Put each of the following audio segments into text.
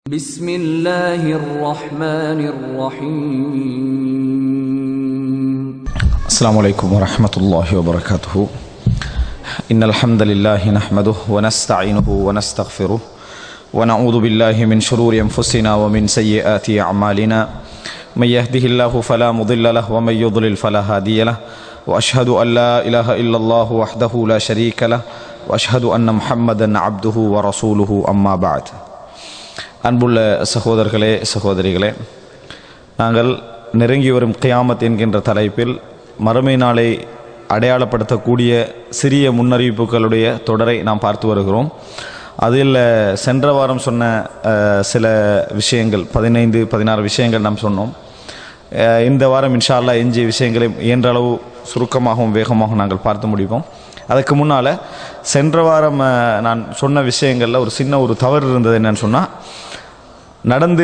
بسم الله الرحمن الرحيم السلام عليكم ورحمة الله وبركاته إن الحمد لله نحمده ونستعينه ونستغفره ونعوذ بالله من شرور أنفسنا ومن سيئات أعمالنا من يهده الله فلا مضل له ومن يضلل فلا هادي له وأشهد أن لا إله إلا الله وحده لا شريك له وأشهد أن محمدا عبده ورسوله أما بعد அன்புள்ள சகோதரர்களே சகோதரிகளே நாங்கள் நெருங்கி வரும் கியாமத் என்கின்ற தலைப்பில் மறுமை நாளை அடையாளப்படுத்தக்கூடிய சிறிய முன்னறிவிப்புகளுடைய தொடரை நாம் பார்த்து வருகிறோம் அதில் சென்ற வாரம் சொன்ன அஹ், சில விஷயங்கள் பதினைந்து பதினாறு விஷயங்கள் நாம் சொன்னோம் அஹ், இந்த வாரம் இன்ஷா அல்லாஹ் எஞ்சிய விஷயங்களை இயன்ற அளவு சுருக்கமாகவும் வேகமாகவும் நாங்கள் பார்த்து முடிப்போம் அதுக்கு முன்னால் சென்ற வாரம் அஹ், நான் சொன்ன விஷயங்களில் ஒரு சின்ன ஒரு தவறு இருந்தது என்னன்னு சொன்னால் நடந்து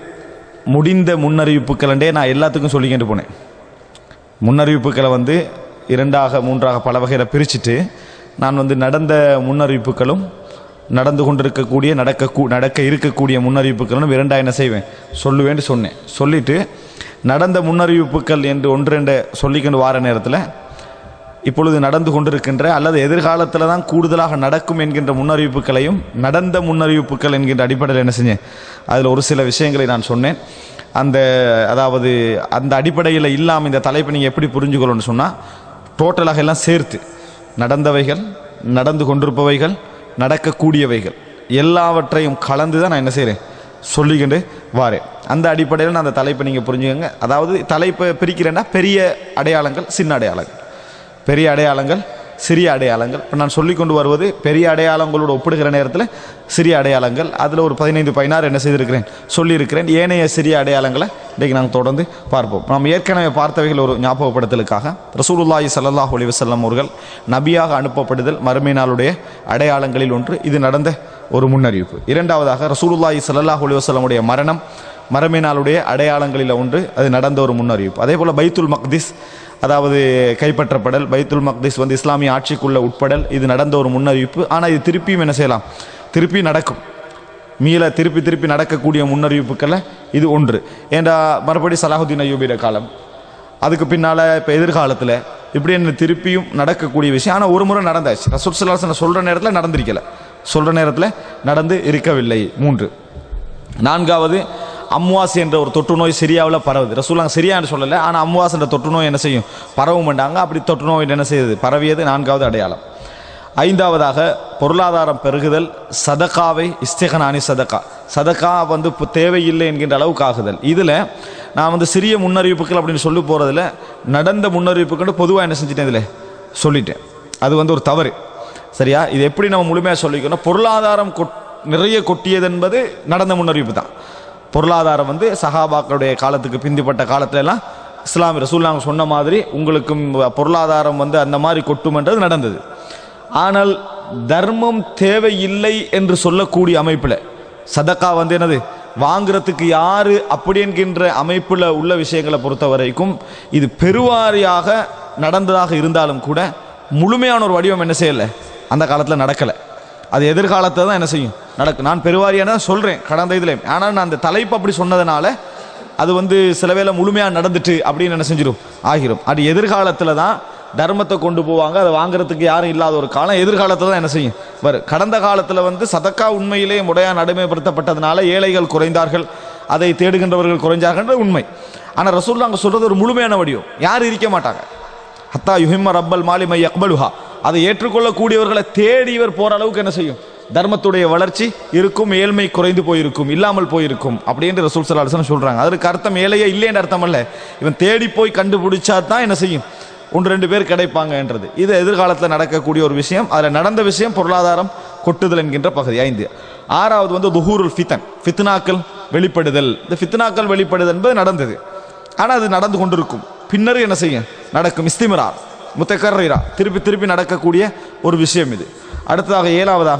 முடிந்த முன்னறிவிப்புகளண்டே நான் எல்லாத்துக்கும் சொல்லிக்கிட்டு போனேன் முன்னறிவிப்புகளை வந்து இரண்டாக மூன்றாக பல வகையில் பிரிச்சுட்டு நான் வந்து நடந்த முன்னறிவிப்புகளும் நடந்து கொண்டிருக்கக்கூடிய நடக்க நடக்க இருக்கக்கூடிய முன்னறிவிப்புகளும் இரண்டாக என்ன செய்வேன் சொல்லுவேன்னு சொன்னேன் சொல்லிட்டு நடந்த முன்னறிவிப்புகள் என்று ஒன்று ரெண்டு சொல்லிக்கொண்டு வார நேரத்தில் இப்பொழுது நடந்து கொண்டிருக்கின்ற அல்லது எதிர்காலத்தில் தான் கூடுதலாக நடக்கும் என்கின்ற முன்னறிவிப்புகளையும் நடந்த முன்னறிவிப்புகள் என்கின்ற அடிப்படையில் என்ன செஞ்சேன் அதில் ஒரு சில விஷயங்களை நான் சொன்னேன் அந்த அதாவது அந்த அடிப்படையில் இல்லாமல் இந்த தலைப்பை நீங்கள் எப்படி புரிஞ்சுக்கணும்னு சொன்னால் டோட்டலாக எல்லாம் சேர்த்து நடந்தவைகள் நடந்து கொண்டிருப்பவைகள் நடக்கக்கூடியவைகள் எல்லாவற்றையும் கலந்து தான் நான் என்ன செய்கிறேன் சொல்லிக்கிண்டு வாரேன் அந்த அடிப்படையில் நான் அந்த தலைப்பை நீங்கள் புரிஞ்சுக்கங்க அதாவது தலைப்பை பிரிக்கிறேன்னா பெரிய அடையாளங்கள் சின்ன அடையாளங்கள் பெரிய அடையாளங்கள் சிறிய அடையாளங்கள் இப்போ நான் சொல்லி கொண்டு வருவது பெரிய அடையாளங்களோடு ஒப்பிடுகிற நேரத்தில் சிறிய அடையாளங்கள் அதில் ஒரு பதினைந்து பதினாறு என்ன செய்திருக்கிறேன் சொல்லியிருக்கிறேன் ஏனைய சிறிய அடையாளங்களை இன்றைக்கு நாங்கள் தொடர்ந்து பார்ப்போம் நாம் ஏற்கனவே பார்த்தவைகள் ஒரு ஞாபகப்படுத்தலுக்காக ரசூலுல்லாஹி ஸல்லல்லாஹு அலைஹி வஸல்லம் அவர்கள் நபியாக அனுப்பப்படுதல் மறுமை நாளுடைய அடையாளங்களில் ஒன்று இது நடந்த ஒரு முன்னறிவிப்பு இரண்டாவதாக ரசூலுல்லாஹி ஸல்லல்லாஹு அலைஹி வஸல்லமுடைய மரணம் மறுமை நாளுடைய அடையாளங்களில் ஒன்று அது நடந்த ஒரு முன்னறிவிப்பு அதே போல் பைத்துல் மக்திஸ் அதாவது கைப்பற்றப்படல் பைத்துல் மக்திஸ் வந்து இஸ்லாமிய ஆட்சிக்குள்ள உட்படல் இது நடந்த ஒரு முன்னறிவிப்பு ஆனால் இது திருப்பியும் என்ன செய்யலாம் திருப்பி நடக்கும் மீள திருப்பி திருப்பி நடக்கக்கூடிய முன்னறிவிப்புக்களில் இது ஒன்று ஏண்டா மறுபடி சலாஹுதீன் அய்யூபியோட காலம் அதுக்கு பின்னால் இப்போ எதிர்காலத்தில் இப்படி என்ன திருப்பியும் நடக்கக்கூடிய விஷயம் ஆனால் ஒரு முறை நடந்தாச்சு ரசூல் சல்லாசன சொல்கிற நேரத்தில் நடந்திருக்கல சொல்கிற நேரத்தில் நடந்து இருக்கவில்லை மூன்று நான்காவது அம்வாஸ் என்ற ஒரு தொற்று நோய் சிரியாவில் பரவுது ரசூலாங்க சிரியான்னு சொல்லலை ஆனால் அம்வாஸ் என்ற தொற்று நோய் என்ன செய்யும் பரவும் மாட்டாங்க அப்படி தொற்று நோய் என்ன செய்யுது பரவியது நான்காவது அடையாளம் ஐந்தாவதாக பொருளாதாரம் பெருகுதல் சதக்காவை இஸ்திகனானி சதக்கா சதக்கா வந்து இப்போ தேவையில்லை என்கின்ற அளவுக்கு ஆகுதல் இதில் நான் வந்து சிறிய முன்னறிவிப்புகள் அப்படின்னு சொல்லி போகிறதுல நடந்த முன்னறிவிப்புகள் பொதுவாக என்ன செஞ்சிட்டேன் இதில் சொல்லிட்டேன் அது வந்து ஒரு தவறு சரியா இது எப்படி நம்ம முழுமையாக சொல்லிக்கணும் பொருளாதாரம் கொட் நிறைய கொட்டியது என்பது நடந்த முன்னறிவிப்பு தான் பொருளாதாரம் வந்து சஹாபாக்களுடைய காலத்துக்கு பிந்திப்பட்ட காலத்துல எல்லாம் இஸ்லாமிய ரசூல்லாங்க சொன்ன மாதிரி உங்களுக்கும் பொருளாதாரம் வந்து அந்த மாதிரி கொட்டுமென்றது நடந்தது ஆனால் தர்மம் தேவையில்லை என்று சொல்லக்கூடிய அமைப்பில் சதக்கா வந்து என்னது வாங்குறதுக்கு யாரு அப்படி என்கின்ற அமைப்பில் உள்ள விஷயங்களை பொறுத்த வரைக்கும் இது பெருவாரியாக நடந்ததாக இருந்தாலும் கூட முழுமையான ஒரு வடிவம் என்ன செய்யலை அந்த காலத்தில் நடக்கலை அது எதிர்காலத்தில் தான் என்ன செய்யும் நடக்கும் நான் பெருவாரியான தான் சொல்கிறேன் கடந்த இதில் ஆனால் நான் அந்த தலைப்பு அப்படி சொன்னதுனால அது வந்து சில வேளை முழுமையாக நடந்துட்டு அப்படின்னு என்ன செஞ்சிடும் ஆகிரும் அது எதிர்காலத்தில் தான் தர்மத்தை கொண்டு போவாங்க அதை வாங்குறதுக்கு யாரும் இல்லாத ஒரு காலம் எதிர்காலத்தில் தான் என்ன செய்யும் வரும் கடந்த காலத்தில் வந்து சதக்கா உண்மையிலே முறையாக நடைமுறைப்படுத்தப்பட்டதுனால ஏழைகள் குறைந்தார்கள் அதை தேடுகின்றவர்கள் குறைஞ்சார்கள் உண்மை ஆனால் ரசூல் அங்கே சொல்கிறது ஒரு முழுமையான வடிவம் யாரும் இருக்க மாட்டாங்க ஹத்தா யுஹிம்ம ரப்பல் மாலிமை அக்பலுஹா அதை ஏற்றுக்கொள்ளக்கூடியவர்களை தேடி இவர் போற அளவுக்கு என்ன செய்யும் தர்மத்துடைய வளர்ச்சி இருக்கும் ஏழ்மை குறைந்து போயிருக்கும் இல்லாமல் போயிருக்கும் அப்படின்னு ரசூல் சலாஹன் சொல்றாங்க அதற்கு அர்த்தம் ஏழையே இல்லைன்னு அர்த்தம் அல்ல இவன் தேடி போய் கண்டுபிடிச்சா தான் என்ன செய்யும் ஒன்று ரெண்டு பேர் கிடைப்பாங்கன்றது இது எதிர்காலத்தில் நடக்கக்கூடிய ஒரு விஷயம் அதில் நடந்த விஷயம் பொருளாதாரம் கொட்டுதல் என்கின்ற பகுதி ஐந்து ஆறாவது வந்து துஹூருல் ஃபித்தன் ஃபித்னாக்கள் வெளிப்படுதல் இந்த ஃபித்னாக்கள் வெளிப்படுதல் என்பது நடந்தது ஆனால் அது நடந்து கொண்டிருக்கும் பின்னர் என்ன செய்யும் நடக்கும் இஸ்திமிரா முத்தக்கர்ரா திருப்பி திருப்பி நடக்கக்கூடிய ஒரு விஷயம் இது அடுத்ததாக ஏழாவதாக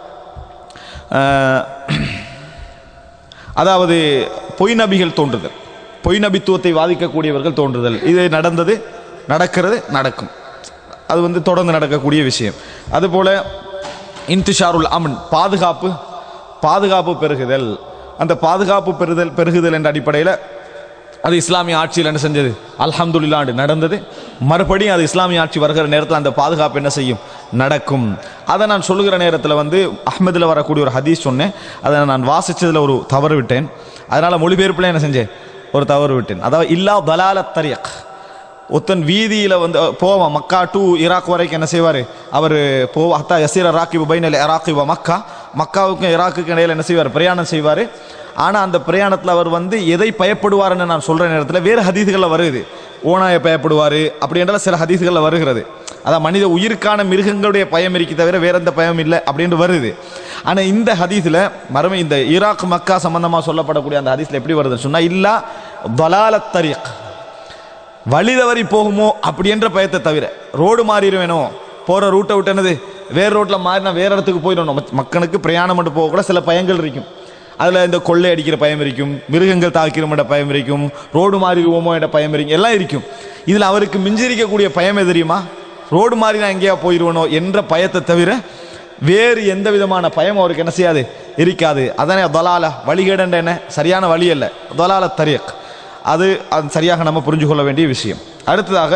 அஹ், அதாவது பொய் நபிகள் தோன்றுதல் பொய் நபித்துவத்தை வாதிக்கக்கூடியவர்கள் தோன்றுதல் இது நடந்தது நடக்கிறது நடக்கும் அது வந்து தொடர்ந்து நடக்கக்கூடிய விஷயம் அதுபோல இன்திஷாருல் அமன் பாதுகாப்பு பாதுகாப்பு பெருகுதல் அந்த பாதுகாப்பு பெறுதல் பெருகுதல் என்ற அடிப்படையில் அது இஸ்லாமிய ஆட்சியில் என்ன செஞ்சது அல்ஹம்துலில்லாண்டு நடந்தது மறுபடியும் அது இஸ்லாமிய ஆட்சி வருகிற நேரத்தில் அந்த பாதுகாப்பு என்ன செய்யும் நடக்கும் அதை நான் சொல்லுகிற நேரத்தில் வந்து அஹ்மதில் வரக்கூடிய ஒரு ஹதீஸ் சொன்னேன் அதை நான் வாசிச்சதில் ஒரு தவறு விட்டேன் அதனால் மொழிபெயர்ப்பில் என்ன செஞ்சேன் ஒரு தவறு விட்டேன் அதாவது இல்லா தலால தரியக் ஒருத்தன் வீதியில் வந்து போவான் மக்கா டு ஈராக் வரைக்கும் என்ன செய்வார் அவர் போவா ஹத்தா யசீர ராக்கிபு பைனல் இராக்கிப மக்கா மக்காவுக்கும் ஈராக்குக்கும் இடையில என்ன செய்வார் பிரயாணம் செய்வார் ஆனால் அந்த பிரயாணத்தில் அவர் வந்து எதை பயப்படுவார்னு நான் சொல்கிற நேரத்தில் வேறு ஹதீதுகளில் வருது ஓனாயை பயப்படுவார் அப்படின்ற சில ஹதீதுகளில் வருகிறது அதான் மனித உயிருக்கான மிருகங்களுடைய பயம் இருக்கி தவிர வேற எந்த பயம் இல்லை அப்படின்ட்டு வருது ஆனால் இந்த ஹதீஸில் மறுமை இந்த ஈராக் மக்கா சம்பந்தமாக சொல்லப்படக்கூடிய அந்த ஹதீஸில் எப்படி வருதுன்னு சொன்னால் இல்லா தலாலத் தரீக் வழி தவறி போகுமோ அப்படின்ற பயத்தை தவிர ரோடு மாறிடுவேனோ போகிற ரூட்டை விட்டு என்னது வேறு ரோட்டில் மாறினா வேறு இடத்துக்கு போயிடணும் மக்- மக்களுக்கு பிரயாணம் மட்டும் போகக்கூட சில பயங்கள் இருக்கும் அதில் இந்த கொள்ளை அடிக்கிற பயம் இருக்கும் மிருகங்கள் தாக்கிறோம் பயம் இருக்கும் ரோடு மாறிடுவோமோ என்ற பயம் இருக்கும் எல்லாம் இருக்கும் இதில் அவருக்கு மிஞ்சிருக்கக்கூடிய பயம் எது தெரியுமா ரோடு மாறி நான் எங்கேயா போயிடுவனோ என்ற பயத்தை தவிர வேறு எந்த விதமான பயம் அவருக்கு என்ன செய்யாது இருக்காது அதனே தொலால வழிகேடன்ற என்ன சரியான வழி அல்ல தொலால தரியக் அது அது சரியாக நம்ம புரிஞ்சு கொள்ள வேண்டிய விஷயம் அடுத்ததாக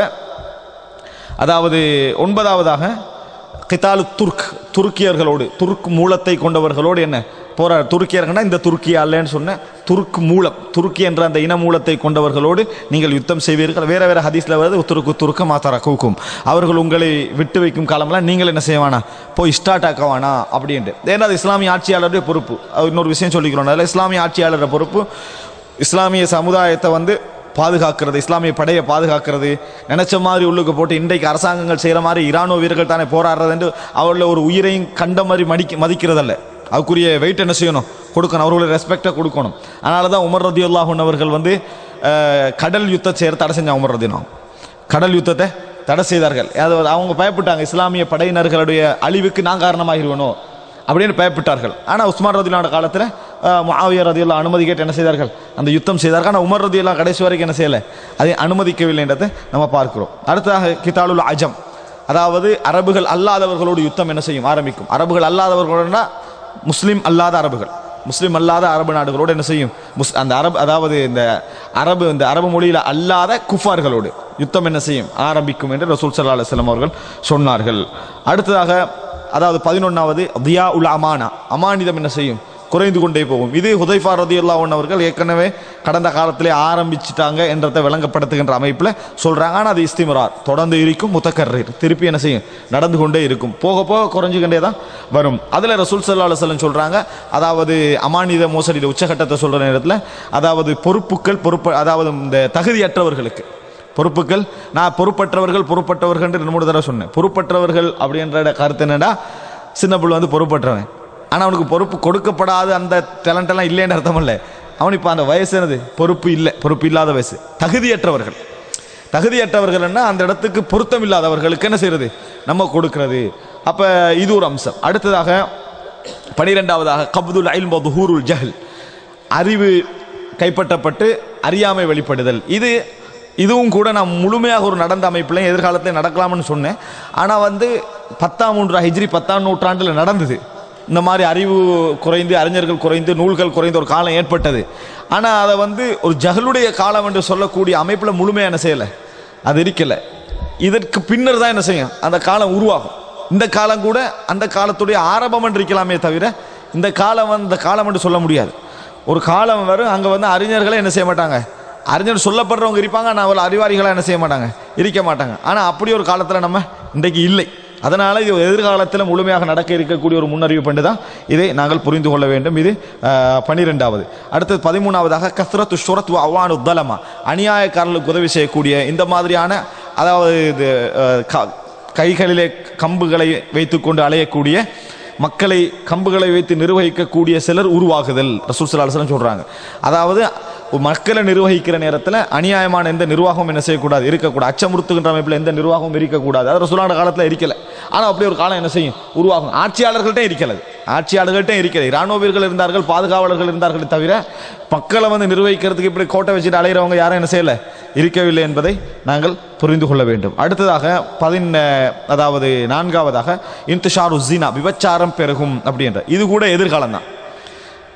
அதாவது ஒன்பதாவதாக கிதாலு துர்க் துருக்கியர்களோடு துர்க் மூலத்தை கொண்டவர்களோடு என்ன போற துருக்கியர்கள்னா இந்த துருக்கி அல்லன்னு சொன்ன துர்க் மூலம் துருக்கி என்ற அந்த இன மூலத்தை கொண்டவர்களோடு நீங்கள் யுத்தம் செய்வீர்கள் வேற வேற ஹதீஸ்ல வருது துருக்கு துருக்க மாத்தார கூக்கும் அவர்கள் உங்களை விட்டு வைக்கும் காலமெல்லாம் நீங்கள் என்ன செய்ய வேணாம் போய் ஸ்டார்ட் ஆக்க வேணாம் அப்படின்ட்டு ஏன்னா அது இஸ்லாமிய ஆட்சியாளருடைய பொறுப்பு அது இன்னொரு விஷயம் சொல்லிக்கிறோம் அதில் இஸ்லாமிய ஆட்சியாளருடைய பொறுப்பு இஸ்லாமிய சமுதாயத்தை வந்து பாதுகாக்கிறது இஸ்லாமிய படையை பாதுகாக்கிறது நினைச்ச மாதிரி உள்ளுக்கு போட்டு இன்றைக்கு அரசாங்கங்கள் செய்கிற மாதிரி ஈரானோ வீரர்கள் தானே போராடுறது என்று அவர்களை ஒரு உயிரையும் கண்ட மாதிரி மடிக்க மதிக்கிறதல்ல அதுக்குரிய வெயிட் என்ன செய்யணும் கொடுக்கணும் அவர்களுடைய ரெஸ்பெக்டை கொடுக்கணும் அதனால தான் உமர் ரதியுல்லாஹன் அவர்கள் வந்து அஹ், கடல் யுத்தத்தை செய்ய தடை செஞ்சாங்க உமர் ரதினம் கடல் யுத்தத்தை தடை செய்தார்கள் அதாவது அவங்க பயப்பட்டாங்க இஸ்லாமிய படையினர்களுடைய அழிவுக்கு நான் காரணமாகிருவனோ அப்படின்னு பயப்பட்டார்கள் ஆனால் உஸ்மான் ரதிலான காலத்தில் முஆவியர் ரதியுல்லா அனுமதி கேட்டு என்ன செய்தார்கள் அந்த யுத்தம் செய்தார்கள் ஆனால் உமர் ரதியுல்லா கடைசி வரைக்கும் என்ன செய்யலை அதை அனுமதிக்கவில்லைன்றதை நம்ம பார்க்கிறோம் அடுத்ததாக கிதாலுல் அஜம் அதாவது அரபுகள் அல்லாதவர்களோடு யுத்தம் என்ன செய்யும் ஆரம்பிக்கும் அரபுகள் அல்லாதவர்களோடனா முஸ்லீம் அல்லாத அரபுகள் முஸ்லீம் அல்லாத அரபு நாடுகளோடு என்ன செய்யும் முஸ் அந்த அரபு அதாவது இந்த அரபு இந்த அரபு மொழியில் அல்லாத குஃபார்களோடு யுத்தம் என்ன செய்யும் ஆரம்பிக்கும் என்று ரசூல் சல்லா அலுவலம் அவர்கள் சொன்னார்கள் அடுத்ததாக அதாவது பதினொன்றாவது தியா உல் அமானா அமானிதம் என்ன செய்யும் குறைந்து கொண்டே போகும் இது ஹுதைஃபா ரதியுல்லா அவர்கள் ஏற்கனவே கடந்த காலத்திலே ஆரம்பிச்சிட்டாங்க என்றதை விளங்கப்படுத்துகின்ற அமைப்பில் சொல்கிறாங்க ஆனால் அது இஸ்திமரார் தொடர்ந்து இருக்கும் முத்தக்கர்ரீர் திருப்பி என்ன செய்யும் நடந்து கொண்டே இருக்கும் போக போக குறைஞ்சிக்கிட்டே தான் வரும் அதில் ரசூல் சல்லா அலுவலம் சொல்கிறாங்க அதாவது அமானித மோசடியில் உச்சகட்டத்தை சொல்கிற நேரத்தில் அதாவது பொறுப்புகள் பொறுப்பு அதாவது இந்த தகுதியற்றவர்களுக்கு பொறுப்புகள் நான் பொறுப்பற்றவர்கள் பொறுப்பற்றவர்கள் என்று ரெண்டு மூணு தடவை சொன்னேன் பொறுப்பற்றவர்கள் அப்படின்ற கருத்து என்னடா சின்ன புள்ள வந்து பொறுப்பற்றவன் ஆனால் அவனுக்கு பொறுப்பு கொடுக்கப்படாத அந்த டேலண்ட் எல்லாம் இல்லைன்னு அர்த்தம் இல்லை அவன் இப்போ அந்த வயசு என்னது பொறுப்பு இல்லை பொறுப்பு இல்லாத வயசு தகுதியற்றவர்கள் தகுதியற்றவர்கள்னா அந்த இடத்துக்கு பொருத்தம் இல்லாதவர்களுக்கு என்ன செய்யறது நம்ம கொடுக்கிறது அப்போ இது ஒரு அம்சம் அடுத்ததாக பனிரெண்டாவதாக கப்துல் ஐல் துஹூருல் ஜஹல் அறிவு கைப்பற்றப்பட்டு அறியாமை வெளிப்படுதல் இது இதுவும் கூட நான் முழுமையாக ஒரு நடந்த அமைப்பில் எதிர்காலத்தில் நடக்கலாம்னு சொன்னேன் ஆனால் வந்து பத்தாம் மூன்று ஹிஜ்ரி பத்தாம் நூற்றாண்டில் நடந்தது இந்த மாதிரி அறிவு குறைந்து அறிஞர்கள் குறைந்து நூல்கள் குறைந்த ஒரு காலம் ஏற்பட்டது ஆனால் அதை வந்து ஒரு ஜஹலுடைய காலம் என்று சொல்லக்கூடிய அமைப்பில் முழுமையாக என்ன செய்யலை அது இருக்கலை இதற்கு பின்னர் தான் என்ன செய்யும் அந்த காலம் உருவாகும் இந்த காலம் கூட அந்த காலத்துடைய ஆரம்பம் என்று இருக்கலாமே தவிர இந்த காலம் வந்து இந்த காலம் என்று சொல்ல முடியாது ஒரு காலம் வரும் அங்கே வந்து அறிஞர்களே என்ன செய்ய மாட்டாங்க அறிஞர் சொல்லப்படுறவங்க இருப்பாங்க ஆனால் அவள் அறிவாளிகளாக என்ன செய்ய மாட்டாங்க இருக்க மாட்டாங்க ஆனால் அப்படி ஒரு காலத்தில் நம்ம இன்றைக்கு இல்லை அதனால் இது எதிர்காலத்தில் முழுமையாக நடக்க இருக்கக்கூடிய ஒரு முன்னறிவிப்பு தான் இதை நாங்கள் புரிந்து கொள்ள வேண்டும் இது அஹ், பனிரெண்டாவது அடுத்தது பதிமூணாவதாக கஸ்ரத்து ஷுரத் அவானு தலமா அநியாயக்காரர்களுக்கு உதவி செய்யக்கூடிய இந்த மாதிரியான அதாவது இது அஹ், க- கைகளிலே கம்புகளை வைத்துக்கொண்டு அலையக்கூடிய மக்களை கம்புகளை வைத்து நிர்வகிக்கக்கூடிய சிலர் உருவாகுதல் ரசூல் ஸல்லல்லாஹு அலைஹி வஸல்லம் சொல்றாங்க அதாவது மக்களை நிர்வகிக்கிற நேரத்தில் அநியாயமான எந்த நிர்வாகமும் என்ன செய்யக்கூடாது இருக்கக்கூடாது அச்சமுறுத்துகின்ற அமைப்பில் எந்த நிர்வாகமும் இருக்கக்கூடாது அது ரசூலான காலத்தில் இருக்கல ஆனால் அப்படி ஒரு காலம் என்ன செய்யும் உருவாகும் ஆட்சியாளர்கள்ட்ட இருக்கல ஆட்சியாளர்கள்ட்ட இருக்கிறது இராணுவ வீரர்கள் இருந்தார்கள் பாதுகாவலர்கள் இருந்தார்களே தவிர மக்களை வந்து நிர்வகிக்கிறதுக்கு இப்படி கோட்டை வச்சுட்டு அலைகிறவங்க யாரும் என்ன செய்யலை இருக்கவில்லை என்பதை நாங்கள் புரிந்து கொள்ள வேண்டும் அடுத்ததாக பதின அதாவது நான்காவதாக இன்திஷாரு ஜினா விபச்சாரம் பெருகும் அப்படின்ற இது கூட எதிர்காலம் தான்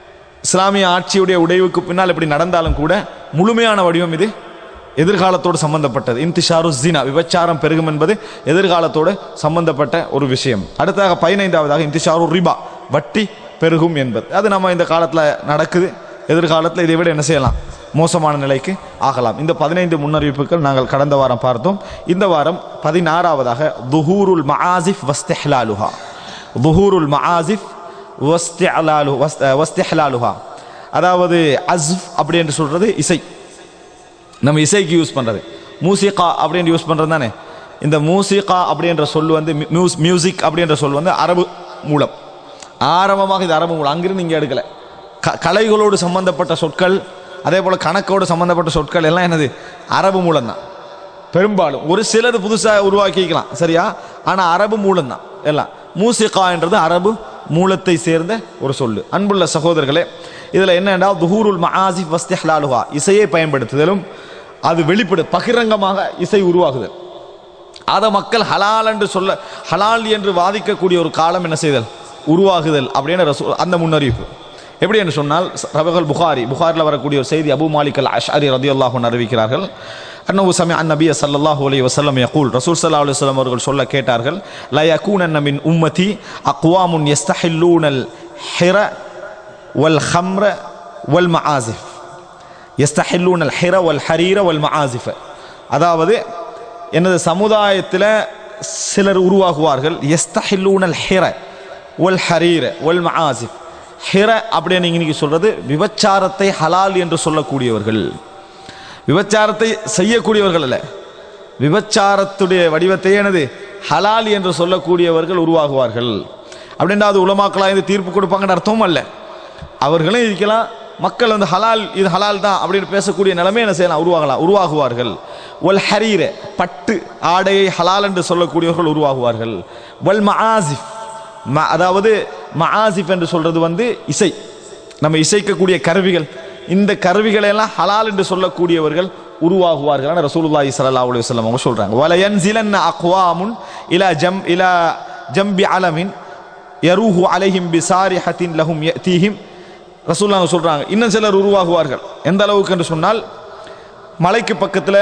இஸ்லாமிய ஆட்சியுடைய உடைவுக்கு பின்னால் இப்படி நடந்தாலும் கூட முழுமையான வடிவம் இது எதிர்காலத்தோடு சம்பந்தப்பட்டது இன்திஷாரு ஜினா விபச்சாரம் பெருகும் என்பது எதிர்காலத்தோடு சம்பந்தப்பட்ட ஒரு விஷயம் அடுத்ததாக பதினைந்தாவதாக இன்திஷாரு ரிபா வட்டி பெருகும் என்பது அது நம்ம இந்த காலத்தில் நடக்குது எதிர்காலத்தில் இதை விட என்ன செய்யலாம் மோசமான நிலைக்கு ஆகலாம் இந்த பதினைந்து முன்னறிவிப்புகள் நாங்கள் கடந்த வாரம் பார்த்தோம் இந்த வாரம் பதினாறாவதாக துஹூருல் மஆசிஃப் வஸ்தெஹ்லாலுஹா துஹூருல் மஆசிஃப் வஸ்தெஹ்லாலு வஸ்தெஹ்லாலுஹா அதாவது அஸ்ஃப் அப்படி என்று சொல்றது இசை நம்ம இசைக்கு யூஸ் பண்ணுறது மூசிகா அப்படின்னு யூஸ் பண்ணுறது தானே இந்த மூசிகா அப்படின்ற சொல் வந்து மியூஸ் மியூசிக் அப்படின்ற சொல் வந்து அரபு மூலம் ஆரம்பமாக இது அரபு மூலம் அங்கிருந்து இங்கே எடுக்கலை க கலைகளோடு சம்பந்தப்பட்ட சொற்கள் அதே போல் கணக்கோடு சம்பந்தப்பட்ட சொற்கள் எல்லாம் என்னது அரபு மூலம்தான் பெரும்பாலும் ஒரு சிலர் புதுசாக உருவாக்கிக்கலாம் சரியா ஆனால் அரபு மூலம்தான் எல்லாம் மூசிகா என்றது அரபு மூலத்தை சேர்ந்த ஒரு சொல்லு அன்புள்ள சகோதரர்களே இதில் என்னென்னா துஹூருல் மஆசிஃப் வஸ்திஹ்லாலுஹா இசையை பயன்படுத்துதலும் அது வெளிப்படு பகிரங்கமாக இசை உருவாகுதல் அதை மக்கள் ஹலால் என்று சொல்ல ஹலால் என்று வாதிக்கக்கூடிய ஒரு காலம் என்ன செய்தல் உருவாகுதல் அப்படின்னு ரசூ அந்த முன்னறிவிப்பு எப்படி என்று சொன்னால் ரவகல் புகாரி புகாரில் வரக்கூடிய ஒரு செய்தி அபு மாலிக் அல் அஷ்அரி ரதியுல்லாஹு அறிவிக்கிறார்கள் அன்னவு சமி அன் நபிய சல்லல்லாஹு அலைஹி வஸல்லம் யகூல் ரசூல் ஸல்லல்லாஹு அலைஹி வஸல்லம் அவர்கள் சொல்ல கேட்டார்கள் ல யகூனன்ன மின் உம்மதி அக்வாமுன் யஸ்தஹில்லூனல் ஹிர வல் ஹம்ர வல் மஆசிஃப் யஸ்தஹில்லூனல் ஹிர வல் ஹரீர வல் மஆசிஃப அதாவது எனது சமுதாயத்தில் சிலர் உருவாகுவார்கள் யஸ்தஹில்லூனல் ஹிர வல் ஹரீர வல் மஆசிஃப் ஹிர அப்படின்னு நீங்க இன்னைக்கு சொல்றது விபச்சாரத்தை ஹலால் என்று சொல்லக்கூடியவர்கள் விபச்சாரத்தை செய்யக்கூடியவர்கள் அல்ல விபச்சாரத்துடைய வடிவத்தை எனது ஹலால் என்று சொல்லக்கூடியவர்கள் உருவாகுவார்கள் அப்படின்னா அது உலமாக்களாக இந்த தீர்ப்பு கொடுப்பாங்கன்னு அர்த்தமும் அல்ல அவர்களும் இருக்கலாம் மக்கள் வந்து ஹலால் இது ஹலால் தான் அப்படின்னு பேசக்கூடிய நிலைமை என்ன செய்யலாம் உருவாகலாம் உருவாகுவார்கள் ஒல் ஹரீர பட்டு ஆடையை ஹலால் என்று சொல்லக்கூடியவர்கள் உருவாகுவார்கள் வல் மஆசிஃப் ம அதாவது மஆசிஃப் என்று சொல்றது வந்து இசை நம்ம இசைக்கக்கூடிய கருவிகள் இந்த கருவிகளை எல்லாம் ஹலால் என்று சொல்லக்கூடியவர்கள் உருவாகுவார்கள் ரசூலுல்லாஹி ஸல்லல்லாஹு அலைஹி வஸல்லம் அவங்க சொல்றாங்க வலயன்சிலன்ன அக்வாமுன் இலா ஜம் இலா ஜம்பி அலமின் யரூஹு அலைஹிம் பிசாரிஹத்தின் லஹும் யதீஹிம் ரசூலுல்லாஹ் சொல்றாங்க இன்னும் சிலர் உருவாகுவார்கள் எந்த அளவுக்கு என்று சொன்னால் மலைக்கு பக்கத்தில்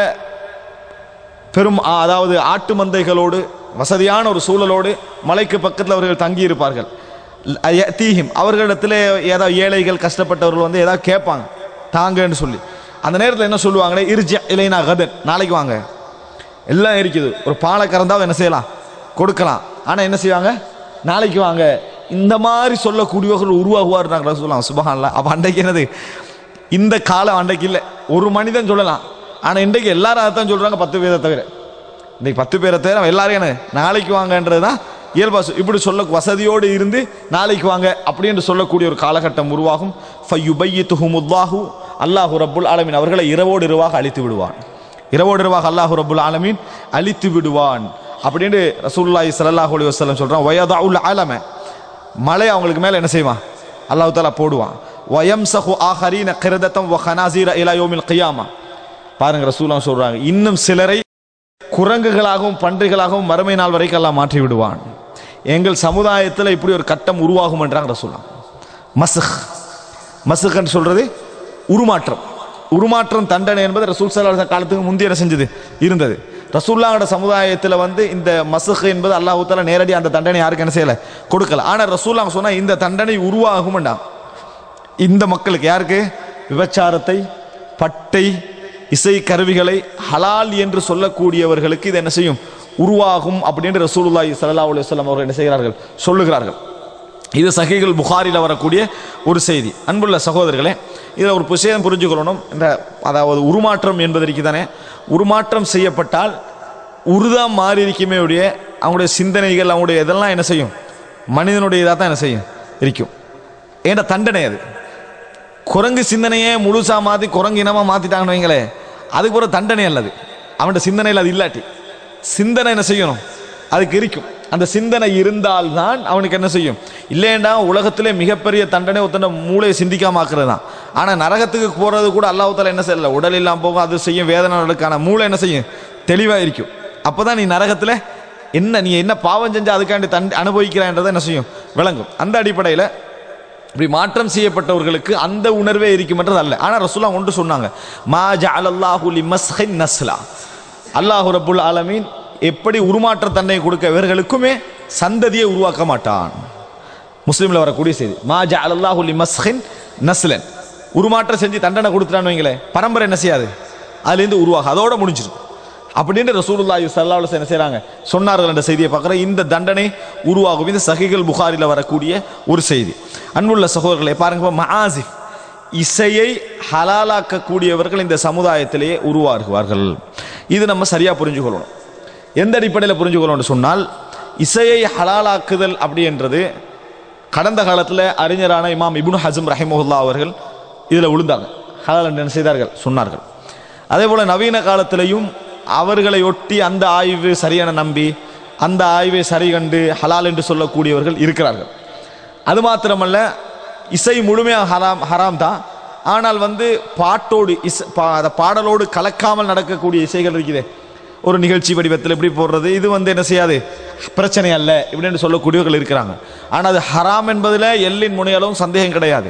பெரும் ஆ, அதாவது ஆட்டு மந்தைகளோடு வசதியான ஒரு சூழலோடு மலைக்கு பக்கத்தில் அவர்கள் தங்கி இருப்பார்கள் தீஹிம் அவர்களிடத்தில் ஏதாவது ஏழைகள் கஷ்டப்பட்டவர்கள் வந்து ஏதாவது கேட்பாங்க தாங்கன்னு சொல்லி அந்த நேரத்தில் என்ன சொல்லுவாங்களே இருஜ இலைனா கதன் நாளைக்கு வாங்க எல்லாம் இருக்குது ஒரு பாலை கறந்தாவும் என்ன செய்யலாம் கொடுக்கலாம் ஆனால் என்ன செய்வாங்க நாளைக்கு வாங்க இந்த மாதிரி சொல்லக்கூடியவர்கள் உருவாகுவார் நாங்கள் சொல்லலாம் சுபஹான்ல அப்போ அன்றைக்கு என்னது இந்த காலம் அன்றைக்கு இல்லை ஒரு மனிதன் சொல்லலாம் ஆனால் இன்றைக்கு எல்லாரும் அதைத்தான் சொல்கிறாங்க பத்து பேரை தவிர இன்னைக்கு பத்து பேரை தவிர எல்லாரும் என்ன நாளைக்கு வாங்கன்றது தான் இயல்பா சொ- இப்படி சொல்ல வசதியோடு இருந்து நாளைக்கு வாங்க அப்படின்னு சொல்லக்கூடிய ஒரு காலகட்டம் உருவாகும் ஃபையுபையித்துஹுமுல்லாஹு அல்லாஹு ரப்புல் ஆலமீன் அவர்களை இரவோடு இரவாக அழித்து விடுவான் இரவோடு இரவாக அல்லாஹு ரப்புல் ஆலமீன் அழித்து விடுவான் அப்படின்னு ரசூலுல்லாஹி ஸல்லல்லாஹு அலைஹி வஸல்லம் சொல்றான் வயதஉல் அலம மழை அவங்களுக்கு மேல என்ன செய்வான் அல்லாஹ் தாலா போடுவான் வயம்சஹு ஆஹரீன கிரதத்தம் வ ஹனாசீர இலா யௌமில் கியாமா பாருங்க ரசூலுல்லாஹ் சொல்றாங்க இன்னும் சிலரை குரங்குகளாகவும் பன்றிகளாகவும் மறுமை நாள் வரைக்கும் எல்லாம் மாற்றி விடுவான் எங்கள் சமுதாயத்தில் இப்படி ஒரு கட்டம் உருவாகும் என்றாங்க ரசூலா மசுக் மசுக்ன்னு சொல்றது உருமாற்றம் உருமாற்றம் தண்டனை என்பது ரசூல் சல்லா காலத்துக்கு முந்தைய என்ன செஞ்சது இருந்தது ரசூல்லாவோட சமுதாயத்தில் வந்து இந்த மசுக் என்பது அல்லாஹ் தாலா நேரடி அந்த தண்டனை யாருக்கு என்ன செய்யல கொடுக்கல ஆனால் ரசூல்லா சொன்னா இந்த தண்டனை உருவாகும்டா இந்த மக்களுக்கு யாருக்கு விபச்சாரத்தை பட்டை இசை கருவிகளை ஹலால் என்று சொல்லக்கூடியவர்களுக்கு இது என்ன செய்யும் உருவாகும் அப்படின்னு ரசூலுல்லாஹி ஸல்லல்லாஹு அலைஹி வஸல்லம் அவர்கள் என்ன செய்கிறார்கள் சொல்லுகிறார்கள் இது சஹீகள் புகாரில் வரக்கூடிய ஒரு செய்தி அன்புள்ள சகோதரர்களே இதில் ஒரு விஷயம் புரிஞ்சுக்கொள்ளணும் இந்த அதாவது உருமாற்றம் என்பது இருக்குதானே உருமாற்றம் செய்யப்பட்டால் உருதா மாறி இருக்குமே ஒழிய அவங்களுடைய சிந்தனைகள் அவங்களுடைய இதெல்லாம் என்ன செய்யும் மனிதனுடைய இதாக தான் என்ன செய்யும் இருக்கும் ஏன்டா தண்டனை அது குரங்கு சிந்தனையே முழுசா மாத்தி குரங்கு இனமா மாத்திட்டாங்கன்னு வைங்களே அதுக்கு ஒரு தண்டனை அல்லது அவன்கிட்ட சிந்தனையில் அது இல்லாட்டி சிந்தனை என்ன செய்யணும் அதுக்கு இருக்கும் அந்த சிந்தனை இருந்தால்தான் அவனுக்கு என்ன செய்யும் இல்லைண்டா உலகத்திலே மிகப்பெரிய தண்டனை ஒருத்தன மூளையை சிந்திக்காம ஆக்குறது தான் ஆனால் நரகத்துக்கு போறது கூட அல்லாஹால என்ன செய்யல உடல் இல்லாம போகும் அது செய்யும் வேதனைகளுக்கான மூளை என்ன செய்யும் தெளிவாக இருக்கும் அப்பதான் நீ நரகத்தில் என்ன நீ என்ன பாவம் செஞ்சா அதுக்காண்டி தண்டி அனுபவிக்கிறான்றதை என்ன செய்யும் விளங்கும் அந்த அடிப்படையில் இப்படி மாற்றம் செய்யப்பட்டவர்களுக்கு அந்த உணர்வே இருக்குமென்றது அல்ல ஆனால் ரசூல்லா ஒன்று சொன்னாங்க மா ஜஅலல்லாஹு லிமஸ்ஹின் நஸ்லா அல்லாஹு ரப்புல் ஆலமீன் எப்படி உருமாற்ற தன்னை கொடுக்க இவர்களுக்குமே சந்ததியை உருவாக்க மாட்டான் முஸ்லீம்ல வரக்கூடிய செய்தி மா ஜஅலல்லாஹு லிமஸ்ஹின் நஸ்லன் உருமாற்றம் செஞ்சு தண்டனை கொடுத்துட்டான்னு வைங்களேன் பரம்பரை என்ன செய்யாது அதுலேருந்து உருவாக அதோட முடிஞ்சிடும் அப்படின்னு ரசூலுல்லாஹி ஸல்லல்லாஹு அலைஹி வஸல்லம் என்ன செய்றாங்க சொன்னார்கள் என்ற செய்தியை பார்க்குறேன் இந்த தண்டனை உருவாகும் இந்த சஹிகள் புகாரில் வரக்கூடிய ஒரு செய்தி அன்புள்ள சகோதரர்களை பாருங்க இப்ப மஆசிஃப் இசையை ஹலாலாக்கக்கூடியவர்கள் இந்த சமுதாயத்திலேயே உருவாகுவார்கள் இது நம்ம சரியா புரிஞ்சுக்கொள்ளணும் எந்த அடிப்படையில் புரிஞ்சுக்கொள்ளணும்னு சொன்னால் இசையை ஹலாலாக்குதல் அப்படின்றது கடந்த காலத்தில் அறிஞரான இமாம் இப்னு ஹசம் ரஹிமஹுல்லா அவர்கள் இதில் விழுந்தாங்க ஹலால் என்று என்ன செய்தார்கள் சொன்னார்கள் அதே போல் நவீன காலத்திலையும் அவர்களை ஒட்டி அந்த ஆய்வு சரியான நம்பி அந்த ஆய்வை சரி கண்டு ஹலால் என்று சொல்லக்கூடியவர்கள் இருக்கிறார்கள் அது மாத்திரமல்ல இசை முழுமையாக ஹராம் ஹராம் தான் ஆனால் வந்து பாட்டோடு இசை பா அந்த பாடலோடு கலக்காமல் நடக்கக்கூடிய இசைகள் இருக்குதே ஒரு நிகழ்ச்சி வடிவத்தில் எப்படி போடுறது இது வந்து என்ன செய்யாது பிரச்சனை அல்ல இப்படின்னு சொல்லக்கூடியவர்கள் இருக்கிறாங்க ஆனால் அது ஹராம் என்பதில் எல்லின் முனையளவும் சந்தேகம் கிடையாது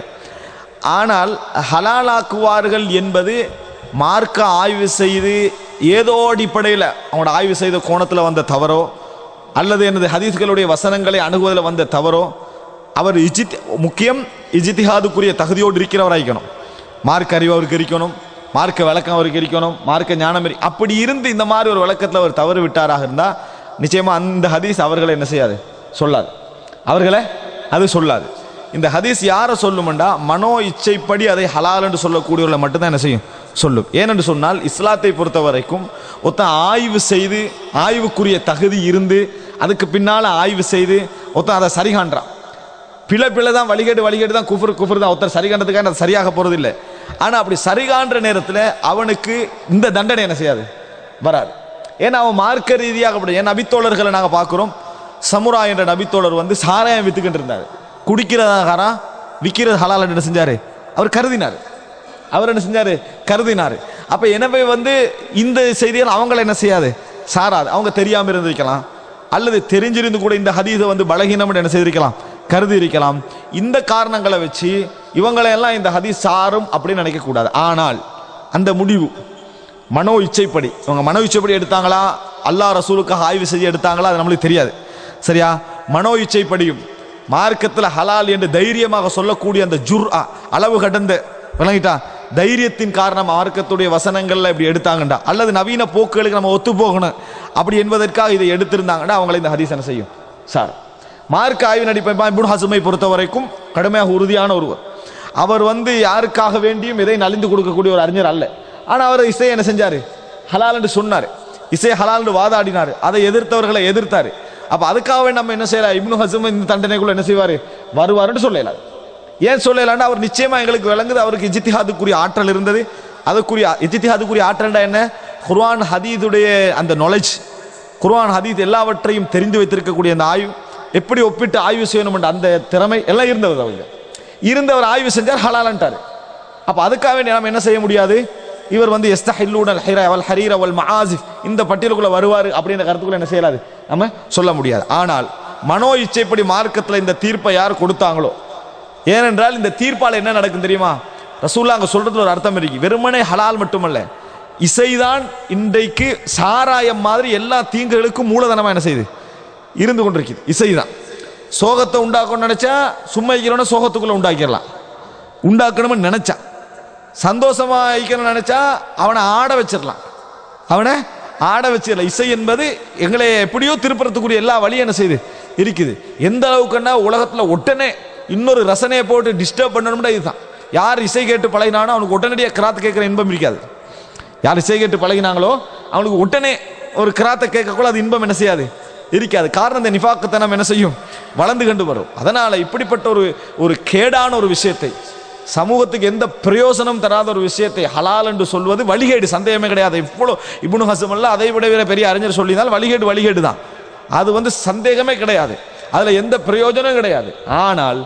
ஆனால் ஹலாலாக்குவார்கள் என்பது மார்க்க ஆய்வு செய்து ஏதோ அடிப்படையில் அவங்களோட ஆய்வு செய்த கோணத்தில் வந்த தவறோ அல்லது எனது ஹதீஸ்களுடைய வசனங்களை அணுகுவதில் வந்த தவறோ அவர் இஜித் முக்கியம் இஜித்திஹாதுக்குரிய தகுதியோடு இருக்கிறவராய்க்கணும் மார்க் அறிவு அவருக்கு இருக்கணும் மார்க்க விளக்கம் அவருக்கு இருக்கணும் மார்க்க ஞானம் இரு- அப்படி இருந்து இந்த மாதிரி ஒரு விளக்கத்தில் அவர் தவறு விட்டாராக இருந்தால் நிச்சயமா அந்த ஹதீஸ் அவர்களை என்ன செய்யாது சொல்லாது அவர்களை அது சொல்லாது இந்த ஹதீஸ் யாரை சொல்லுமெண்டா மனோ இச்சைப்படி அதை ஹலால் என்று சொல்லக்கூடியவர்களை மட்டும்தான் என்ன செய்யும் சொல்லும் ஏனென்று சொன்னால் இஸ்லாத்தை பொறுத்த வரைக்கும் ஒருத்தன் ஆய்வு செய்து ஆய்வுக்குரிய தகுதி இருந்து அதுக்கு பின்னால் ஆய்வு செய்து ஒருத்தன் அதை சரி காண்றான் பிழை பிழை தான் வழிகேடு வழிகேடு தான் குஃபர் குஃபர் தான் ஒருத்தர் சரி கண்டதுக்காக அது சரியாக போகிறது இல்லை ஆனால் அப்படி சரி காண்ற நேரத்தில் அவனுக்கு இந்த தண்டனை என்ன செய்யாது வராது ஏன்னா அவன் மார்க்க ரீதியாக அப்படி என் நபித்தோழர்களை நாங்கள் பார்க்குறோம் சமுரா என்ற நபித்தோழர் வந்து சாராயம் வித்துக்கிட்டு இருந்தார் குடிக்கிறதா ஹராம் விற்கிறது ஹலால் என்ன செஞ்சார் அவர் கருதினார் அவர் என்ன செஞ்சாரு கருதினார் அப்ப எனவே வந்து இந்த செய்திகள் அவங்கள என்ன செய்யாது சாராது அவங்க தெரியாம இருந்திருக்கலாம் அல்லது தெரிஞ்சிருந்து கூட இந்த ஹதீஸை வந்து பலகீனம் என்ன செய்திருக்கலாம் கருதி இருக்கலாம் இந்த காரணங்களை வச்சு இவங்களை எல்லாம் இந்த ஹதீஸ் சாரும் அப்படின்னு நினைக்க கூடாது ஆனால் அந்த முடிவு மனோ இச்சைப்படி இவங்க மனோ இச்சைப்படி எடுத்தாங்களா அல்லாஹ் ரசூலுக்காக ஆய்வு செய்ய எடுத்தாங்களா அது நம்மளுக்கு தெரியாது சரியா மனோ இச்சைப்படியும் மார்க்கத்தில் ஹலால் என்று தைரியமாக சொல்லக்கூடிய அந்த ஜுர் அளவு கடந்த விளங்கிட்டா தைரியத்தின் காரணம் மார்க்கத்துடைய வசனங்கள்ல இப்படி எடுத்தாங்கண்டா அல்லது நவீன போக்குகளுக்கு நம்ம ஒத்து போகணும் அப்படி என்பதற்காக இதை எடுத்திருந்தாங்கன்னா அவங்களை இந்த ஹதீஸ் என்ன செய்யும் சார் மார்க்க ஆய்வு நடிப்பை இப்னு ஹசுமை பொறுத்த வரைக்கும் கடுமையாக உறுதியான ஒருவர் அவர் வந்து யாருக்காக வேண்டியும் இதை நலிந்து கொடுக்கக்கூடிய ஒரு அறிஞர் அல்ல ஆனால் அவர் இசையை என்ன செஞ்சாரு ஹலால் என்று சொன்னார் இசை ஹலால் என்று வாதாடினார் அதை எதிர்த்தவர்களை எதிர்த்தாரு அப்ப அதுக்காகவே நம்ம என்ன செய்யலாம் இப்னு ஹசும் இந்த தண்டனைக்குள்ள என்ன செய்வாரு வருவாருன்னு சொல்லலாம் ஏன் சொல்லலாம்னா அவர் நிச்சயமா எங்களுக்கு விளங்குது அவருக்கு இஜித்திஹாதுக்குரிய ஆற்றல் இருந்தது அதுக்குரிய இஜித்திஹாதுக்குரிய ஆற்றல்டா என்ன குர்ஆன் ஹதீதுடைய அந்த நாலேஜ் குர்ஆன் ஹதீத் எல்லாவற்றையும் தெரிந்து வைத்திருக்கக்கூடிய அந்த ஆய்வு எப்படி ஒப்பிட்டு ஆய்வு செய்யணும் அந்த திறமை எல்லாம் இருந்தவர் அவங்க இருந்தவர் ஆய்வு செஞ்சார் ஹலாலன்ட்டார் அப்ப அதுக்காக வேண்டி நாம என்ன செய்ய முடியாது இவர் வந்து எஸ்தஹில்லூனல் ஹிர வல் ஹரீர வல் மஆசிஃப் இந்த பட்டியலுக்குள்ள வருவார் அப்படின்ற கருத்துக்குள்ள என்ன செய்யலாது நம்ம சொல்ல முடியாது ஆனால் மனோ இச்சைப்படி மார்க்கத்தில் இந்த தீர்ப்பை யார் கொடுத்தாங்களோ ஏனென்றால் இந்த தீர்ப்பால் என்ன நடக்கும் தெரியுமா ரசூல்லா அங்க சொல்றதுல ஒரு அர்த்தம் இருக்கு வெறுமனே ஹலால் மட்டுமல்ல இசைதான் இன்றைக்கு சாராயம் மாதிரி எல்லா தீங்குகளுக்கும் மூலதனமா என்ன செய்யுது இருந்து கொண்டிருக்குது இசைதான் சோகத்தை உண்டாக்கணும்னு நினைச்சா சும்மா இருக்கிறவன சோகத்துக்குள்ள உண்டாக்கிடலாம் உண்டாக்கணும்னு நினைச்சா சந்தோஷமா வைக்கணும்னு நினைச்சா அவனை ஆட வச்சிடலாம் அவனை ஆட வச்சிடலாம் இசை என்பது எங்களை எப்படியோ திருப்புறத்துக்குரிய எல்லா வழியும் என்ன செய்யுது இருக்குது எந்த அளவுக்குன்னா உலகத்துல உடனே இன்னொரு ரசனையை போட்டு டிஸ்டர்ப் பண்ணணும்னா இதுதான் யார் இசை கேட்டு பழகினானோ அவனுக்கு உடனடியாக கிராத்து கேட்குற இன்பம் இருக்காது யார் இசை கேட்டு பழகினாங்களோ அவனுக்கு உடனே ஒரு கிராத்தை கேட்கக்குள்ள அது இன்பம் என்ன செய்யாது இருக்காது காரணம் இந்த நிஃபாக்குத்தனம் என்ன செய்யும் வளர்ந்து கண்டு வரும் அதனால இப்படிப்பட்ட ஒரு ஒரு கேடான ஒரு விஷயத்தை சமூகத்துக்கு எந்த பிரயோசனம் தராத ஒரு விஷயத்தை ஹலால் என்று சொல்வது வழிகேடு சந்தேகமே கிடையாது இவ்வளோ இப்னு ஹசம் அல்ல அதை விட வேற பெரிய அறிஞர் சொல்லினால் வழிகேடு வழிகேடு தான் அது வந்து சந்தேகமே கிடையாது அதுல எந்த பிரயோஜனம் கிடையாது ஆனால்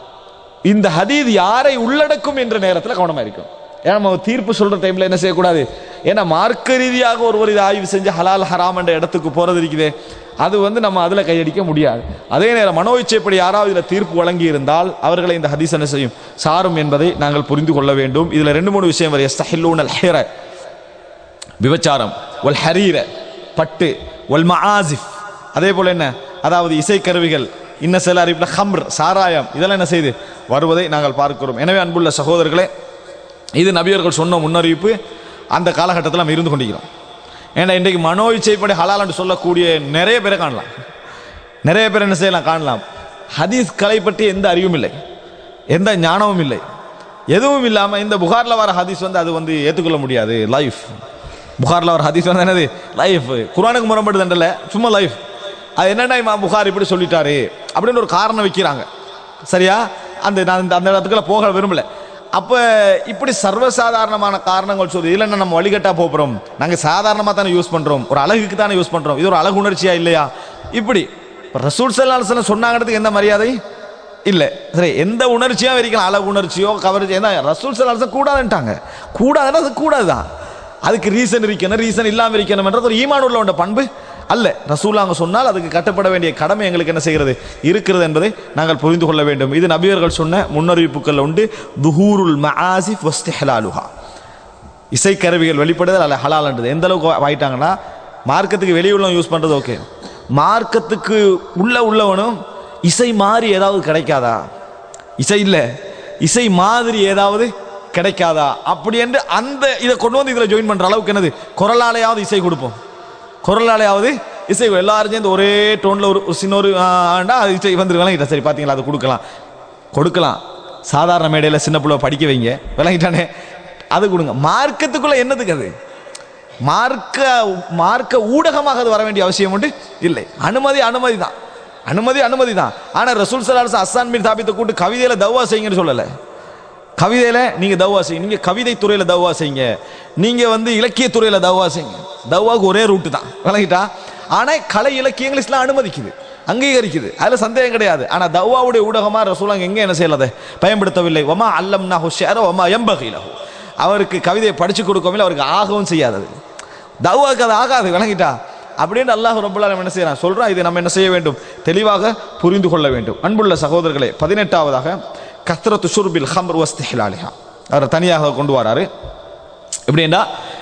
இந்த ஹதீத் யாரை உள்ளடக்கும் என்ற நேரத்தில் கவனமா இருக்கும் ஏன்னா நம்ம தீர்ப்பு சொல்ற டைம்ல என்ன செய்யக்கூடாது ஏன்னா மார்க்க ரீதியாக ஒருவர் இதை ஆய்வு செஞ்சு ஹலால் ஹராம் என்ற இடத்துக்கு போறது இருக்குதே அது வந்து நம்ம அதில் கையடிக்க முடியாது அதே நேரம் மனோ இச்சைப்படி யாராவது இதில் தீர்ப்பு வழங்கி இருந்தால் அவர்களை இந்த ஹதீஸ் என்ன செய்யும் சாரும் என்பதை நாங்கள் புரிந்து கொள்ள வேண்டும் இதில் ரெண்டு மூணு விஷயம் வரை எஸ்தஹில்லூன் அல் ஹிர விபச்சாரம் ஒல் ஹரீர பட்டு ஒல் மஆசிஃப் அதே போல என்ன அதாவது இசைக்கருவிகள் இன்ன சில அறிவிப்பில் ஹம்ர் சாராயம் இதெல்லாம் என்ன செய்து வருவதை நாங்கள் பார்க்கிறோம் எனவே அன்புள்ள சகோதரர்களே இது நபியர்கள் சொன்ன முன்னறிவிப்பு அந்த காலகட்டத்தில் நம்ம இருந்து கொண்டிருக்கிறோம் ஏன்னா இன்றைக்கு மனோ இச்சைப்படி ஹலால் என்று சொல்லக்கூடிய நிறைய பேரை காணலாம் நிறைய பேர் என்ன செய்யலாம் காணலாம் ஹதீஸ் கலை பற்றி எந்த அறிவும் இல்லை எந்த ஞானமும் இல்லை எதுவும் இல்லாமல் இந்த புகாரில் வர ஹதீஸ் வந்து அது வந்து ஏற்றுக்கொள்ள முடியாது லைஃப் புகாரில் வர ஹதீஸ் வந்து என்னது லைஃப் குரானுக்கு முரண்படுதுன்றல சும்மா லைஃப் அது என்னடா இமாம் புகார் இப்படி சொல்லிட்டாரு அப்படின்னு ஒரு காரணம் வைக்கிறாங்க சரியா அந்த நான் இந்த- அந்த இடத்துக்குள்ள போக விரும்பல அப்போ இப்படி சர்வசாதாரணமான காரணங்கள் சொல்லி இல்லை நம்ம வழிகட்டா போகிறோம் நாங்கள் சாதாரணமாக தானே யூஸ் பண்ணுறோம் ஒரு அழகுக்கு தானே யூஸ் பண்ணுறோம் இது ஒரு அழகு உணர்ச்சியா இல்லையா இப்படி இப்போ ரசூல் சல்லாஹ் சொன்னாங்கிறதுக்கு எந்த மரியாதை இல்லை சரி எந்த உணர்ச்சியாக இருக்கலாம் அழகு உணர்ச்சியோ கவர்ச்சி ஏன்னா ரசூல் சல்லாஹ் கூடாதுன்ட்டாங்க கூடாதுன்னா அது கூடாதுதான் அதுக்கு ரீசன் இருக்கணும் ரீசன் இல்லாமல் இருக்கணும்ன்றது ஒரு ஈமான் உள்ள பண்பு அல்ல ரசூலாங்க சொன்னால் அதுக்கு கட்டப்பட வேண்டிய கடமை எங்களுக்கு என்ன செய்கிறது இருக்கிறது என்பதை நாங்கள் புரிந்து கொள்ள வேண்டும் இது நபியர்கள் சொன்ன முன்னறிவிப்புகள் உண்டு துஹூருல் மஆசிஃப் வஸ்திஹலாலுஹா இசைக்கருவிகள் வெளிப்படுதல் அல்ல ஹலால்ன்றது எந்த அளவுக்கு ஆயிட்டாங்கன்னா மார்க்கத்துக்கு வெளியுள்ளவன் யூஸ் பண்ணுறது ஓகே மார்க்கத்துக்கு உள்ள உள்ளவனும் இசை மாறி ஏதாவது கிடைக்காதா இசை இல்லை இசை மாதிரி ஏதாவது கிடைக்காதா அப்படி என்று அந்த இதை கொண்டு வந்து இதில் ஜாயின் பண்ணுற அளவுக்கு என்னது குரலாலையாவது இசை கொடுப்போம் குரலாலையாவது இசை எல்லாரும் சேர்ந்து ஒரே டோனில் ஒரு ஒரு சின்ன ஒரு ஆ, ஆண்டா அது இசை வந்து விளங்கிட்டா சரி பார்த்தீங்களா அது கொடுக்கலாம் கொடுக்கலாம் சாதாரண மேடையில் சின்ன பிள்ளை படிக்க வைங்க விளங்கிட்டானே அது கொடுங்க மார்க்கத்துக்குள்ள என்னதுக்கு அது மார்க்க மார்க்க ஊடகமாக அது வர வேண்டிய அவசியம் உண்டு இல்லை அனுமதி அனுமதி தான் அனுமதி அனுமதி தான் ஆனால் ரசூல் சலாஸ் அஸ்ஸான் பின் தாபித்தை கூட்டு கவிதையில் தவ்வா செய்யுங்கன்னு சொல்லலை கவிதையில் நீங்கள் தவ்வா செய்யுங்க நீங்கள் கவிதை துறையில் தவ்வா செய்யுங்க நீங்கள் வந்து இலக்கிய துறையில் தவ்வா செய்யுங்க தவ்வாவுக்கு ஒரே ரூட்டு தான் விளங்கிட்டா ஆனால் கலை இலக்கியங்கள் இஸ்லாம் அனுமதிக்குது அங்கீகரிக்குது அதில் சந்தேகம் கிடையாது ஆனால் தவ்வாவுடைய ஊடகமாக ரசூலாங்க எங்கே என்ன செய்யலாத பயன்படுத்தவில்லை ஒமா அல்லம்னா ஹுஷாரோ ஒமா எம்பகிலஹு அவருக்கு கவிதையை படித்து கொடுக்கவும் இல்லை அவருக்கு ஆகவும் செய்யாதது தவ்வாக்கு அது ஆகாது விளங்கிட்டா அப்படின்னு அல்லாஹ் ரபுல்லா என்ன செய்யறான் சொல்றான் இதை நம்ம என்ன செய்ய வேண்டும் தெளிவாக புரிந்து கொள்ள வேண்டும் அன்புள்ள சகோதரர்களே பதினெட்டாவதாக கத்ரத்து ஷுர்பில் ஹம்ர் வஸ்திஹிலாலிஹா அவர் தனியாக கொண்டு வராரு எப்படின்னா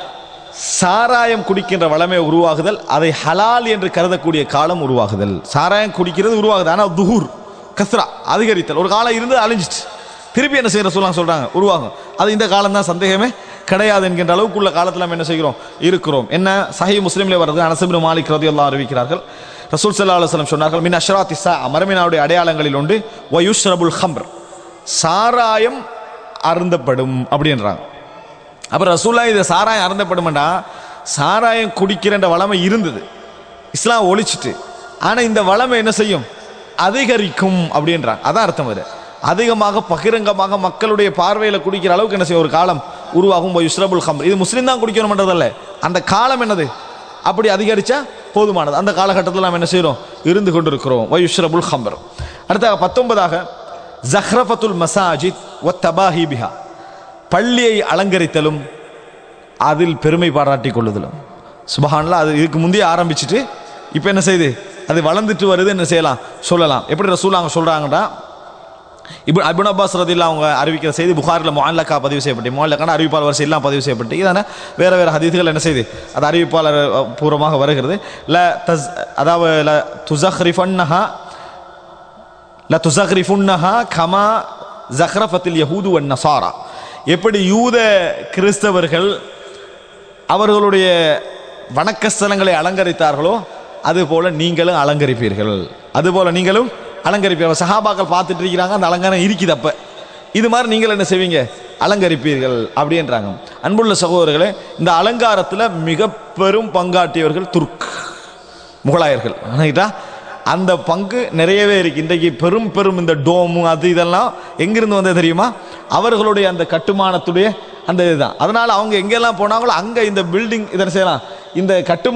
சாராயம் குடிக்கின்ற வளமை உருவாகுதல் அதை ஹலால் என்று கருதக்கூடிய காலம் உருவாகுதல் சாராயம் குடிக்கிறது உருவாகுது ஆனால் துஹூர் கஸ்ரா அதிகரித்தல் ஒரு காலம் இருந்து அழிஞ்சிட்டு திருப்பி என்ன செய்யற சொல்லாங்க சொல்றாங்க உருவாகும் அது இந்த காலம் தான் சந்தேகமே கிடையாது என்கின்ற அளவுக்குள்ள காலத்தில் நம்ம என்ன செய்கிறோம் இருக்கிறோம் என்ன சஹி முஸ்லீம்ல வருது அனசபின் மாலிக் ரதி எல்லாம் அறிவிக்கிறார்கள் ரசூல் சல்லா அலுவலம் சொன்னார்கள் மின் அஷ்ராத் இசா மரமினாவுடைய அடையாளங்களில் உண்டு வயுஷ்ரபுல் ஹம்ர் சாராயம் அருந்தப்படும் அப்படின்றாங்க அப்புறம் ரசூல்லா இது சாராயம் அருந்தப்படுமாண்டா சாராயம் குடிக்கிற வளமை இருந்தது இஸ்லாம் ஒழிச்சிட்டு ஆனால் இந்த வளமை என்ன செய்யும் அதிகரிக்கும் அப்படின்றாங்க அதான் அர்த்தம் அது அதிகமாக பகிரங்கமாக மக்களுடைய பார்வையில் குடிக்கிற அளவுக்கு என்ன செய்யும் ஒரு காலம் உருவாகும் யுஸ்ரபுல் ஹம்ர் இது முஸ்லீம் தான் குடிக்கணும்ன்றதல்ல அந்த காலம் என்னது அப்படி அதிகரிச்சா போதுமானது அந்த காலகட்டத்தில் நாம் என்ன செய்கிறோம் இருந்து கொண்டிருக்கிறோம் வயுஷ்ரபுல் ஹம்ர் அடுத்தாக பத்தொன்பதாக ஜஹ்ரஃபத்துல் மசாஜித் ஒ தபாஹி பிஹா பள்ளியை அலங்கரித்தலும் அதில் பெருமை பாராட்டிக் கொள்ளுதலும் சுபஹான்லாம் அது இதுக்கு முந்தைய ஆரம்பிச்சுட்டு இப்போ என்ன செய்யுது அது வளர்ந்துட்டு வருது என்ன செய்யலாம் சொல்லலாம் எப்படி ரசூல் அவங்க சொல்கிறாங்கன்னா இப்போ அபின் அப்பாஸ் ரதில்லா அவங்க அறிவிக்கிற செய்தி புகாரில் முஹல்லக்கா பதிவு செய்யப்பட்டு முஹல்லக்கான அறிவிப்பாளர் வரிசை எல்லாம் பதிவு செய்யப்பட்டு இதான வேறு வேறு ஹதீதுகள் என்ன செய்யுது அது அறிவிப்பாளர் அஹ், பூர்வமாக வருகிறது ல தஸ் அதாவது ல துசஹ்ரிஃபன்னஹா ல துசஹ்ரிஃபுன்னஹா கமா ஜஹ்ரஃபத்தில் யஹூது வன் நசாரா எப்படி யூத கிறிஸ்தவர்கள் அவர்களுடைய வணக்க ஸ்தலங்களை அலங்கரித்தார்களோ அதுபோல நீங்களும் அலங்கரிப்பீர்கள் அதுபோல நீங்களும் அலங்கரிப்பீர்கள் சஹாபாக்கள் பார்த்துட்டு இருக்கிறாங்க அந்த அலங்காரம் இருக்குது அப்ப இது மாதிரி நீங்கள் என்ன செய்வீங்க அலங்கரிப்பீர்கள் அப்படின்றாங்க அன்புள்ள சகோதரர்களே இந்த அலங்காரத்தில் மிக பெரும் பங்காற்றியவர்கள் துர்க் முகலாயர்கள் ஆனாக்கிட்டா அந்த பங்கு நிறையவே இருக்கு இன்றைக்கு பெரும் பெரும் இந்த டோமு அது இதெல்லாம் எங்கிருந்து வந்தது தெரியுமா அவர்களுடைய அந்த கட்டுமானத்துடைய அந்த இதுதான் அதனால அவங்க எங்கெல்லாம் போனாங்களோ அங்க இந்த பில்டிங் இதை செய்யலாம் இந்த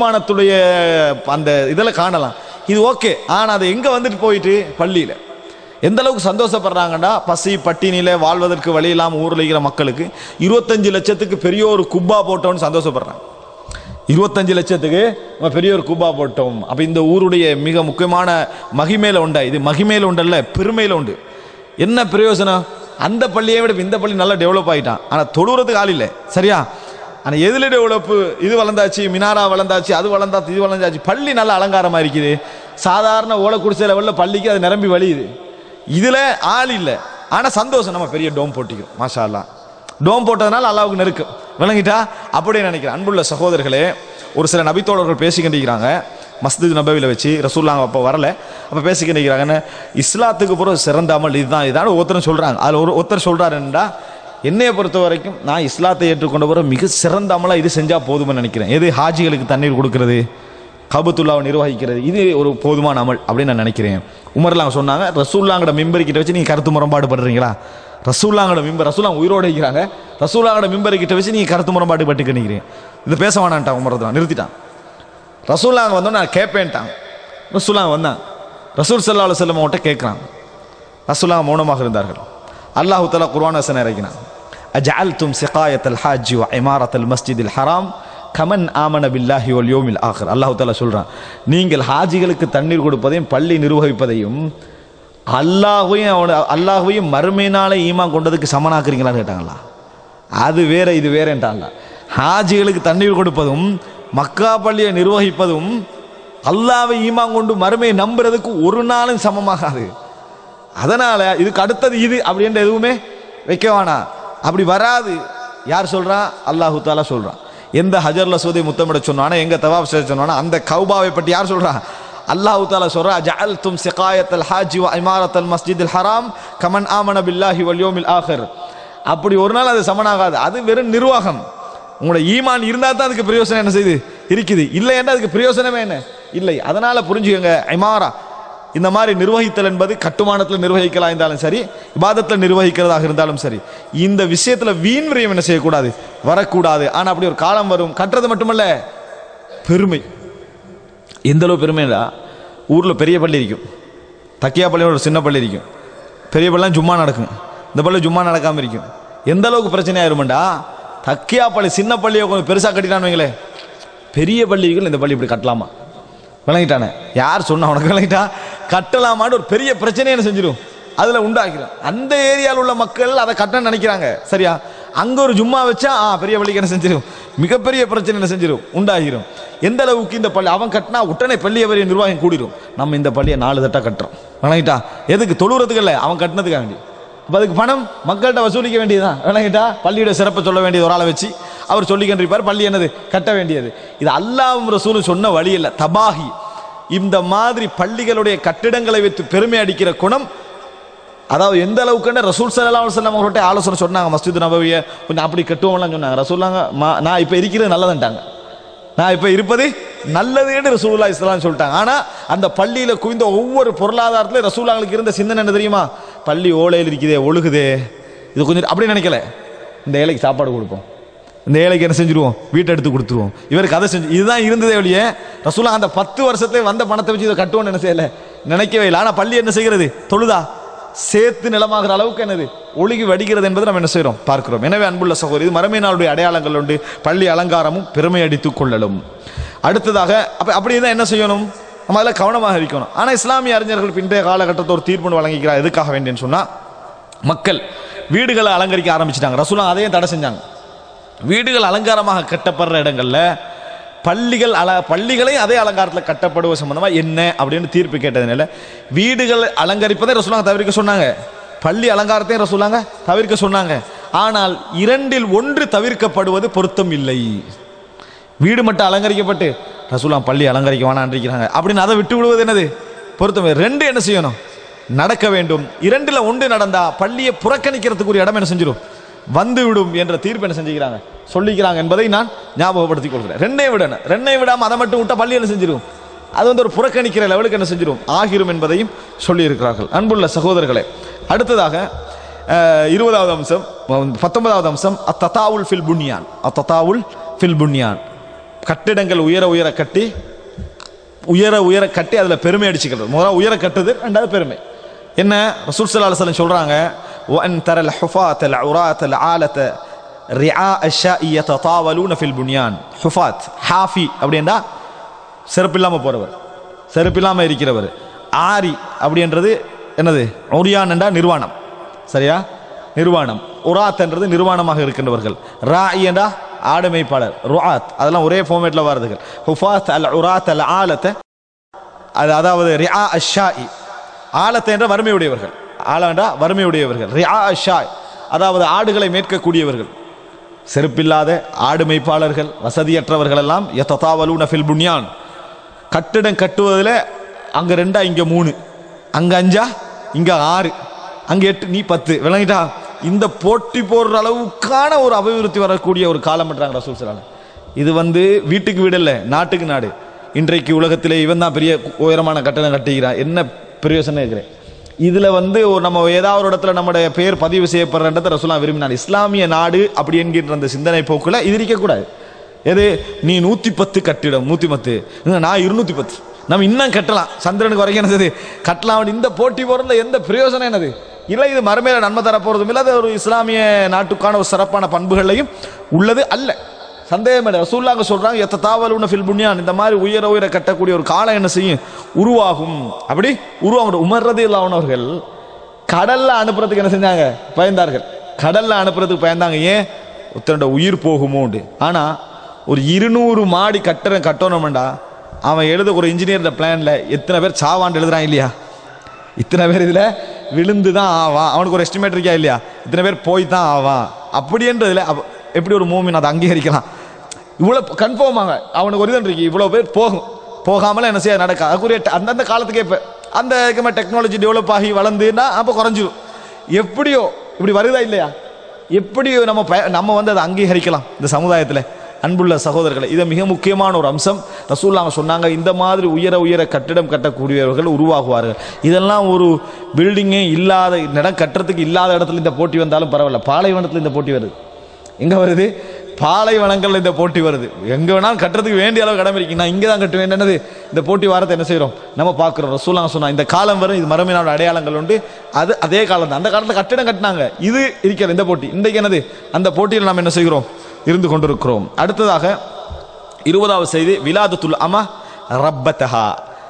கட்டுமானத்துடைய அந்த இதில் காணலாம் இது ஓகே ஆனால் அது எங்க வந்துட்டு போயிட்டு பள்ளியில் எந்த அளவுக்கு சந்தோஷப்படுறாங்கடா பசி பட்டினியில வாழ்வதற்கு வழி இல்லாமல் ஊரில் இருக்கிற மக்களுக்கு இருபத்தஞ்சு லட்சத்துக்கு பெரிய ஒரு குப்பா போட்டோம்னு சந்தோஷப்படுறாங்க இருபத்தஞ்சு லட்சத்துக்கு நம்ம பெரிய ஒரு குபா போட்டோம் அப்போ இந்த ஊருடைய மிக முக்கியமான மகிமையில உண்டா இது மகிமையில உண்டல்ல பெருமையில உண்டு என்ன பிரயோஜனம் அந்த பள்ளியை விட இப்ப இந்த பள்ளி நல்லா டெவலப் ஆகிட்டான் ஆனால் தொழுறதுக்கு ஆள் இல்லை சரியா ஆனால் எதில் டெவலப்பு இது வளர்ந்தாச்சு மினாரா வளர்ந்தாச்சு அது வளர்ந்தாச்சு இது வளர்ந்தாச்சு பள்ளி நல்ல அலங்காரமாக இருக்குது சாதாரண ஓலக்குடிசை லெவலில் பள்ளிக்கு அது நிரம்பி வழியுது இதில் ஆள் இல்லை ஆனால் சந்தோஷம் நம்ம பெரிய டோம் போட்டிக்கிறோம் மாஷா அல்லாஹ் டோம் போட்டதுனால அல்லாவுக்கு நெருக்கம் விளங்கிட்டா அப்படியே நினைக்கிறேன் அன்புள்ள சகோதரர்களே ஒரு சில நபித்தோழர்கள் பேசிக்கிட்டிருக்கிறாங்க மஸ்ஜித் நபவியில் வச்சு ரசூல்லாங்க அப்போ வரல அப்போ பேசிக்கிட்டிருக்கிறாங்கன்னு இஸ்லாத்துக்கு பிறகு சிறந்த அமல் இதுதான் இதான் ஒருத்தரும் சொல்கிறாங்க அதில் ஒரு ஒருத்தர் சொல்கிறாருன்னா என்னையை பொறுத்த வரைக்கும் நான் இஸ்லாத்தை ஏற்றுக்கொண்ட பிறகு மிக சிறந்த அமலாக இது செஞ்சால் போதும்னு நினைக்கிறேன் எது ஹாஜிகளுக்கு தண்ணீர் கொடுக்கறது கபத்துல்லாவை நிர்வகிக்கிறது இது ஒரு போதுமான அமல் அப்படின்னு நான் நினைக்கிறேன் உமர்லாங்க சொன்னாங்க ரசூல்லாங்கட மெம்பர் கிட்ட வச்சு நீங்கள் கருத்து முரண்பாடு படுறீங்களா ரசூல்லாங்கட மெம்பர் ரசூலாங்க உயிரோட இருக்கிறாங்க ரசூல்லாங்கட மெம்பர் கிட்ட வச்சு நீங்கள் கருத்து முரண்பாடு பட்டு நினைக்கிறீங்க இது பேச வேணான்ட்டான் உமர் தான் நிறுத்திட்டான் ரசூல்லாங்க வந்தோம் நான் கேட்பேன்ட்டான் ரசூல்லாங்க வந்தான் ரசூல் சல்லா அலுவலம் அவன்கிட்ட கேட்குறான் ரசூல்லாங்க மௌனமாக இருந்தார்கள் அல்லாஹு தலா குர்ஆன் வசனம் இறக்கினான் அஜஅல்தும் சிகாயத்தல் ஹாஜி வ இமாரத்தல் மஸ்ஜிதில் ஹராம் கமன் ஆமன பில்லாஹி வல் யோமில் ஆஹர் அல்லாஹு தாலா சொல்றான் நீங்கள் ஹாஜிகளுக்கு தண்ணீர் கொடுப்பதையும் பள்ளி நிர்வகிப்பதையும் அல்லாஹையும் அவன அல்லாஹையும் மறுமையினால ஈமான் கொண்டதுக்கு சமனாக்குறீங்களான்னு கேட்டாங்களா அது வேற இது வேறேன்ட்டாங்க ஹாஜிகளுக்கு தண்ணீர் கொடுப்பதும் மக்கா பள்ளியை நிர்வகிப்பதும் அல்லாவை ஈமான் கொண்டு மறுமையை நம்புறதுக்கு ஒரு நாளும் சமமாகாது அதனால இதுக்கு அடுத்தது இது அப்படின்ற எதுவுமே வைக்க வேணாம் அப்படி வராது யார் சொல்றா அல்லாஹு தாலா சொல்றான் எந்த ஹஜர்ல சோதை முத்தமிட சொன்னானோ எங்க தவாப் செய்ய சொன்னானோ அந்த கௌபாவை பற்றி யார் சொல்றா அல்லாஹு தாலா சொல்றா ஜஅல்தும் சிகாயத்தல் ஹாஜி வ இமாரத்தல் மஸ்ஜிதில் ஹராம் கமன் ஆமன பில்லாஹி வல் யோமில் ஆஹர் அப்படி ஒரு நாள் அது சமனாகாது அது வெறும் நிர்வாகம் உங்களோட ஈமான் இருந்தால் தான் அதுக்கு பிரயோசனம் என்ன செய்யுது இருக்குது இல்லைன்னா அதுக்கு பிரயோசனமே என்ன இல்லை அதனால புரிஞ்சுக்கோங்க ஐமாரா இந்த மாதிரி நிர்வகித்தல் என்பது கட்டுமானத்தில் நிர்வகிக்கலாம் இருந்தாலும் சரி இபாதத்தில் நிர்வகிக்கிறதாக இருந்தாலும் சரி இந்த விஷயத்தில் வீண் விரயம் என்ன செய்யக்கூடாது வரக்கூடாது ஆனால் அப்படி ஒரு காலம் வரும் கட்டுறது மட்டுமல்ல பெருமை எந்த அளவு பெருமைடா ஊரில் பெரிய பள்ளி இருக்கும் தக்கியா பள்ளியோட ஒரு சின்ன பள்ளி இருக்கும் பெரிய பள்ளிலாம் ஜும்மா நடக்கும் இந்த பள்ளி ஜும்மா நடக்காமல் இருக்கும் எந்த அளவுக்கு பிரச்சனை ஆயிருமெண்டா தக்கியா பள்ளி சின்ன பள்ளியை கொஞ்சம் பெருசாக கட்டிட்டான்னு வைங்களேன் பெரிய பள்ளிகள் இந்த பள்ளி இப்படி கட்டலாமா விளங்கிட்டானே யார் சொன்னா உனக்கு விளங்கிட்டா கட்டலாமான்னு ஒரு பெரிய பிரச்சனையை என்ன செஞ்சிடும் அதில் உண்டாக்கிறோம் அந்த ஏரியாவில் உள்ள மக்கள் அதை கட்ட நினைக்கிறாங்க சரியா அங்கே ஒரு ஜும்மா வச்சா ஆ பெரிய பள்ளிக்கு என்ன செஞ்சிடும் மிகப்பெரிய பிரச்சனை என்ன செஞ்சிடும் உண்டாகிரும் எந்த அளவுக்கு இந்த பள்ளி அவன் கட்டினா உடனே பள்ளியை பெரிய நிர்வாகம் கூடிடும் நம்ம இந்த பள்ளியை நாலு தட்டா கட்டுறோம் விளங்கிட்டா எதுக்கு தொழுறதுக்கு இல்லை அவன் கட்டினதுக்காக வேண்டி அப்போ அதுக்கு பணம் மக்கள்கிட்ட வசூலிக்க வேண்டியதுதான் விளங்கிட்டா பள்ளியோட சிறப்பை சொல்ல வேண்டியது ஒரு ஆளை வச்சு அவர் சொல்லிக்கின்றிருப்பார் பள்ளி என்னது கட்ட வேண்டியது இது அல்லாஹ்வும் ரசூலும் சொன்ன வழி இல்லை தபாகி இந்த மாதிரி பள்ளிகளுடைய கட்டிடங்களை வைத்து பெருமை அடிக்கிற குணம் அதாவது எந்த அளவுக்குன்னு ரசூல் சல்லா அலுவலம் அவங்கள்ட்ட ஆலோசனை சொன்னாங்க மஸ்ஜித் நபவியை கொஞ்சம் அப்படி கட்டுவோம்லாம் சொன்னாங்க ரசூல்லாங்க "மா- நான் இப்போ இருக்கிறது நல்லதுன்ட்டாங்க நான் இப்போ இருப்பது நல்லதுன்னு ரசூலுல்லா இஸ்லாம் சொல்லிட்டாங்க ஆனால் அந்த பள்ளியில் குவிந்த ஒவ்வொரு பொருளாதாரத்திலும் ரசூலாங்களுக்கு இருந்த சிந்தனை என்ன தெரியுமா பள்ளி ஓலையில் இருக்குதே ஒழுகுதே இது கொஞ்சம் அப்படி நினைக்கல இந்த ஏழைக்கு சாப்பாடு கொடுப்போம் இந்த ஏழைக்கு என்ன செஞ்சிருவோம் வீட்டை எடுத்து கொடுத்துருவோம் இவருக்கு அதை செஞ்சு இதுதான் இருந்ததே ஒழிய ரசூலா அந்த பத்து வருஷத்துல வந்த பணத்தை வச்சு இதை கட்டுவோம்னு என்ன செய்யல நினைக்கவே இல்லை ஆனால் பள்ளி என்ன செய்கிறது தொழுதா சேர்த்து நிலமாகிற அளவுக்கு என்னது ஒழுகி வடிகிறது என்பதை நம்ம என்ன செய்கிறோம் பார்க்கிறோம் எனவே அன்புள்ள சகோதரி இது மறுமை நாளுடைய அடையாளங்கள் உண்டு பள்ளி அலங்காரமும் பெருமை அடித்துக் கொள்ளலும் அடுத்ததாக அப்ப அப்படி தான் என்ன செய்யணும் நம்ம அதில் கவனமாக இருக்கணும் ஆனால் இஸ்லாமிய அறிஞர்கள் பிந்தைய காலகட்டத்தில் ஒரு தீர்ப்பு வழங்கிக்கிறார் எதுக்காக வேண்டியன்னு சொன்னால் மக்கள் வீடுகளை அலங்கரிக்க ஆரம்பிச்சிட்டாங்க ரசூலா அதையும் தடை செஞ்சாங்க வீடுகள் அலங்காரமாக கட்டப்படுற இடங்கள்ல பள்ளிகள் அல பள்ளிகளையும் அதே அலங்காரத்தில் கட்டப்படுவது சம்பந்தமா என்ன அப்படின்னு தீர்ப்பு கேட்டதுனால வீடுகள் அலங்கரிப்பதை ரசூலாங்க தவிர்க்க சொன்னாங்க பள்ளி அலங்காரத்தையும் ரசூலாங்க தவிர்க்க சொன்னாங்க ஆனால் இரண்டில் ஒன்று தவிர்க்கப்படுவது பொருத்தம் இல்லை வீடு மட்டும் அலங்கரிக்கப்பட்டு ரசூலாம் பள்ளி அலங்கரிக்க வேணான்றிருக்கிறாங்க அப்படின்னு அதை விட்டு விடுவது என்னது பொருத்தம் இல்லை. ரெண்டு என்ன செய்யணும் நடக்க வேண்டும் இரண்டுல ஒன்று நடந்தா பள்ளியை புறக்கணிக்கிறதுக்கு ஒரு இடம் என்ன செஞ்சிடும் வந்து விடும் என்ற தீர்ப்பு என்ன செஞ்சுக்கிறாங்க சொல்லிக்கிறாங்க என்பதை நான் ஞாபகப்படுத்திக் கொள்கிறேன் ரெண்டையும் விடணும் ரெண்டையும் விடாம அதை மட்டும் விட்டா பள்ளி என்ன செஞ்சிடும் அது வந்து ஒரு புறக்கணிக்கிற லெவலுக்கு என்ன செஞ்சிடும் ஆகிரும் என்பதையும் சொல்லியிருக்கிறார்கள் அன்புள்ள சகோதரர்களே அடுத்ததாக அஹ், இருபதாவது அம்சம் பத்தொன்பதாவது அம்சம் அத்ததாவுல் ஃபில் புன்யான் அத்ததாவுல் ஃபில் புன்யான் கட்டிடங்கள் உயர உயர கட்டி உயர உயர கட்டி அதில் பெருமை அடிச்சுக்கிறது முதல்ல உயர கட்டுது ரெண்டாவது பெருமை என்ன ரசூல் ஸல்லல்லாஹு அலைஹி வஸல்லம் சொல்றாங்க وأن ترى الحفاة العراة العالة رعاء الشاء يتطاولون في البنيان حفاة حافي அப்படின்னா செருப்பில்லாமல் போறவர் செருப்பில்லாமல் இருக்கிறவர் ஆரி அப்படின்றது என்னது ஒரியான் என்றா நிர்வாணம் சரியா நிர்வாணம் உராத்ன்றது நிர்வாணமாக இருக்கின்றவர்கள் ராய் என்றா ஆடுமைப்பாளர் ருஆத் அதெல்லாம் ஒரே ஃபார்மேட்டில் வருதுகள் ஹுஃபாத் அல் உராத் அல் ஆலத்தை அது அதாவது ரியா அஷாஇ ஆலத்தை என்ற வறுமையுடையவர்கள் ஆலண்டா வறுமையுடையவர்கள் ரியா அஷாய் அதாவது ஆடுகளை மேற்கக்கூடியவர்கள் செருப்பில்லாத ஆடு மேய்ப்பாளர்கள் வசதியற்றவர்கள் எல்லாம் எத்ததாவலூன ஃபில் புன்யான் கட்டிடம் கட்டுவதில் அங்கே ரெண்டா இங்கே மூணு அங்கே அஞ்சா இங்கே ஆறு அங்கே எட்டு நீ பத்து விளங்கிட்டா இந்த போட்டி போடுற அளவுக்கான ஒரு அபிவிருத்தி வரக்கூடிய ஒரு காலம் பண்றாங்க ரசூல் சலான இது வந்து வீட்டுக்கு வீடு இல்லை நாட்டுக்கு நாடு இன்றைக்கு உலகத்திலே இவன் தான் பெரிய உயரமான கட்டணம் கட்டிக்கிறான் என்ன பிரயோசனம் இருக்கிறேன் இதில் வந்து ஒரு நம்ம ஏதாவது ஒரு இடத்துல நம்முடைய பேர் பதிவு செய்யப்படுறன்றதை ரசூலா விரும்பினார் இஸ்லாமிய நாடு அப்படி என்கின்ற அந்த சிந்தனை போக்குல இது இருக்கக்கூடாது எது நீ நூற்றி பத்து கட்டிடம் நூற்றி பத்து இல்ல, நான் இருநூத்தி பத்து நம்ம இன்னும் கட்டலாம் சந்திரனுக்கு வரைக்கும் என்னது கட்டலாம் இந்த போட்டி போறதுல எந்த பிரயோஜனம் என்னது இல்லை இது மறுமையில நன்மை தர போறதும் இல்லை அது ஒரு இஸ்லாமிய நாட்டுக்கான ஒரு சிறப்பான பண்புகளையும் உள்ளது அல்ல சந்தேகம் இல்லை ரசூல்லாங்க சொல்றாங்க எத்த தாவலுன ஃபில் புண்ணியான் இந்த மாதிரி உயர உயர கட்டக்கூடிய ஒரு காலம் என்ன செய்யும் உருவாகும் அப்படி உருவாகும் உமர்றது இல்லாதவர்கள் கடல்ல அனுப்புறதுக்கு என்ன செஞ்சாங்க பயந்தார்கள் கடல்ல அனுப்புறதுக்கு பயந்தாங்க ஏன் ஒருத்தனோட உயிர் போகுமோண்டு ஆனா ஒரு இருநூறு மாடி கட்டடம் கட்டணும்டா அவன் எழுத ஒரு இன்ஜினியர் பிளான்ல எத்தனை பேர் சாவாண்டு எழுதுறான் இல்லையா இத்தனை பேர் இதுல விழுந்து தான் ஆவான் அவனுக்கு ஒரு எஸ்டிமேட் இருக்கா இல்லையா இத்தனை பேர் போய் தான் ஆவான் அப்படின்றதுல அப்ப எப்படி ஒரு மூமின் அதை அங்கீகரிக்கலாம் இவ்வளவு கன்ஃபார்ம் ஆக அவனுக்கு ஒரு இதன் இருக்கு இவ்வளவு பேர் போகும் போகாமல என்ன செய்ய நடக்க அதுக்குரிய ட- அந்தந்த காலத்துக்கே இப்போ அந்த இதுக்கு டெக்னாலஜி டெவலப் ஆகி வளர்ந்துன்னா அப்போ குறைஞ்சிரும் எப்படியோ இப்படி வருதா இல்லையா எப்படியோ நம்ம பய- நம்ம வந்து அதை அங்கீகரிக்கலாம் இந்த சமுதாயத்தில் அன்புள்ள சகோதரர்களை இது மிக முக்கியமான ஒரு அம்சம் ரசூல்லாங்க சொன்னாங்க இந்த மாதிரி உயர உயர கட்டிடம் கட்டக்கூடியவர்கள் உருவாகுவார்கள் இதெல்லாம் ஒரு பில்டிங்கே இல்லாத இடம் கட்டுறதுக்கு இல்லாத இடத்துல இந்த போட்டி வந்தாலும் பரவாயில்ல பாலைவனத்தில் இந்த போட்டி வருது எங்க வருது பாலைவனங்கள்ல இந்த போட்டி வருது எங்க வேணாலும் கட்டுறதுக்கு வேண்டிய அளவு கடமை இருக்கு நான் இங்கே தான் கட்டுவேன் என்னது இந்த போட்டி வாரத்தை என்ன செய்றோம் நம்ம பார்க்குறோம் ரசூலாங்க சொன்னா இந்த காலம் வரும் இது மரமினோட அடையாளங்கள் உண்டு அது அதே காலம் தான் அந்த காலத்தில் கட்டிடம் கட்டினாங்க இது இருக்கிற இந்த போட்டி இன்றைக்கு என்னது அந்த போட்டியில் நாம் என்ன செய்கிறோம் இருந்து கொண்டிருக்கிறோம் அடுத்ததாக இருபதாவது செய்தி விலாதத்துல் அம ரப்பத்தஹா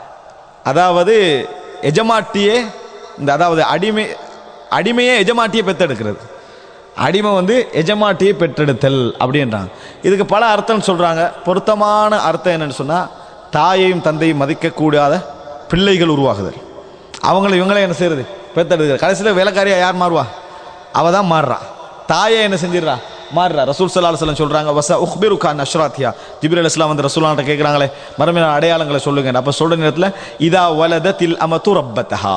அதாவது எஜமாட்டியே இந்த அதாவது அடிமை அடிமையே எஜமாட்டியை பெத்தெடுக்கிறது அடிமை வந்து எஜமாட்டியை பெற்றெடுத்தல் அப்படின்றாங்க இதுக்கு பல அர்த்தம் சொல்றாங்க பொருத்தமான அர்த்தம் என்னன்னு சொன்னா தாயையும் தந்தையும் மதிக்கக்கூடாத பிள்ளைகள் உருவாகுதல் அவங்கள இவங்களே என்ன செய்யறது பெத்தெடுக்கிறது கடைசியில் வேலைக்காரியா யார் மாறுவா அவ தான் மாறுறா தாயை என்ன செஞ்சிடுறா மாறுறா ரசூல் சல்லா அலுவலம் சொல்றாங்க வச உஹ்பிரு கான் அஷ்ராத்தியா ஜிப்ரல் இஸ்லாம் வந்து ரசூலான்ட்ட கேட்குறாங்களே மறுமையான அடையாளங்களை சொல்லுங்க அப்போ சொல்ற நேரத்தில் இதா வலத தில் அமத்து ரப்பத்தஹா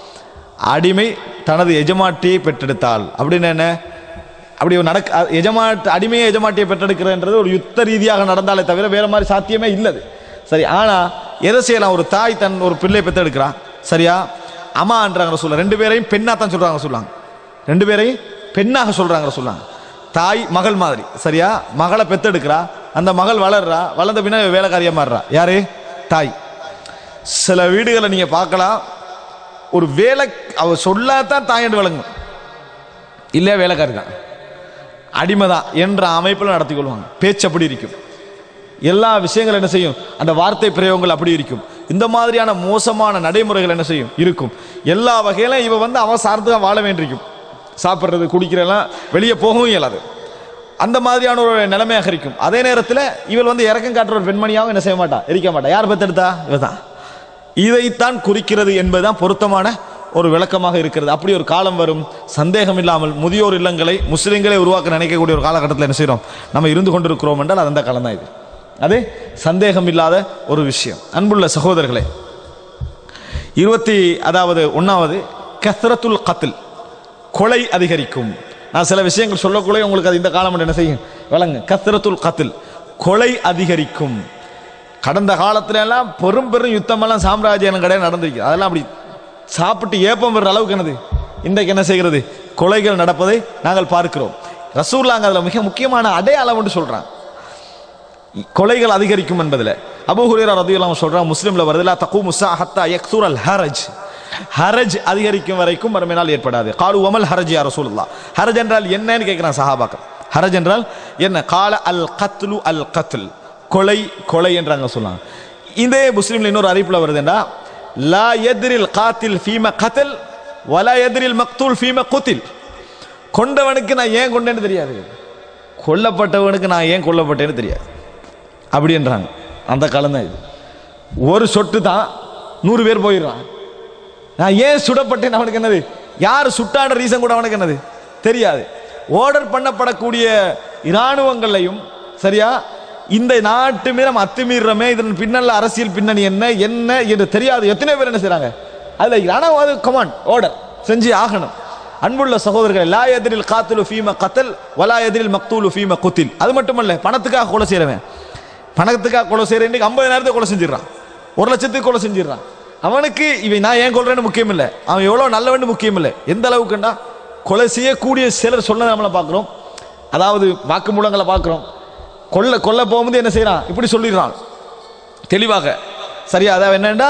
அடிமை தனது எஜமாட்டியை பெற்றெடுத்தாள் அப்படின்னு என்ன அப்படி ஒரு நடக்க அ- எஜமாட் அடிமையை எஜமாட்டியை பெற்றெடுக்கிறதுன்றது ஒரு யுத்த ரீதியாக நடந்தாலே தவிர வேற மாதிரி சாத்தியமே இல்லது சரி ஆனா எதை செய்யலாம் ஒரு தாய் தன் ஒரு பிள்ளை பெற்றெடுக்கிறான் சரியா அம்மான்றாங்க சொல்ல ரெண்டு பேரையும் பெண்ணா தான் சொல்றாங்க சொல்லுவாங்க ரெண்டு பேரையும் பெண்ணாக சொல்றாங்க சொல்லுவாங்க தாய் மகள் மாதிரி சரியா மகளை பெத்தெடுக்கிறா அந்த மகள் வளர்றா வளர்ந்த பின்ன இவ வேலைக்காரியா மாறுறா யாரு தாய் சில வீடுகளை நீங்க பார்க்கலாம் ஒரு வேலை அவ சொல்லாதான் தாயண்டு விளங்கும் இல்லையா வேலைக்காரி தான் அடிமை தான் என்ற அமைப்பில் நடத்தி கொள்வாங்க பேச்சு அப்படி இருக்கும் எல்லா விஷயங்களும் என்ன செய்யும் அந்த வார்த்தை பிரயோகங்கள் அப்படி இருக்கும் இந்த மாதிரியான மோசமான நடைமுறைகள் என்ன செய்யும் இருக்கும் எல்லா வகையிலும் இவ வந்து அவன் சார்ந்து தான் வாழ வேண்டியிருக்கும் சாப்பிட்றது குடிக்கிறதெல்லாம் வெளியே போகவும் இயலாது அந்த மாதிரியான ஒரு நிலைமையாக இருக்கும் அதே நேரத்தில் இவள் வந்து இறக்கம் காட்டுற ஒரு பெண்மணியாகவும் என்ன செய்ய மாட்டா இருக்க மாட்டா யார் பெத்தெடுத்தா இவ தான் இதைத்தான் குறிக்கிறது என்பதுதான் பொருத்தமான ஒரு விளக்கமாக இருக்கிறது அப்படி ஒரு காலம் வரும் சந்தேகம் இல்லாமல் முதியோர் இல்லங்களை முஸ்லிம்களை உருவாக்க நினைக்கக்கூடிய ஒரு காலகட்டத்தில் என்ன செய்கிறோம் நம்ம இருந்து கொண்டிருக்கிறோம் என்றால் அது அந்த காலம் தான் இது அது சந்தேகம் இல்லாத ஒரு விஷயம் அன்புள்ள சகோதரர்களே இருபத்தி அதாவது ஒன்றாவது கத்ரத்துல் கத்தில் கொலை அதிகரிக்கும் நான் சில விஷயங்கள் சொல்லக்குள்ளே உங்களுக்கு அது இந்த காலம் என்ன செய்யும் விளங்க கத்ரத்துல் கத்தில் கொலை அதிகரிக்கும் கடந்த காலத்துல எல்லாம் பெரும் பெரும் யுத்தமெல்லாம் சாம்ராஜ்யம் கிடையாது நடந்திருக்கு அதெல்லாம் அப்படி சாப்பிட்டு ஏப்பம் வர்ற அளவுக்கு என்னது இன்றைக்கு என்ன செய்கிறது கொலைகள் நடப்பதை நாங்கள் பார்க்கிறோம் ரசூல்லாங்க அதில் மிக முக்கியமான அடையாளம் என்று சொல்றாங்க கொலைகள் அதிகரிக்கும் என்பதில் அபு ஹுரேரா ரதியெல்லாம் சொல்றாங்க முஸ்லீம்ல வருதுல தகு முசா ஹத்தா யக்சூர் அல் ஹரஜ் ஹரஜ் அதிகரிக்கும் வரைக்கும் மறுமை நாள் ஏற்படாது காலு ஒமல் ஹரஜ் யார் ரசூலுல்லாஹ் ஹரஜ் என்றால் என்னன்னு கேட்கிறான் சஹாபாக்கள் ஹரஜ் என்றால் என்ன கால அல் கத்லு அல் கத்ல் கொலை கொலை என்றாங்க சொன்னாங்க இதே முஸ்லீம்ல இன்னொரு அறிவிப்புல வருதுன்னா லா எதிரில் காத்தில் ஃபீம கத்தல் வலா எதிரில் மக்தூல் ஃபீம குத்தில் கொண்டவனுக்கு நான் ஏன் கொண்டேன்னு தெரியாது கொல்லப்பட்டவனுக்கு நான் ஏன் கொல்லப்பட்டேன்னு தெரியாது அப்படின்றாங்க அந்த காலம் தான் இது ஒரு சொட்டு தான் நூறு பேர் போயிடுறான் நான் ஏன் சுடப்பட்டேன் அவனுக்கு என்னது யார் சுட்டான ரீசன் கூட அவனுக்கு என்னது தெரியாது ஆர்டர் பண்ணப்படக்கூடிய இராணுவங்களையும் சரியா இந்த நாட்டு மீது நம்ம அத்துமீறமே இதன் பின்னல்ல அரசியல் பின்னணி என்ன என்ன என்று தெரியாது எத்தனை பேர் என்ன செய்றாங்க அதுல இராணுவ அது கமாண்ட் ஆர்டர் செஞ்சு ஆகணும் அன்புள்ள சகோதரர்கள் லா எதிரில் காத்துலு ஃபீம கத்தல் வலா எதிரில் மக்தூலு ஃபீம குத்தில் அது மட்டுமல்ல பணத்துக்காக கொலை செய்யறவன் பணத்துக்காக கொலை செய்யறேன் இன்னைக்கு ஐம்பது நேரத்தை கொலை செஞ்சிடறான் ஒரு லட்சத்துக்கு கொலை செஞ்சிடறான் அவனுக்கு இவன் நான் ஏன் கொள்றேன்னு முக்கியம் இல்லை அவன் எவ்வளவு நல்லவன்னு முக்கியம் இல்லை எந்த அளவுக்குண்டா கொலை செய்யக்கூடிய சிலர் சொல்ல நம்மளை பார்க்குறோம் அதாவது வாக்குமூலங்களை பார்க்குறோம் கொல்ல கொல்ல போகும்போது என்ன செய்யறான் இப்படி சொல்லிடுறான் தெளிவாக சரியா அதாவது என்னன்னா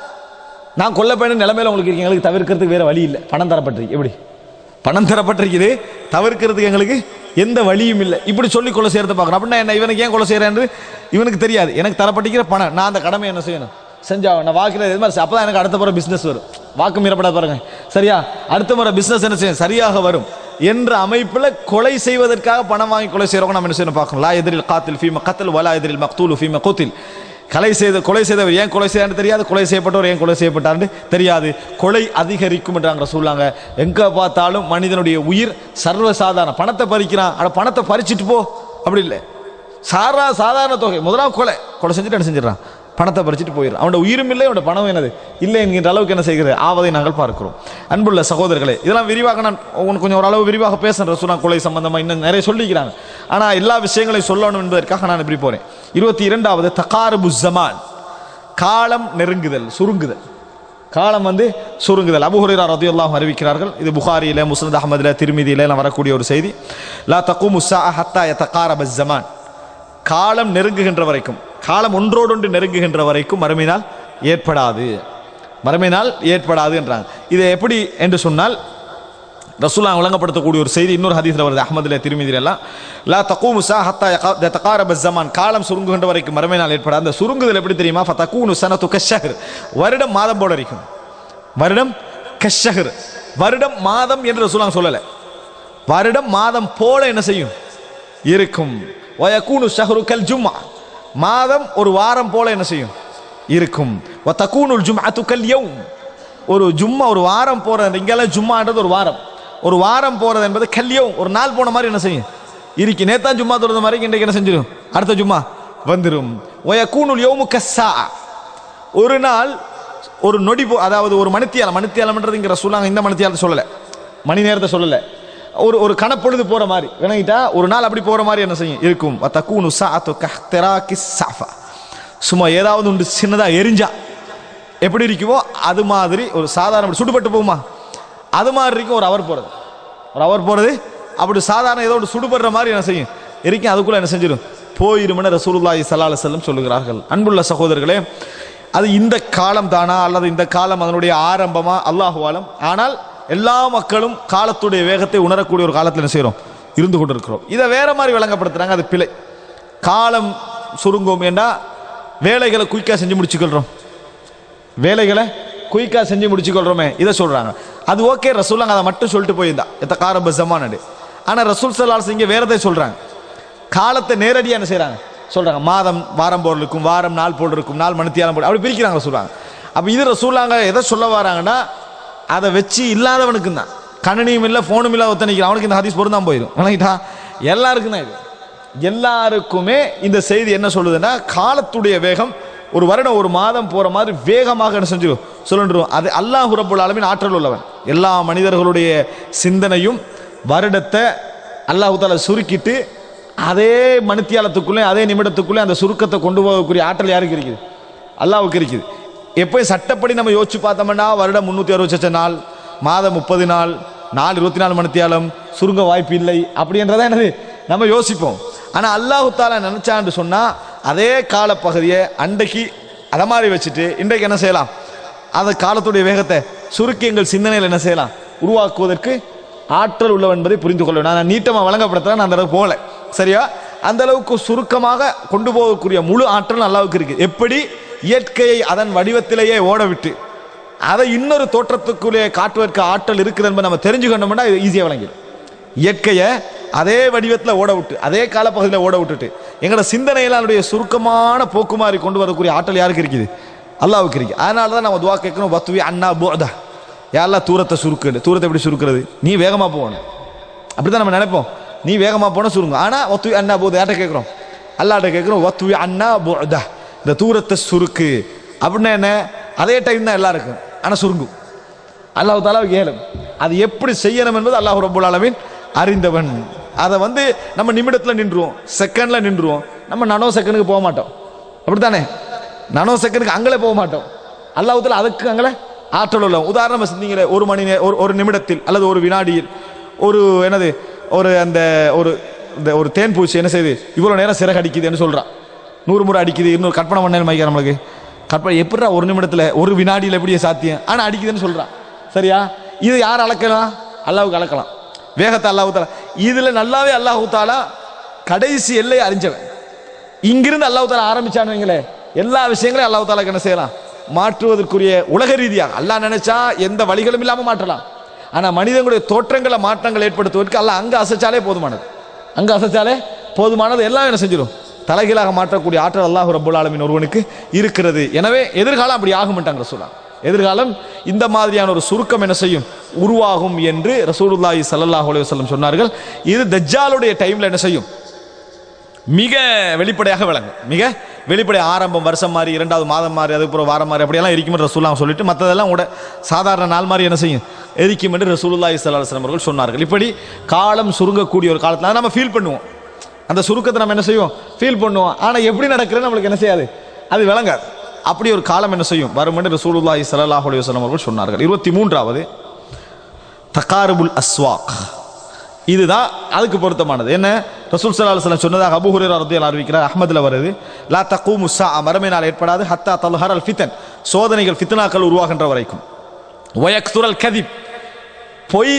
நான் கொல்ல பயணம் நிலைமையில உங்களுக்கு இருக்கு எங்களுக்கு தவிர்க்கிறதுக்கு வேற வழி இல்லை பணம் தரப்பட்டிருக்கு எப்படி பணம் தரப்பட்டிருக்குது தவிர்க்கிறதுக்கு எங்களுக்கு எந்த வழியும் இல்லை இப்படி சொல்லி கொலை செய்யறத பார்க்கணும் அப்படின்னா என்ன இவனுக்கு ஏன் கொலை செய்யறேன்னு இவனுக்கு தெரியாது எனக்கு தரப்பட்டிருக்கிற பணம் நான் அந்த கடமை என்ன செய்யணும் செஞ்சா நான் வாக்குல இது மாதிரி அப்பதான் எனக்கு அடுத்த முறை பிசினஸ் வரும் வாக்கு மீறப்படாத பாருங்க சரியா அடுத்த முறை பிசினஸ் என்ன செய்யும் சரியாக வரும் என்ற அமைப்பில் கொலை செய்வதற்காக பணம் வாங்கி கொலை செய்யறவங்க நம்ம என்ன செய்யணும் பார்க்கணும் லா எதிரில் காத்தில் ஃபீம கத்தல் வலா எதிரில் மக்தூலு ஃபீம கூத்தில் கொலை செய்த கொலை செய்தவர் ஏன் கொலை செய்தான்னு தெரியாது கொலை செய்யப்பட்டவர் ஏன் கொலை செய்யப்பட்டார்னு தெரியாது கொலை அதிகரிக்கும் என்றாங்க சொல்லுவாங்க எங்க பார்த்தாலும் மனிதனுடைய உயிர் சர்வசாதாரண பணத்தை பறிக்கிறான் அட பணத்தை பறிச்சிட்டு போ அப்படி இல்லை சாரா சாதாரண தொகை முதலாம் கொலை கொலை செஞ்சுட்டு என்ன செஞ்சிடறான் பணத்தை பறிச்சிட்டு போயிடுறான் அவனோட உயிரும் இல்லை அவனோட பணம் என்னது இல்லை என்கின்ற அளவுக்கு என்ன செய்கிறது ஆவதை நாங்கள் பார்க்கிறோம் அன்புள்ள சகோதரர்களே இதெல்லாம் விரிவாக நான் உங்களுக்கு கொஞ்சம் ஓரளவு விரிவாக பேசுறேன் ரசூலா கொலை சம்பந்தமா இன்னும் நிறைய சொல்லிக்கிறாங்க ஆனா எல்லா விஷயங்களையும் சொல்லணும் என்பதற்காக நான் இப்படி போறேன் இருபத்தி இரண்டாவது தகாரபு ஜமான் காலம் நெருங்குதல் சுருங்குதல் காலம் வந்து சுருங்குதல் அபு ஹுரைரா ரதியல்லாஹு அறிவிக்கிறார்கள் இது புகாரியில முஸ்னத் அஹமதுல திருமிதியில எல்லாம் வரக்கூடிய ஒரு செய்தி லா தகு முசா ஹத்தா யதகாரப ஜமான் காலம் நெருங்குகின்ற வரைக்கும் காலம் ஒன்றோடொன்று நெருங்குகின்ற வரைக்கும் மறுமையினால் ஏற்படாது மறுமையினால் ஏற்படாது என்றாங்க இது எப்படி என்று சொன்னால் ரசூலா வழங்கப்படுத்தக்கூடிய ஒரு செய்தி இன்னொரு ஹதீஸ்ல வருது அஹமதுல திருமதியில எல்லாம் லா தகூமு சா ஹத்தா யகா- தகாரப ஜமான் காலம் சுருங்குகின்ற வரைக்கும் மறுமை நாள் ஏற்படாது அந்த சுருங்குதல் எப்படி தெரியுமா ஃபதகூனு சனத்து கஷஹர் வருடம் மாதம் போல இருக்கும் வருடம் கஷஹர் வருடம் மாதம் என்று ரசூலா சொல்லலை வருடம் மாதம் போல என்ன செய்யும் இருக்கும் வயக்கூனு ஷஹரு கல் ஜும்மா மாதம் ஒரு வாரம் போல என்ன செய்யும் இருக்கும் வத்தகூனுல் ஜும்அத்து கல் யௌம் ஒரு ஜும்மா ஒரு வாரம் போறது இங்கெல்லாம் ஜும்மான்றது ஒரு வாரம் ஒரு வாரம் போறது என்பது கல்யவும் ஒரு நாள் போன மாதிரி என்ன செய்யும் இருக்கு நேத்தான் ஜும்மா தொழுத மாதிரி இன்றைக்கு என்ன செஞ்சிடும் அடுத்த ஜும்மா வந்துடும் வயக்கூனுல் யௌமு கஸ்ஸா ஒரு நாள் ஒரு நொடி போ அதாவது ஒரு மணித்தியாலம் மணித்தியாலம்ன்றது இங்க சொல்லாங்க இந்த மணித்தியாலத்தை சொல்லலை மணி நேரத்தை சொல்லலை ஒரு ஒரு கணப்பொழுது போற மாதிரி விளங்கிட்டா ஒரு நாள் அப்படி போற மாதிரி என்ன செய்யும் இருக்கும் தக்கூனு சாத்து கஹ்தராக்கி சாஃபா சும்மா ஏதாவது உண்டு சின்னதா எரிஞ்சா எப்படி இருக்குமோ அது மாதிரி ஒரு சாதாரண சுடுபட்டு போகுமா அது மாதிரி இருக்கும் ஒரு அவர் போறது ஒரு அவர் போறது அப்படி சாதாரண ஏதோ ஒரு சுடுபடுற மாதிரி என்ன செய்யும் இருக்கும் அதுக்குள்ள என்ன செஞ்சிடும் போயிருமென ரசூலுல்லாஹி ஸல்லல்லாஹு அலைஹி வஸல்லம் சொல்லுகிறார்கள் அன்புள்ள சகோதரர்களே அது இந்த காலம் தானா அல்லது இந்த காலம் அதனுடைய ஆரம்பமா அல்லாஹுவாலம் ஆனால் எல்லா மக்களும் காலத்துடைய வேகத்தை உணரக்கூடிய ஒரு காலத்தில் என்ன செய்கிறோம் இருந்து கொண்டிருக்கிறோம் இதை வேற மாதிரி விளங்கப்படுத்துறாங்க அது பிழை காலம் சுருங்கும் ஏண்டா வேலைகளை குயிக்காக செஞ்சு முடிச்சுக்கொள்றோம் வேலைகளை குயிக்காக செஞ்சு முடிச்சுக்கொள்றோமே இதை சொல்றாங்க அது ஓகே ரசூலாங்க அதை மட்டும் சொல்லிட்டு போயிருந்தா எத்த கார பசமானடு ஆனால் ரசூல் சல்லாஸ் இங்கே வேறதை சொல்றாங்க காலத்தை நேரடியாக என்ன செய்றாங்க சொல்றாங்க மாதம் வாரம் போல் இருக்கும் வாரம் நாள் போல் இருக்கும் நாள் மணித்தியாலம் போல் அப்படி பிரிக்கிறாங்க சொல்றாங்க அப்போ இது ரசூலாங்க எதை சொல்ல வராங்கன்னா அதை வச்சு இல்லாதவனுக்கு தான் கணினியும் இல்லை ஃபோனும் இல்லை ஒத்தனைக்கிறான் அவனுக்கு இந்த ஹதீஸ் பொருந்தாம போயிடும் வணங்கிட்டா எல்லாருக்கும் தான் இது எல்லாருக்குமே இந்த செய்தி என்ன சொல்லுதுன்னா காலத்துடைய வேகம் ஒரு வருடம் ஒரு மாதம் போற மாதிரி வேகமாக என்ன செஞ்சு சொல்லுன்றோம் அது அல்லாஹ் ரப்புல் ஆலமீன் ஆற்றல் உள்ளவன் எல்லா மனிதர்களுடைய சிந்தனையும் வருடத்தை அல்லாஹ் தாலா சுருக்கிட்டு அதே மணித்தியாலத்துக்குள்ளே அதே நிமிடத்துக்குள்ளே அந்த சுருக்கத்தை கொண்டு போகக்கூடிய ஆற்றல் யாருக்கு இருக்குது அல்லாஹ்வுக்கு இருக்குது எப்போ சட்டப்படி நம்ம யோசிச்சு பார்த்தோம்னா வருடம் முந்நூற்றி அறுபத்தஞ்சு நாள் மாதம் முப்பது நாள் நாள் இருபத்தி நாலு மணித்தியாலம் சுருங்க வாய்ப்பு இல்லை அப்படின்றத என்னது நம்ம யோசிப்போம் ஆனால் அல்லாஹு தாலா நினைச்சான்னு சொன்னா அதே காலப்பகுதியை அன்றைக்கு அதை மாதிரி வச்சுட்டு இன்றைக்கு என்ன செய்யலாம் அந்த காலத்துடைய வேகத்தை சுருக்கி எங்கள் சிந்தனையில் என்ன செய்யலாம் உருவாக்குவதற்கு ஆற்றல் உள்ளவன் என்பதை புரிந்து கொள்ள வேண்டும். நான் நீட்டமாக வழங்கப்படுத்துறேன் நான் அந்த அளவுக்கு போகல சரியா அந்த அளவுக்கு சுருக்கமாக கொண்டு போகக்கூடிய முழு ஆற்றல் அல்லாவுக்கு இருக்கு எப்படி இயற்கையை அதன் வடிவத்திலேயே ஓட விட்டு அதை இன்னொரு தோற்றத்துக்குள்ளே காட்டுவதற்கு ஆற்றல் இருக்குது என்பதை நம்ம தெரிஞ்சுக்கணும்னா இது ஈஸியாக விளங்கிடும் இயற்கையை அதே வடிவத்தில் ஓட விட்டு அதே காலப்பகுதியில் ஓட விட்டுட்டு எங்களோட சிந்தனையில் அதனுடைய சுருக்கமான போக்குமாறி கொண்டு வரக்கூடிய ஆற்றல் யாருக்கு இருக்குது அல்லாவுக்கு இருக்கு அதனால தான் நம்ம துவா கேட்கணும் வத்துவி அண்ணா போதா யாரெல்லாம் தூரத்தை சுருக்குன்னு தூரத்தை எப்படி சுருக்கிறது நீ வேகமாக போகணும் அப்படி தான் நம்ம நினைப்போம் நீ வேகமாக போனால் சுருங்க ஆனால் ஒத்துவி அண்ணா போது யார்கிட்ட கேட்குறோம் அல்லாட்ட கேட்குறோம் ஒத்துவி அண்ணா போதா இந்த தூரத்தை சுருக்கு அப்படின்னா என்ன அதே டைம் தான் எல்லாருக்கும் ஆனால் சுருங்கும் அல்லாஹ் தாலாவுக்கு ஏலம் அது எப்படி செய்யணும் என்பது அல்லாஹ் ரபுல் ஆலமீன் அறிந்தவன் அதை வந்து நம்ம நிமிடத்தில் நின்றுவோம் செகண்டில் நின்றுவோம் நம்ம நானோ செகண்டுக்கு போக மாட்டோம் அப்படித்தானே நானோ செகண்டுக்கு அங்கே போக மாட்டோம் அல்லாஹ் தாலா அதுக்கு அங்கே ஆற்றல் உள்ள உதாரணம் சிந்திங்களே ஒரு மணி நே ஒரு ஒரு நிமிடத்தில் அல்லது ஒரு வினாடியில் ஒரு என்னது ஒரு அந்த ஒரு இந்த ஒரு தேன் பூச்சி என்ன செய்யுது இவ்வளோ நேரம் சிறகு அடிக்குதுன்னு சொல்கிறான் நூறு முறை அடிக்குது இன்னொரு கற்பனை பண்ணேன்னு மைக்க நம்மளுக்கு கற்பனை எப்படிடா ஒரு நிமிடத்தில் ஒரு வினாடியில் எப்படியே சாத்தியம் ஆனால் அடிக்குதுன்னு சொல்கிறான் சரியா இது யார் அளக்கலாம் அல்லாவுக்கு அளக்கலாம் வேகத்தை அல்லாஹு தாலா இதில் நல்லாவே அல்லாஹு தாலா கடைசி எல்லையை அறிஞ்சவன் இங்கிருந்து அல்லாஹு தாலா ஆரம்பிச்சான்னு வைங்களேன் எல்லா விஷயங்களையும் அல்லாஹு தாலாக்கு என்ன செய்யலாம் மாற்றுவதற்குரிய உலக ரீதியாக அல்லாஹ் நினைச்சா எந்த வழிகளும் இல்லாமல் மாற்றலாம் ஆனால் மனிதனுடைய தோற்றங்களை மாற்றங்கள் ஏற்படுத்துவதற்கு அல்லாஹ் அங்கே அசைச்சாலே போதுமானது அங்கே அசைச்சாலே போதுமானது எல்லாம் என்ன செஞ்சிடும் தலைகீழாக மாற்றக்கூடிய ஆற்றல் அல்லாஹ் ரப்புல் ஆலமின் ஒருவனுக்கு இருக்கிறது எனவே எதிர்காலம் அப்படி ஆகும்ட்டாங்க ரசூலா எதிர்காலம் இந்த மாதிரியான ஒரு சுருக்கம் என்ன செய்யும் உருவாகும் என்று ரசூலுல்லாஹி ஸல்லல்லாஹு அலைஹி வஸல்லம் சொன்னார்கள் இது தஜ்ஜாலுடைய டைம்ல என்ன செய்யும் மிக வெளிப்படையாக விளங்கும் மிக வெளிப்படை ஆரம்பம் வருஷம் மாதிரி இரண்டாவது மாதம் மாதிரி அதுக்கப்புறம் வாரம் மாதிரி அப்படியெல்லாம் இருக்கும் என்று ரசூல்லாம் சொல்லிட்டு மற்றதெல்லாம் கூட சாதாரண நாள் மாதிரி என்ன செய்யும் எரிக்கும் என்று ரசூலுல்லாஹி ஸல்லல்லாஹு அலைஹி வஸல்லம் அவர்கள் சொன்னார்கள் இப்படி காலம் சுருங்கக்கூடிய ஒரு காலத்தில் அதை நம்ம ஃபீல் பண்ணுவோம் அந்த சுருக்கத்தை நம்ம என்ன செய்வோம் ஃபீல் பண்ணுவோம் ஆனால் எப்படி நடக்குதுன்னு நம்மளுக்கு என்ன செய்யாது அது விளங்காது அப்படி ஒரு காலம் என்ன செய்யும் வரும் என்று ரசூலுல்லாஹி ஸல்லல்லாஹு அலைஹி வஸல்லம் அவர்கள் சொன்னார்கள் இருபத்தி மூன்றாவது தகாருபுல் அஸ்வாக் இதுதான் அதுக்கு பொருத்தமானது என்ன ரசூல் சல்லா அலுவலம் சொன்னதாக அபு ஹுரேரா ரத்தியல் அறிவிக்கிறார் அஹ்மதுல வருது லா தக்கூ முஸ்ஸா மறுமை நாள் ஏற்படாது ஹத்தா தல்ஹர் அல் ஃபித்தன் சோதனைகள் ஃபித்னாக்கள் உருவாகின்ற வரைக்கும் ஒயக்துரல் கதிப் பொய்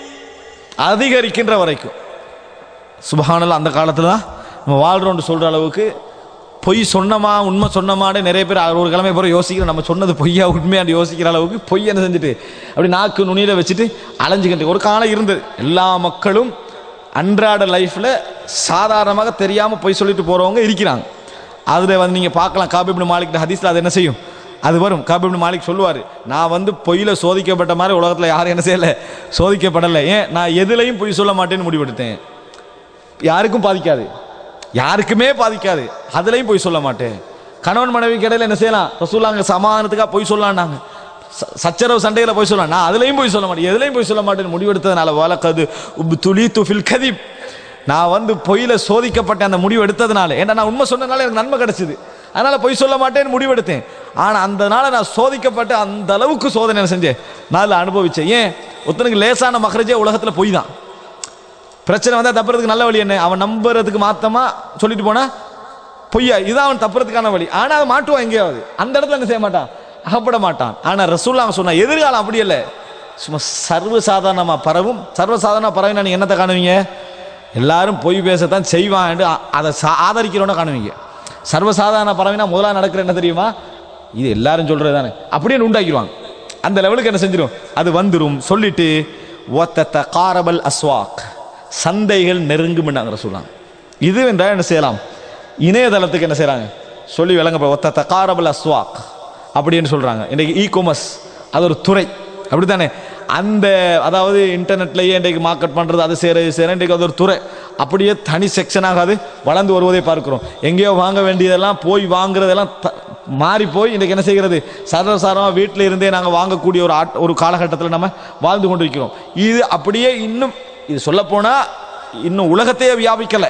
அதிகரிக்கின்ற வரைக்கும் சுபஹானல்லா அந்த காலத்தில் தான் நம்ம வாழ்கிறோம்னு சொல்கிற அளவுக்கு பொய் சொன்னமா உண்மை சொன்னமான்னு நிறைய பேர் ஒரு கிழமை பிறகு யோசிக்கிறோம் நம்ம சொன்னது பொய்யா உண்மையான்னு யோசிக்கிற அளவுக்கு பொய் என்ன செஞ்சுட்டு அப்படி நாக்கு நுனியில் வச்சுட்டு அலைஞ்சுக்கிட்டு ஒரு காலம் இருந்தது எல்லா மக்களும் அன்றாட லைஃப்பில் சாதாரணமாக தெரியாமல் பொய் சொல்லிட்டு போகிறவங்க இருக்கிறாங்க அதில் வந்து நீங்கள் பார்க்கலாம் காபிபின் மாலிக் ஹதீஸில் அது என்ன செய்யும் அது வரும் காபிபின் மாலிக் சொல்லுவார் நான் வந்து பொய்யில் சோதிக்கப்பட்ட மாதிரி உலகத்தில் யாரும் என்ன செய்யலை சோதிக்கப்படலை ஏன் நான் எதுலையும் பொய் சொல்ல மாட்டேன்னு முடிவெடுத்தேன் யாருக்கும் பாதிக்காது யாருக்குமே பாதிக்காது அதுலயும் போய் சொல்ல மாட்டேன் கணவன் மனைவி இடையில என்ன செய்யலாம் ரசூலாங்க சமாதானத்துக்காக போய் சொல்லலாம்னாங்க ச- சச்சரவு சண்டையில போய் சொல்லலாம் நான் அதுலயும் போய் சொல்ல மாட்டேன் எதுலயும் போய் சொல்ல மாட்டேன்னு முடிவெடுத்ததுனால வழக்கது துளி துஃபில் கதிப் நான் வந்து பொய்யில சோதிக்கப்பட்ட அந்த முடிவு எடுத்ததுனால ஏன்னா நான் உண்மை சொன்னதுனால எனக்கு நன்மை கிடைச்சது அதனால பொய் சொல்ல மாட்டேன்னு முடிவெடுத்தேன் ஆனா அந்த நாள நான் சோதிக்கப்பட்ட அந்த அளவுக்கு சோதனை என்ன செஞ்சேன் நான் அனுபவிச்சேன் ஏன் ஒருத்தனுக்கு லேசான மகரஜே உலகத்துல பொய் தான் பிரச்சனை வந்தால் தப்புறதுக்கு நல்ல வழி என்ன அவன் நம்புறதுக்கு மாத்தமா சொல்லிட்டு போனா பொய்யா இதுதான் அவன் தப்புறதுக்கான வழி ஆனா அவன் மாட்டுவான் எங்கேயாவது அந்த இடத்துல என்ன செய்ய மாட்டான் அகப்பட மாட்டான் ஆனா ரசூல்லா அவன் சொன்னா எதிர்காலம் அப்படி இல்லை சும்மா சர்வசாதாரணமா பரவும் சர்வசாதாரண பரவினா நீங்க என்னத்தை காணுவீங்க எல்லாரும் பொய் பேசத்தான் செய்வான் அதை சா- ஆதரிக்கிறவன காணுவீங்க சர்வசாதாரண பறவைனா முதல்ல நடக்கிற என்ன தெரியுமா இது எல்லாரும் சொல்றது தானே அப்படின்னு உண்டாக்கிடுவாங்க அந்த லெவலுக்கு என்ன செஞ்சிடும் அது வந்துரும் சொல்லிட்டு ஒத்தத்த காரபல் அஸ்வாக் சந்தைகள் நெருங்கும்னாங்க சொல்லுவாங்க இது என்றால் என்ன செய்யலாம் இணையதளத்துக்கு என்ன செய்றாங்க சொல்லி விளங்க ஒத்த தகாரபல் அஸ்வாக் அப்படின்னு சொல்றாங்க இன்றைக்கு இ காமர்ஸ் அது ஒரு துறை அப்படித்தானே அந்த அதாவது இன்டர்நெட்லயே இன்றைக்கு மார்க்கெட் பண்றது அது சேர இது சேர இன்றைக்கு அது ஒரு துறை அப்படியே தனி செக்ஷனாக அது வளர்ந்து வருவதை பார்க்கிறோம் எங்கேயோ வாங்க வேண்டியதெல்லாம் போய் வாங்குறதெல்லாம் த- மாறி போய் இன்றைக்கு என்ன செய்கிறது சர்வசாரமாக வீட்டில் இருந்தே நாங்கள் வாங்கக்கூடிய ஒரு ஆட் ஒரு காலகட்டத்தில் நம்ம வாழ்ந்து கொண்டு இருக்கிறோம் இது அப்படியே இன்னும் இது சொல்லப்போனா இன்னும் உலகத்தையே வியாபிக்கலை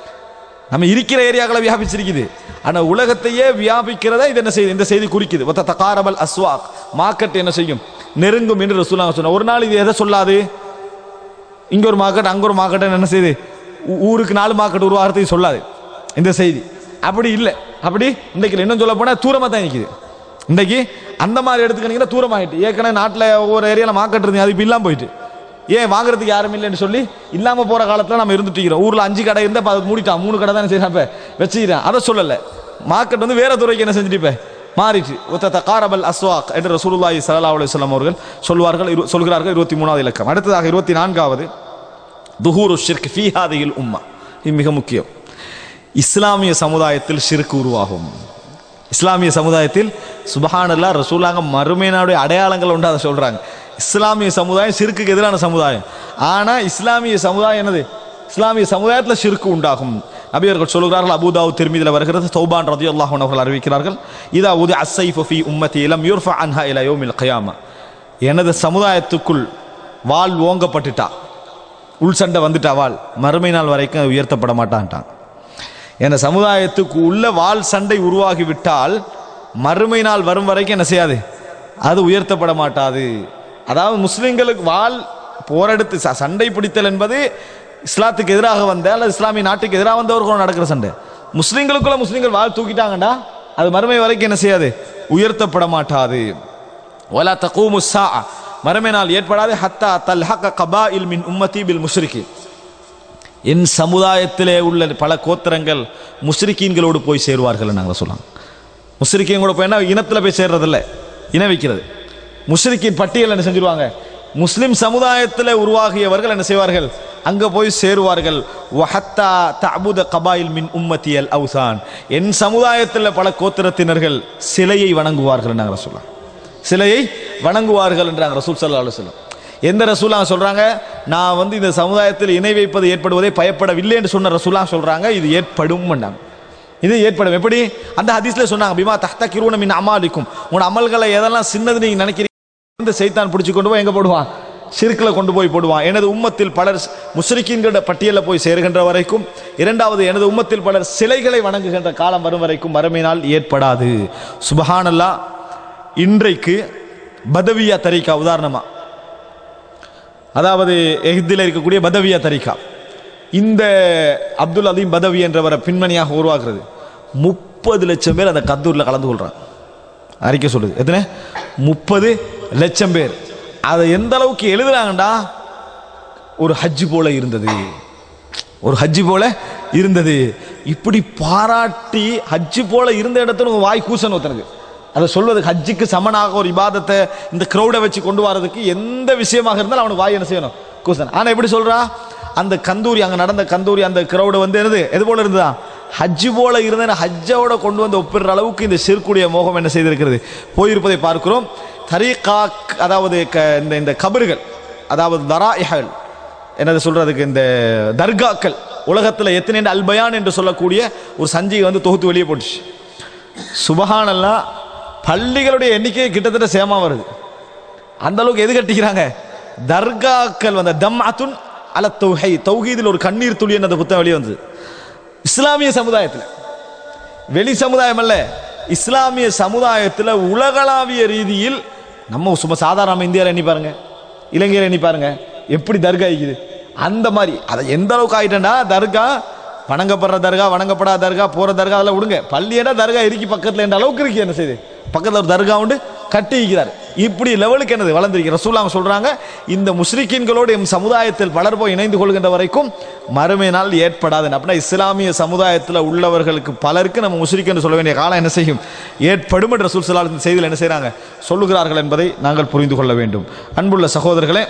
நம்ம இருக்கிற ஏரியாக்களை வியாபிச்சிருக்குது ஆனா உலகத்தையே வியாபிக்கிறத இது என்ன செய்யுது இந்த செய்தி குறிக்குது ஒத்த தகாரபல் அஸ்வாக் மார்க்கெட் என்ன செய்யும் நெருங்கும் என்று ரசூலுல்லாஹ் சொன்ன ஒரு நாள் இது எதை சொல்லாது இங்க ஒரு மார்க்கெட் அங்க ஒரு மார்க்கெட் என்ன செய்யுது ஊ- ஊருக்கு நாலு மார்க்கெட் உருவாகிறதுக்கு சொல்லாது இந்த செய்தி அப்படி இல்லை அப்படி இன்றைக்கு இன்னும் சொல்ல போனா தூரமா தான் நிற்குது இன்றைக்கு அந்த மாதிரி எடுத்துக்கிட்டீங்கன்னா தூரமாயிட்டு ஏற்கனவே நாட்டில் ஒவ்வொரு ஏரியாவில் மார்க்கெட் இருந்தீங்க அது இப்போ இல்லாமல் போயிட்டு ஏன் வாங்குறதுக்கு யாரும் இல்லைன்னு சொல்லி இல்லாமல் போகிற காலத்தில் நம்ம இருந்துட்டு இருக்கிறோம் ஊரில் அஞ்சு கடை இருந்தால் இப்போ அது மூடிட்டான் மூணு கடை தானே செய்யறான் இப்போ வச்சுக்கிறேன் அதை சொல்லலை மார்க்கெட் வந்து வேற துறைக்கு என்ன செஞ்சுட்டு இப்போ மாறிச்சு ஒத்த தகாரபல் அஸ்வாக் என்று ரசூலுல்லாஹி ஸல்லல்லாஹு அலைஹி வஸல்லம் அவர்கள் சொல்வார்கள் இரு- சொல்கிறார்கள் இருபத்தி மூணாவது இலக்கம் அடுத்ததாக இருபத்தி நான்காவது துஹூரு ஷிர்க் ஃபீ ஹாதிஹில் உம்மா இது மிக முக்கியம் இஸ்லாமிய சமுதாயத்தில் ஷிர்க் உருவாகும் இஸ்லாமிய சமுதாயத்தில் சுபஹானல்லா ரசூலாங்க மறுமையினுடைய அடையாளங்கள் உண்டு அதை சொல்றாங்க இஸ்லாமிய சமுதாயம் ஷிர்க்குக்கு எதிரான சமுதாயம் ஆனா இஸ்லாமிய சமுதாயம் என்னது இஸ்லாமிய சமுதாயத்தில் ஷிர்க்கு உண்டாகும் நபியர்கள் சொல்கிறார்கள் அபூதாவு திருமீதில் வருகிறது தௌபான் ரதி அல்லாஹன் அவர்கள் அறிவிக்கிறார்கள் இதா உதி அஸ்ஸைஃபு ஃபீ உம்மத்தி இலம் யூர்ஃபா அன்ஹா இலா யௌமில் கயாமா எனது சமுதாயத்துக்குள் வாள் ஓங்கப்பட்டுட்டா உள் சண்டை வந்துட்டா வாள் மறுமை நாள் வரைக்கும் அது உயர்த்தப்பட மாட்டான்ட்டான் என சமுதாயத்துக்கு உள்ள வாள் சண்டை உருவாகி விட்டால் மறுமை நாள் வரும் வரைக்கும் என்ன செய்யாது அது உயர்த்தப்பட மாட்டாது அதாவது முஸ்லிம்களுக்கு வாள் போரெடுத்து ச- சண்டை பிடித்தல் என்பது இஸ்லாத்துக்கு எதிராக வந்த அல்லது இஸ்லாமிய நாட்டுக்கு எதிராக வந்தவர்களும் நடக்கிற சண்டை முஸ்லிம்களுக்குள்ள முஸ்லிம்கள் வாள் தூக்கிட்டாங்கடா அது மறுமை வரைக்கும் என்ன செய்யாது உயர்த்தப்பட மாட்டாது வலா தகூமு ஸா மறுமை நாள் ஏற்படாது ஹத்தா தல்ஹக கபாயில் மின் உம்மதி பில் முஷ்ரிகி என் சமுதாயத்திலே உள்ள பல கோத்திரங்கள் முஸ்ரிக்கீன்களோடு போய் சேருவார்கள் நாங்கள் சொல்லலாம் முஸ்ரிக்கீன் கூட போய் என்ன இனத்தில் போய் சேர்றதில்ல இன வைக்கிறது முஸ்ரிக்கின் பட்டியல் என்ன செஞ்சிருவாங்க முஸ்லிம் சமுதாயத்தில் உருவாகியவர்கள் என்ன செய்வார்கள் அங்க போய் சேருவார்கள் வஹத்தா தஅபுத கபாயில் மின் உம்மத்தியல் அவுசான் என் சமுதாயத்தில் பல கோத்திரத்தினர்கள் சிலையை வணங்குவார்கள் நாங்கள் சொல்லலாம் சிலையை வணங்குவார்கள் என்றாங்க ரசூல் சல்லா அலுவலம் எந்த ரசூலா சொல்றாங்க நான் வந்து இந்த சமுதாயத்தில் இணை வைப்பது ஏற்படுவதை பயப்படவில்லை என்று சொன்ன ரசூலா சொல்றாங்க இது ஏற்படும் இது ஏற்படும் எப்படி அந்த ஹதீஸ்ல சொன்னாங்க பிமா தஹ்த கிருவன மின் அமாலிக்கும் உன் அமல்களை எதெல்லாம் சின்னது நீங்க நினைக்கிறீங்க இந்த சைத்தான் பிடிச்சு கொண்டு போய் எங்க போடுவான் சிறுக்கில் கொண்டு போய் போடுவான் எனது உம்மத்தில் பலர் முஸ்ரிக்கின்கிற பட்டியலில் போய் சேருகின்ற வரைக்கும் இரண்டாவது எனது உம்மத்தில் பலர் சிலைகளை வணங்குகின்ற காலம் வரும் வரைக்கும் மறுமையினால் ஏற்படாது சுபஹானல்லா இன்றைக்கு பதவியா தரிக்கா உதாரணமா அதாவது எகிப்தில் இருக்கக்கூடிய பதவியா தரிகா இந்த அப்துல் அலீம் பதவி என்றவரை பின்மணியாக உருவாக்குறது முப்பது லட்சம் பேர் அந்த கத்தூரில் கலந்து கொள்றாங்க அறிக்கை சொல்லுது எத்தனை முப்பது லட்சம் பேர் அதை எந்த அளவுக்கு எழுதுறாங்கடா ஒரு ஹஜ்ஜு போல இருந்தது ஒரு ஹஜ்ஜு போல இருந்தது இப்படி பாராட்டி ஹஜ்ஜு போல இருந்த இடத்துல ஒரு வாய் கூசன் ஒருத்தனுக்கு அதை சொல்வதுக்கு ஹஜ்ஜுக்கு சமனாக ஒரு இபாதத்தை இந்த க்ரௌடை வச்சு கொண்டு வரதுக்கு எந்த விஷயமாக இருந்தாலும் அவனுக்கு வாய் என்ன செய்யணும் கூசன் ஆனா எப்படி சொல்றா அந்த கந்தூரி அங்க நடந்த கந்தூரி அந்த க்ரௌடு வந்து என்னது எது போல இருந்ததா ஹஜ்ஜு போல இருந்த ஹஜ்ஜோட கொண்டு வந்து ஒப்பிடுற அளவுக்கு இந்த சிறுக்குடைய மோகம் என்ன செய்திருக்கிறது போயிருப்பதை பார்க்கிறோம் தரீகா அதாவது க- இந்த இந்த கபறுகள் அதாவது தராய்கள் என்னது சொல்றதுக்கு இந்த தர்காக்கள் உலகத்தில் எத்தனை அல்பயான் என்று சொல்லக்கூடிய ஒரு சஞ்சிகை வந்து தொகுத்து வெளியே போட்டுச்சு சுபஹானல்லா பள்ளிகளுடைய எண்ணிக்கை கிட்டத்தட்ட சேமா வருது அந்த அளவுக்கு எது கட்டிக்கிறாங்க தர்காக்கள் வந்த தம் அத்துன் அல தௌஹை தௌஹீதில் ஒரு கண்ணீர் துளி அந்த புத்தகம் வெளியே வந்தது இஸ்லாமிய சமுதாயத்தில் வெளி சமுதாயம் அல்ல இஸ்லாமிய சமுதாயத்தில் உலகளாவிய ரீதியில் நம்ம சும்மா சாதாரண இந்தியாவில் எண்ணி பாருங்க இலங்கையில் எண்ணி பாருங்க எப்படி தர்கா இருக்குது அந்த மாதிரி அதை எந்த அளவுக்கு ஆயிட்டேன்னா தர்கா வணங்கப்படுற தர்கா வணங்கப்படாத தர்கா போற தர்கா அதெல்லாம் விடுங்க பள்ளியடா தர்கா இருக்கு பக்கத்தில் என்ற அளவுக்கு இருக்கு என்ன செய்யுது பக்கத்தில் ஒரு தர்கா உண்டு கட்டி இருக்கிறார் இப்படி லெவலுக்கு என்னது வளர்ந்திருக்கு ரசூலாங்க சொல்றாங்க இந்த முஸ்லிக்கீன்களோடு எம் சமுதாயத்தில் பலர் போய் இணைந்து கொள்கின்ற வரைக்கும் மறுமை நாள் ஏற்படாது அப்படின்னா இஸ்லாமிய சமுதாயத்தில் உள்ளவர்களுக்கு பலருக்கு நம்ம முஸ்லிக் என்று சொல்ல வேண்டிய காலம் என்ன செய்யும் ஏற்படும் என்று ரசூல் சலாஹ் இந்த செய்தியில் என்ன செய்றாங்க சொல்லுகிறார்கள் என்பதை நாங்கள் புரிந்து கொள்ள வேண்டும் அன்புள்ள சகோதரர்களே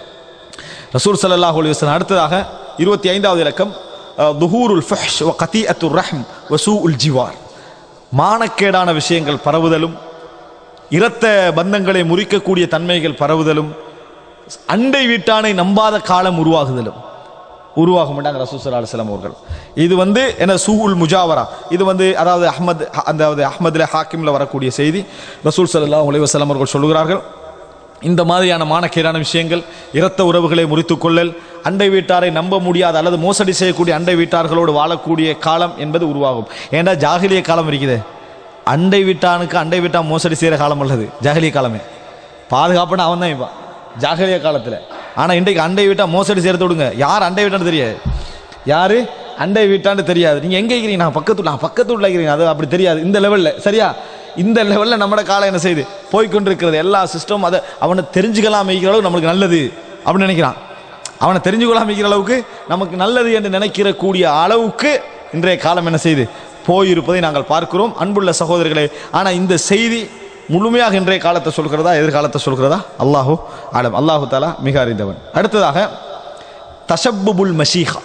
ரசூல் ஸல்லல்லாஹு அலைஹி வஸல்லம் அடுத்ததாக இருபத்தி ஐந்தாவது இலக்கம் அஹ், துஹூருல் ஃபஹ்ஷ் வ கதீஅத்துர் ரஹ்ம் வ சூஉல் ஜிவார் மானக்கேடான விஷயங்கள் பரவுதலும் இரத்த பந்தங்களை முறிக்கக்கூடிய தன்மைகள் பரவுதலும் அண்டை வீட்டானை நம்பாத காலம் உருவாகுதலும் உருவாகும் மாட்டாங்க ரசூல் அலுவலம் அவர்கள் இது வந்து என்ன சூஉல் முஜாவரா இது வந்து அதாவது அஹ்மத் அதாவது அஹ்மதுல ஹாக்கிம்ல வரக்கூடிய செய்தி ரசூல் ஸல்லல்லாஹு அலைஹி வஸல்லம் அவர்கள் சொல்லுகிறார்கள் இந்த மாதிரியான மானக்கேடான விஷயங்கள் இரத்த உறவுகளை முறித்துக் கொள்ளல் அண்டை வீட்டாரை நம்ப முடியாத அல்லது மோசடி செய்யக்கூடிய அண்டை வீட்டார்களோடு வாழக்கூடிய காலம் என்பது உருவாகும் ஏன்டா ஜாகிலிய காலம் இருக்குது அண்டை வீட்டானுக்கு அண்டை வீட்டா மோசடி செய்கிற காலம் அல்லது ஜாகிலிய காலமே பாதுகாப்புன்னு அவன் தான் இப்போ ஜாகிலிய காலத்தில் ஆனால் இன்றைக்கு அண்டை வீட்டா மோசடி செய்யறத விடுங்க யார் அண்டை வீட்டான்னு தெரியாது யாரு அண்டை வீட்டான்னு தெரியாது நீங்க எங்க இருக்கிறீங்க நான் பக்கத்துல நான் பக்கத்து வீட்டில் இருக்கிறீங்க அது அப்படி தெரியாது இந்த லெவல்ல சரியா இந்த லெவலில் நம்மட காலம் என்ன செய்யுது போய்க்கொண்டிருக்கிறது எல்லா சிஸ்டம் அதை அவனை தெரிஞ்சுக்கலாம் வைக்கிற அளவுக்கு நம்மளுக்கு நல்லது அப்படின்னு நினைக்கிறான் அவனை தெரிஞ்சுக்கொள்ளாம வைக்கிற அளவுக்கு நமக்கு நல்லது என்று நினைக்கிற கூடிய அளவுக்கு இன்றைய காலம் என்ன செய்யுது போயிருப்பதை நாங்கள் பார்க்கிறோம் அன்புள்ள சகோதரர்களே ஆனால் இந்த செய்தி முழுமையாக இன்றைய காலத்தை சொல்கிறதா எதிர்காலத்தை சொல்கிறதா அல்லாஹு ஆலம் அல்லாஹு தாலா மிக அறிந்தவன் அடுத்ததாக தஷப்புபுல் மஷீஹா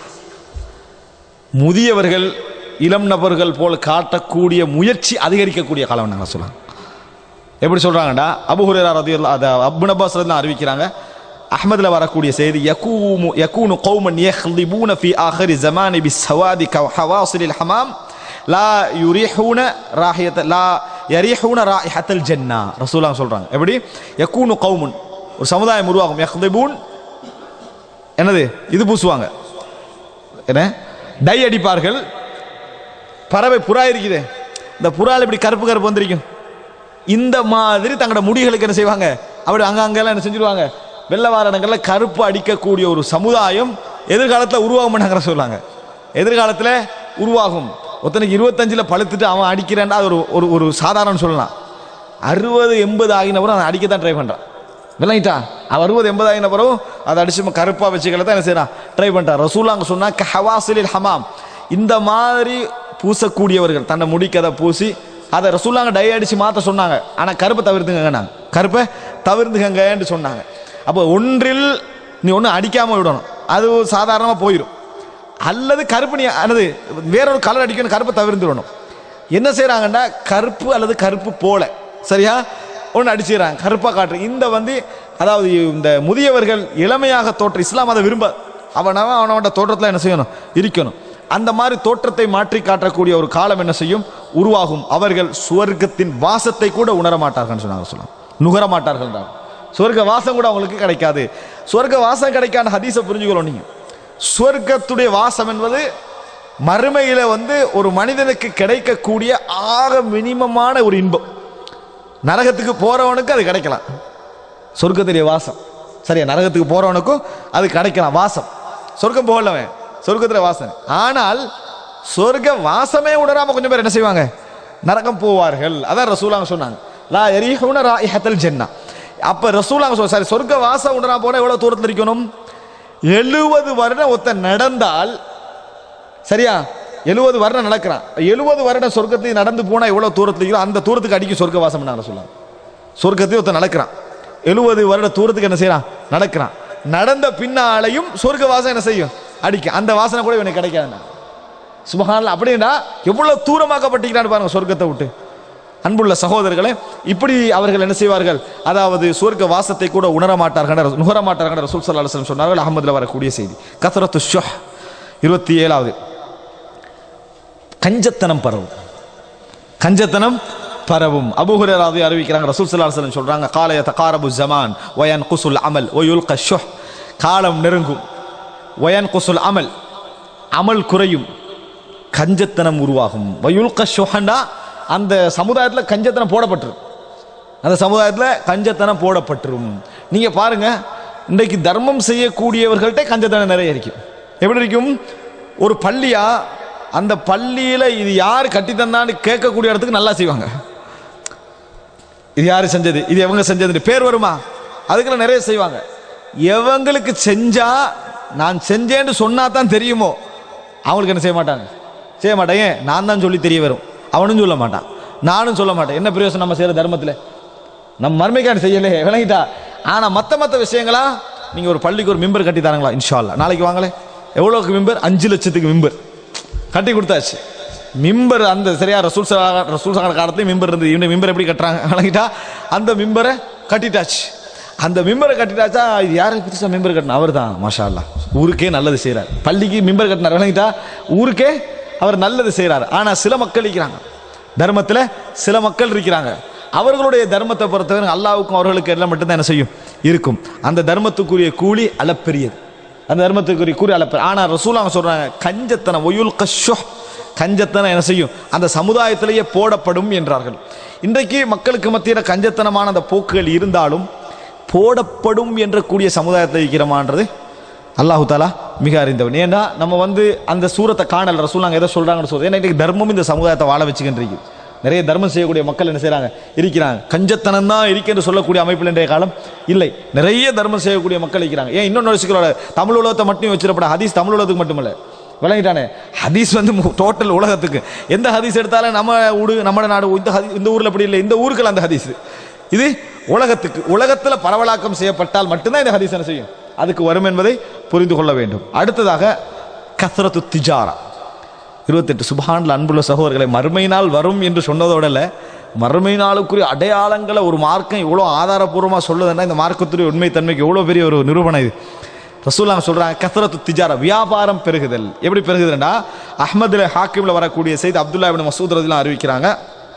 முதியவர்கள் இளம் நபர்கள் போல் காட்டக்கூடிய முயற்சி அதிகரிக்கக்கூடிய காலம் நாங்கள் சொல்லலாம் எப்படி சொல்றாங்கடா அபு ஹுரேரா ரதியுல்லா அத அப்னு அப்பாஸ் ரலியல்லாஹு அறிவிக்கிறாங்க அஹ்மதுல வரக்கூடிய செய்தி யகூமு யகூனு கௌமன் யஹ்லிபூன ஃபி ஆஹிரி ஜமானி பிஸ்ஸவாதி கஹவாசிலில் ஹமாம் லா யுரிஹூன ராஹியத லா யரிஹூன ராஹிஹத்தல் ஜன்னா ரசூலுல்லாஹ் சொல்றாங்க எப்படி யகூனு கௌமுன் ஒரு சமுதாயம் உருவாகும் யஹ்லிபூன் என்னது இது பூசுவாங்க என்ன டை அடிப்பார்கள் பறவை புறா இருக்குதே இந்த புறால இப்படி கருப்பு கருப்பு வந்திருக்கும் இந்த மாதிரி தங்களோட முடிகளுக்கு என்ன செய்வாங்க அப்படி அங்க அங்கெல்லாம் என்ன செஞ்சிருவாங்க வெள்ளவாரணங்கள்ல கருப்பு அடிக்கக்கூடிய ஒரு சமுதாயம் எதிர்காலத்தில் உருவாகும் பண்ணாங்கிற சொல்லுவாங்க எதிர்காலத்தில் உருவாகும் ஒருத்தனுக்கு இருபத்தஞ்சில் பழுத்துட்டு அவன் அடிக்கிறான்டா அது ஒரு ஒரு ஒரு சாதாரண சொல்லலாம் அறுபது எண்பது ஆகினவரும் அதை அடிக்க தான் ட்ரை பண்ணுறான் விளங்கிட்டா அவன் அறுபது எண்பது ஆகின பிறகு அதை அடிச்சு கருப்பாக வச்சுக்கல தான் என்ன செய்யறான் ட்ரை பண்ணுறான் ரசூலா அங்கே சொன்னா கஹவாசிலில் ஹமாம் இந்த மாதிரி பூசக்கூடியவர்கள் தன்னை முடிக்கதை பூசி அதை ரசூலாங்க டை அடிச்சு மாற்ற சொன்னாங்க ஆனால் கருப்பை தவிர்த்துங்க நாங்கள் கருப்பை தவிர்த்துக்கங்கன்னு சொன்னாங்க அப்போ ஒன்றில் நீ ஒன்றும் அடிக்காமல் விடணும் அது சாதாரணமாக போயிடும் அல்லது கருப்பு நீ அல்லது வேற ஒரு கலர் அடிக்கணும் கருப்பை தவிர்த்துடணும் என்ன செய்கிறாங்கன்னா கருப்பு அல்லது கருப்பு போல சரியா ஒன்று அடிச்சுக்கிறாங்க கருப்பாக காட்டுற இந்த வந்து அதாவது இந்த முதியவர்கள் இளமையாக தோற்ற இஸ்லாம் அதை விரும்ப அவனவன் அவனோட தோற்றத்தில் என்ன செய்யணும் இருக்கணும் அந்த மாதிரி தோற்றத்தை மாற்றி காட்டக்கூடிய ஒரு காலம் என்ன செய்யும் உருவாகும் அவர்கள் சுவர்க்கத்தின் வாசத்தை கூட உணர மாட்டார்கள் சொன்னாங்க சொல்லலாம் நுகர மாட்டார்கள் சுவர்க்க வாசம் கூட அவங்களுக்கு கிடைக்காது சுவர்க்க வாசம் கிடைக்காத ஹதீஸை புரிஞ்சுக்கணும் நீங்க சுவர்க்கத்துடைய வாசம் என்பது மறுமையில வந்து ஒரு மனிதனுக்கு கிடைக்கக்கூடிய ஆக மினிமமான ஒரு இன்பம் நரகத்துக்கு போறவனுக்கு அது கிடைக்கலாம் சொர்க்கத்துடைய வாசம் சரியா நரகத்துக்கு போறவனுக்கும் அது கிடைக்கலாம் வாசம் சொர்க்கம் போகலவன் சொர்க்கத்துல வாசம் ஆனால் சொர்க்க வாசமே உணராம கொஞ்சம் பேர் என்ன செய்வாங்க நரகம் போவார்கள் அதான் ரசூலாங்க சொன்னாங்க லா எரிஹுன ராயிஹத்தல் ஜென்னா அப்ப ரசூலாங்க சொல் சாரி சொர்க்க வாசம் உணராம போனா எவ்வளவு தூரத்தில் இருக்கணும் எழுபது வருடம் ஒருத்த நடந்தால் சரியா எழுபது வருடம் நடக்கிறான் எழுபது வருடம் சொர்க்கத்தில் நடந்து போனா எவ்வளவு தூரத்தில் இருக்கிறோம் அந்த தூரத்துக்கு அடிக்கும் சொர்க்க வாசம் நாங்கள் சொல்லலாம் சொர்க்கத்தையும் ஒருத்தன் நடக்கிறான் எழுபது வருட தூரத்துக்கு என்ன செய்யறான் நடக்கிறான் நடந்த பின்னாலையும் சொர்க்க வாசம் என்ன செய்யும் அடிக்கும் அந்த வாசனை கூட இவனுக்கு கிடைக்காதுண்ணா சுபஹான்ல அப்படின்னா எவ்வளவு தூரமாக்கப்பட்டிருக்கிறான்னு பாருங்க சொர்க்கத்தை விட்டு அன்புள்ள சகோதரர்களே இப்படி அவர்கள் என்ன செய்வார்கள் அதாவது சொர்க்க வாசத்தை கூட உணர மாட்டார்கள் நுகர மாட்டார்கள் ரசூல் சல்லா அலுவலம் சொன்னார்கள் அகமதுல வரக்கூடிய செய்தி கசரத்து ஷுஹ் இருபத்தி ஏழாவது கஞ்சத்தனம் பரவும் கஞ்சத்தனம் பரவும் அபுஹுராவை அறிவிக்கிறாங்க ரசூல் சல்லா அலுவலம் சொல்றாங்க காலைய தகாரபு ஜமான் வயன் குசுல் அமல் ஒயுல் கஷுஹ் காலம் நெருங்கும் வயன் குசுல் அமல் அமல் குறையும் கஞ்சத்தனம் உருவாகும் வயுல் கஷுஹண்டா அந்த சமுதாயத்தில் கஞ்சத்தனம் போடப்பட்டிரும் அந்த சமுதாயத்தில் கஞ்சத்தனம் போடப்பட்டிரும் நீங்க பாருங்க இன்றைக்கு தர்மம் செய்யக்கூடியவர்கள்ட்ட கஞ்சத்தனம் நிறைய இருக்கும் எப்படி இருக்கும் ஒரு பள்ளியா அந்த பள்ளியில இது யார் கட்டி தந்தான்னு கேட்கக்கூடிய இடத்துக்கு நல்லா செய்வாங்க இது யாரு செஞ்சது இது எவங்க செஞ்சது பேர் வருமா அதுக்கெல்லாம் நிறைய செய்வாங்க எவங்களுக்கு செஞ்சா நான் செஞ்சேன்னு சொன்னா தான் தெரியுமோ அவங்களுக்கு என்ன செய்ய மாட்டாங்க செய்ய மாட்டாங்க நான் தான் சொல்லி தெரிய வரும் அவனும் சொல்ல மாட்டான் நானும் சொல்ல மாட்டேன் என்ன பிரயோசனம் நம்ம செய்யற தர்மத்தில் நம்ம மர்மைக்கான செய்யலே விளங்கிட்டா ஆனா மத்த மத்த விஷயங்களா நீங்க ஒரு பள்ளிக்கு ஒரு மிம்பர் கட்டி தராங்களா இன்ஷா அல்லாஹ் நாளைக்கு வாங்களே எவ்வளோக்கு மிம்பர் அஞ்சு லட்சத்துக்கு மிம்பர் கட்டி கொடுத்தாச்சு மிம்பர் அந்த சரியா ரசூல் சலா- ரசூல் சகால காலத்துலேயும் மிம்பர் இருந்தது இவங்க மிம்பர் எப்படி கட்டுறாங்க விளங்கிட்டா அந்த மிம்பரை கட்டிட்டாச்சு அந்த மிம்பரை கட்டிட்டாச்சா இது யாருக்கு புதுசாக மிம்பர் கட்டின அவர் தான் மாஷா அல்லாஹ் ஊருக்கே நல்லது செய்கிறார் பள்ளிக்கு மிம்பர் கட்டினார் விளங்கிட்டா ஊருக்கே அவர் நல்லது செய்கிறார் ஆனால் சில மக்கள் இருக்கிறாங்க தர்மத்தில் சில மக்கள் இருக்கிறாங்க அவர்களுடைய தர்மத்தை பொறுத்தவரை அல்லாவுக்கும் அவர்களுக்கு எல்லாம் மட்டும்தான் என்ன செய்யும் இருக்கும் அந்த தர்மத்துக்குரிய கூலி அளப்பெரியது அந்த தர்மத்துக்குரிய கூலி அளப்பெரிய ஆனால் ரசூலாங்க சொல்றாங்க கஞ்சத்தனம் ஒயுல் கஷோ கஞ்சத்தனம் என்ன செய்யும் அந்த சமுதாயத்திலேயே போடப்படும் என்றார்கள் இன்றைக்கு மக்களுக்கு மத்தியில் கஞ்சத்தனமான அந்த போக்குகள் இருந்தாலும் போடப்படும் என்ற கூடிய சமுதாயத்தில் இருக்கிறோமான்றது அல்லாஹு தாலா மிக அறிந்தவன் ஏன்னா நம்ம வந்து அந்த சூரத்தை காணல் ரசூல் நாங்கள் எதை சொல்கிறாங்கன்னு சொல்றது ஏன்னா இன்றைக்கு தர்மம் இந்த சமுதாயத்தை வாழ வச்சுக்கின்றிருக்கு நிறைய தர்மம் செய்யக்கூடிய மக்கள் என்ன செய்றாங்க இருக்கிறாங்க கஞ்சத்தனம் தான் என்று சொல்லக்கூடிய அமைப்பில் இன்றைய காலம் இல்லை நிறைய தர்மம் செய்யக்கூடிய மக்கள் இருக்கிறாங்க ஏன் இன்னொன்று வச்சுக்கிறோட தமிழ் உலகத்தை மட்டும் வச்சிடப்பட ஹதீஸ் தமிழ் உலகத்துக்கு மட்டுமல்ல விளங்கிட்டானே ஹதீஸ் வந்து டோட்டல் உலகத்துக்கு எந்த ஹதீஸ் எடுத்தாலும் நம்ம ஊடு நம்ம நாடு இந்த ஹதீஸ் இந்த ஊரில் அப்படி இல்லை இந்த ஊருக்குள்ள அந்த ஹதீஸ் இது உலகத்துக்கு உலகத்தில் பரவலாக்கம் செய்யப்பட்டால் மட்டும்தான் இந்த ஹதீஸ் என்ன செய்யும் அதுக்கு வரும் என்பதை புரிந்து கொள்ள வேண்டும் அடுத்ததாக கத்ரத்து திஜாரா இருபத்தெட்டு சுபஹான்ல அன்புள்ள சகோதரர்களை மறுமை நாள் வரும் என்று சொன்னதோட இல்ல, மறுமை நாளுக்குரிய அடையாளங்களை ஒரு மார்க்கம் இவ்வளோ ஆதாரபூர்வமாக சொல்லுதுன்னா இந்த மார்க்கத்துடைய உண்மை தன்மைக்கு எவ்வளோ பெரிய ஒரு நிரூபணம் இது ரசூல்லாம் சொல்றாங்க கத்ரத்து திஜாரா வியாபாரம் பெருகுதல் எப்படி பெருகுதுன்னா அஹ்மதுல ஹாக்கிம்ல வரக்கூடிய செய்தி அப்துல்லா இப்னு மசூத் ரதிலாம் அறிவிக்கிறாங்க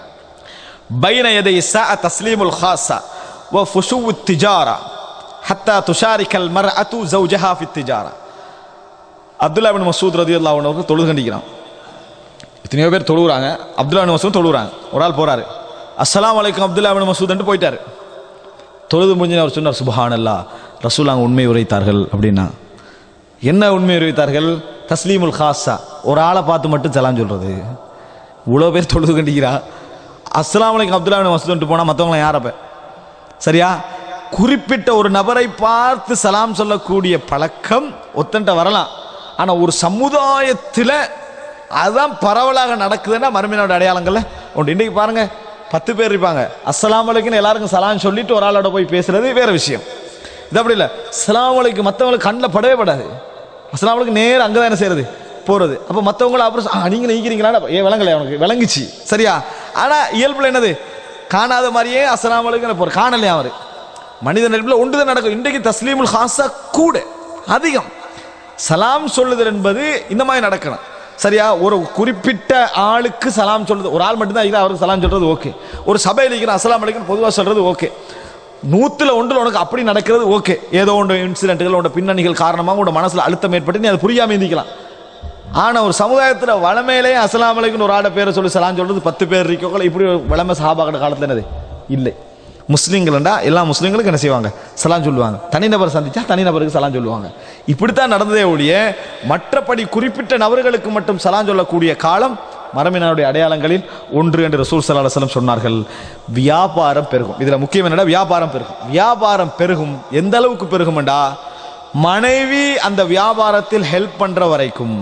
بين يدي الساعة تسليم الخاصة وفشو التجارة حتى تشارك المرأة زوجها في التجارة அப்துல்லா பின் மசூத் ரதி அல்லா அவனவர்கள் தொழுது கண்டிக்கிறான் எத்தனையோ பேர் தொழுகிறாங்க அப்துல்லா பின் மசூத் தொழுகிறாங்க ஒரு ஆள் போறாரு அஸ்ஸலாமு அலைக்கும் அப்துல்லா பின் மசூத் போயிட்டாரு தொழுது முடிஞ்சு அவர் சொன்னார் சுபஹான் அல்லா ரசூலாங்க உண்மை உரைத்தார்கள் அப்படின்னா என்ன உண்மை உரைத்தார்கள் தஸ்லீமுல் ஹாஸா ஒரு ஆளை பார்த்து மட்டும் சலாம் சொல்றது இவ்வளோ பேர் தொழுது கண்டிக்கிறா அஸ்ஸலாமு அலைக்கும் அப்துல்லா பின் மசூத் போனால் மற்றவங்களாம் யாரப்ப சரியா குறிப்பிட்ட ஒரு நபரை பார்த்து சலாம் சொல்லக்கூடிய பழக்கம் ஒத்தன்ட்ட வரலாம் ஆனா ஒரு சமுதாயத்தில் அதான் பரவலாக நடக்குதுன்னா மறுமையினோட அடையாளங்கள்ல ஒன்று இன்னைக்கு பாருங்க பத்து பேர் இருப்பாங்க அஸ்ஸலாமு அலைக்கும் எல்லாருக்கும் சலாம் சொல்லிட்டு ஒரு ஆளோட போய் பேசுறது வேற விஷயம் இது அப்படி இல்லை அஸ்ஸலாமு அலைக்கும் மற்றவங்களுக்கு கண்ணில் படவே படாது அஸ்ஸலாமு அலைக்கும் நேரம் அங்கே தான் என்ன செய்யறது போறது அப்போ மற்றவங்கள அப்புறம் சொ- ஆ, நீங்க நீக்கிறீங்களா ஏ விளங்கலை அவனுக்கு விளங்குச்சு சரியா ஆனா இயல்புல என்னது காணாத மாதிரியே அஸ்ஸலாமு அலைக்கும் போற காணலையா அவரு மனித நடிப்பில் ஒன்றுதான் நடக்கும் இன்றைக்கு தஸ்லீமுல் ஹாசா கூட அதிகம் சலாம் சொல்லுதல் என்பது இந்த மாதிரி நடக்கணும் சரியா ஒரு குறிப்பிட்ட ஆளுக்கு சலாம் சொல்றது ஒரு ஆள் மட்டும்தான் இருக்கிறா, அவருக்கு சலாம் சொல்றது ஓகே ஒரு சபையில் இருக்கிற அஸ்ஸலாமு அலைக்கும் பொதுவாக சொல்றது ஓகே நூத்துல ஒன்றில் உனக்கு அப்படி நடக்கிறது ஓகே ஏதோ ஒன்று இன்சிடென்ட்டுகள் உன்னோட பின்னணிகள் காரணமாக உன்னோட மனசுல அழுத்தம் ஏற்பட்டு நீ அதை புரியாம இருந்திக்கலாம் ஆனா ஒரு சமுதாயத்துல வளமையிலே அஸ்ஸலாமு அலைக்கும் ஒரு ஆட பேரை சொல்லி சலாம் சொல்றது பத்து பேர் இருக்கோங்களா இப்படி ஒரு வளமை சஹாபாக்கிற காலத்துல என்னது இல்லை முஸ்லீம்கள்டா எல்லா முஸ்லீம்களுக்கும் என்ன செய்வாங்க சலாம் சொல்லுவாங்க தனிநபர் சந்திச்சா தனிநபருக்கு சலாம் சொல்லுவாங்க இப்படித்தான் நடந்ததே ஒழிய மற்றபடி குறிப்பிட்ட நபர்களுக்கு மட்டும் சலாம் சொல்லக்கூடிய காலம் மரமினாருடைய அடையாளங்களில் ஒன்று என்று ரசூல் சல்லா அலுவலம் சொன்னார்கள் வியாபாரம் பெருகும் இதுல முக்கியம் என்னடா வியாபாரம் பெருகும் வியாபாரம் பெருகும் எந்த அளவுக்கு பெருகும்டா மனைவி அந்த வியாபாரத்தில் ஹெல்ப் பண்ற வரைக்கும்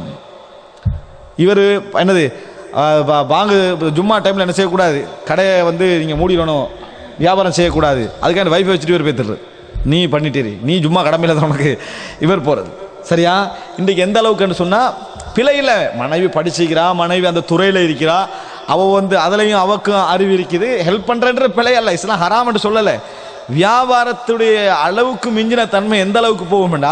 இவர் என்னது ஆஹ் பா- பாங்கு ஜும்மா டைமில் என்ன செய்யக்கூடாது கடையை வந்து நீங்கள் மூடிடணும் வியாபாரம் செய்யக்கூடாது அதுக்கான வைஃபை வச்சுட்டு இவர் பேத்துடுறது நீ பண்ணிட்டீரி நீ ஜும்மா கடமையில் தான் உனக்கு இவர் போகிறது சரியா இன்றைக்கு எந்த அளவுக்குன்னு சொன்னால் பிழை இல்லை மனைவி படிச்சுக்கிறா மனைவி அந்த துறையில் இருக்கிறா அவள் வந்து அதுலேயும் அவக்கும் அறிவு இருக்குது ஹெல்ப் பண்ணுறன்ற பிழை அல்ல இஸ்லாம் ஹராம்னு சொல்லலை வியாபாரத்துடைய அளவுக்கு மிஞ்சின தன்மை எந்த அளவுக்கு போகும்னா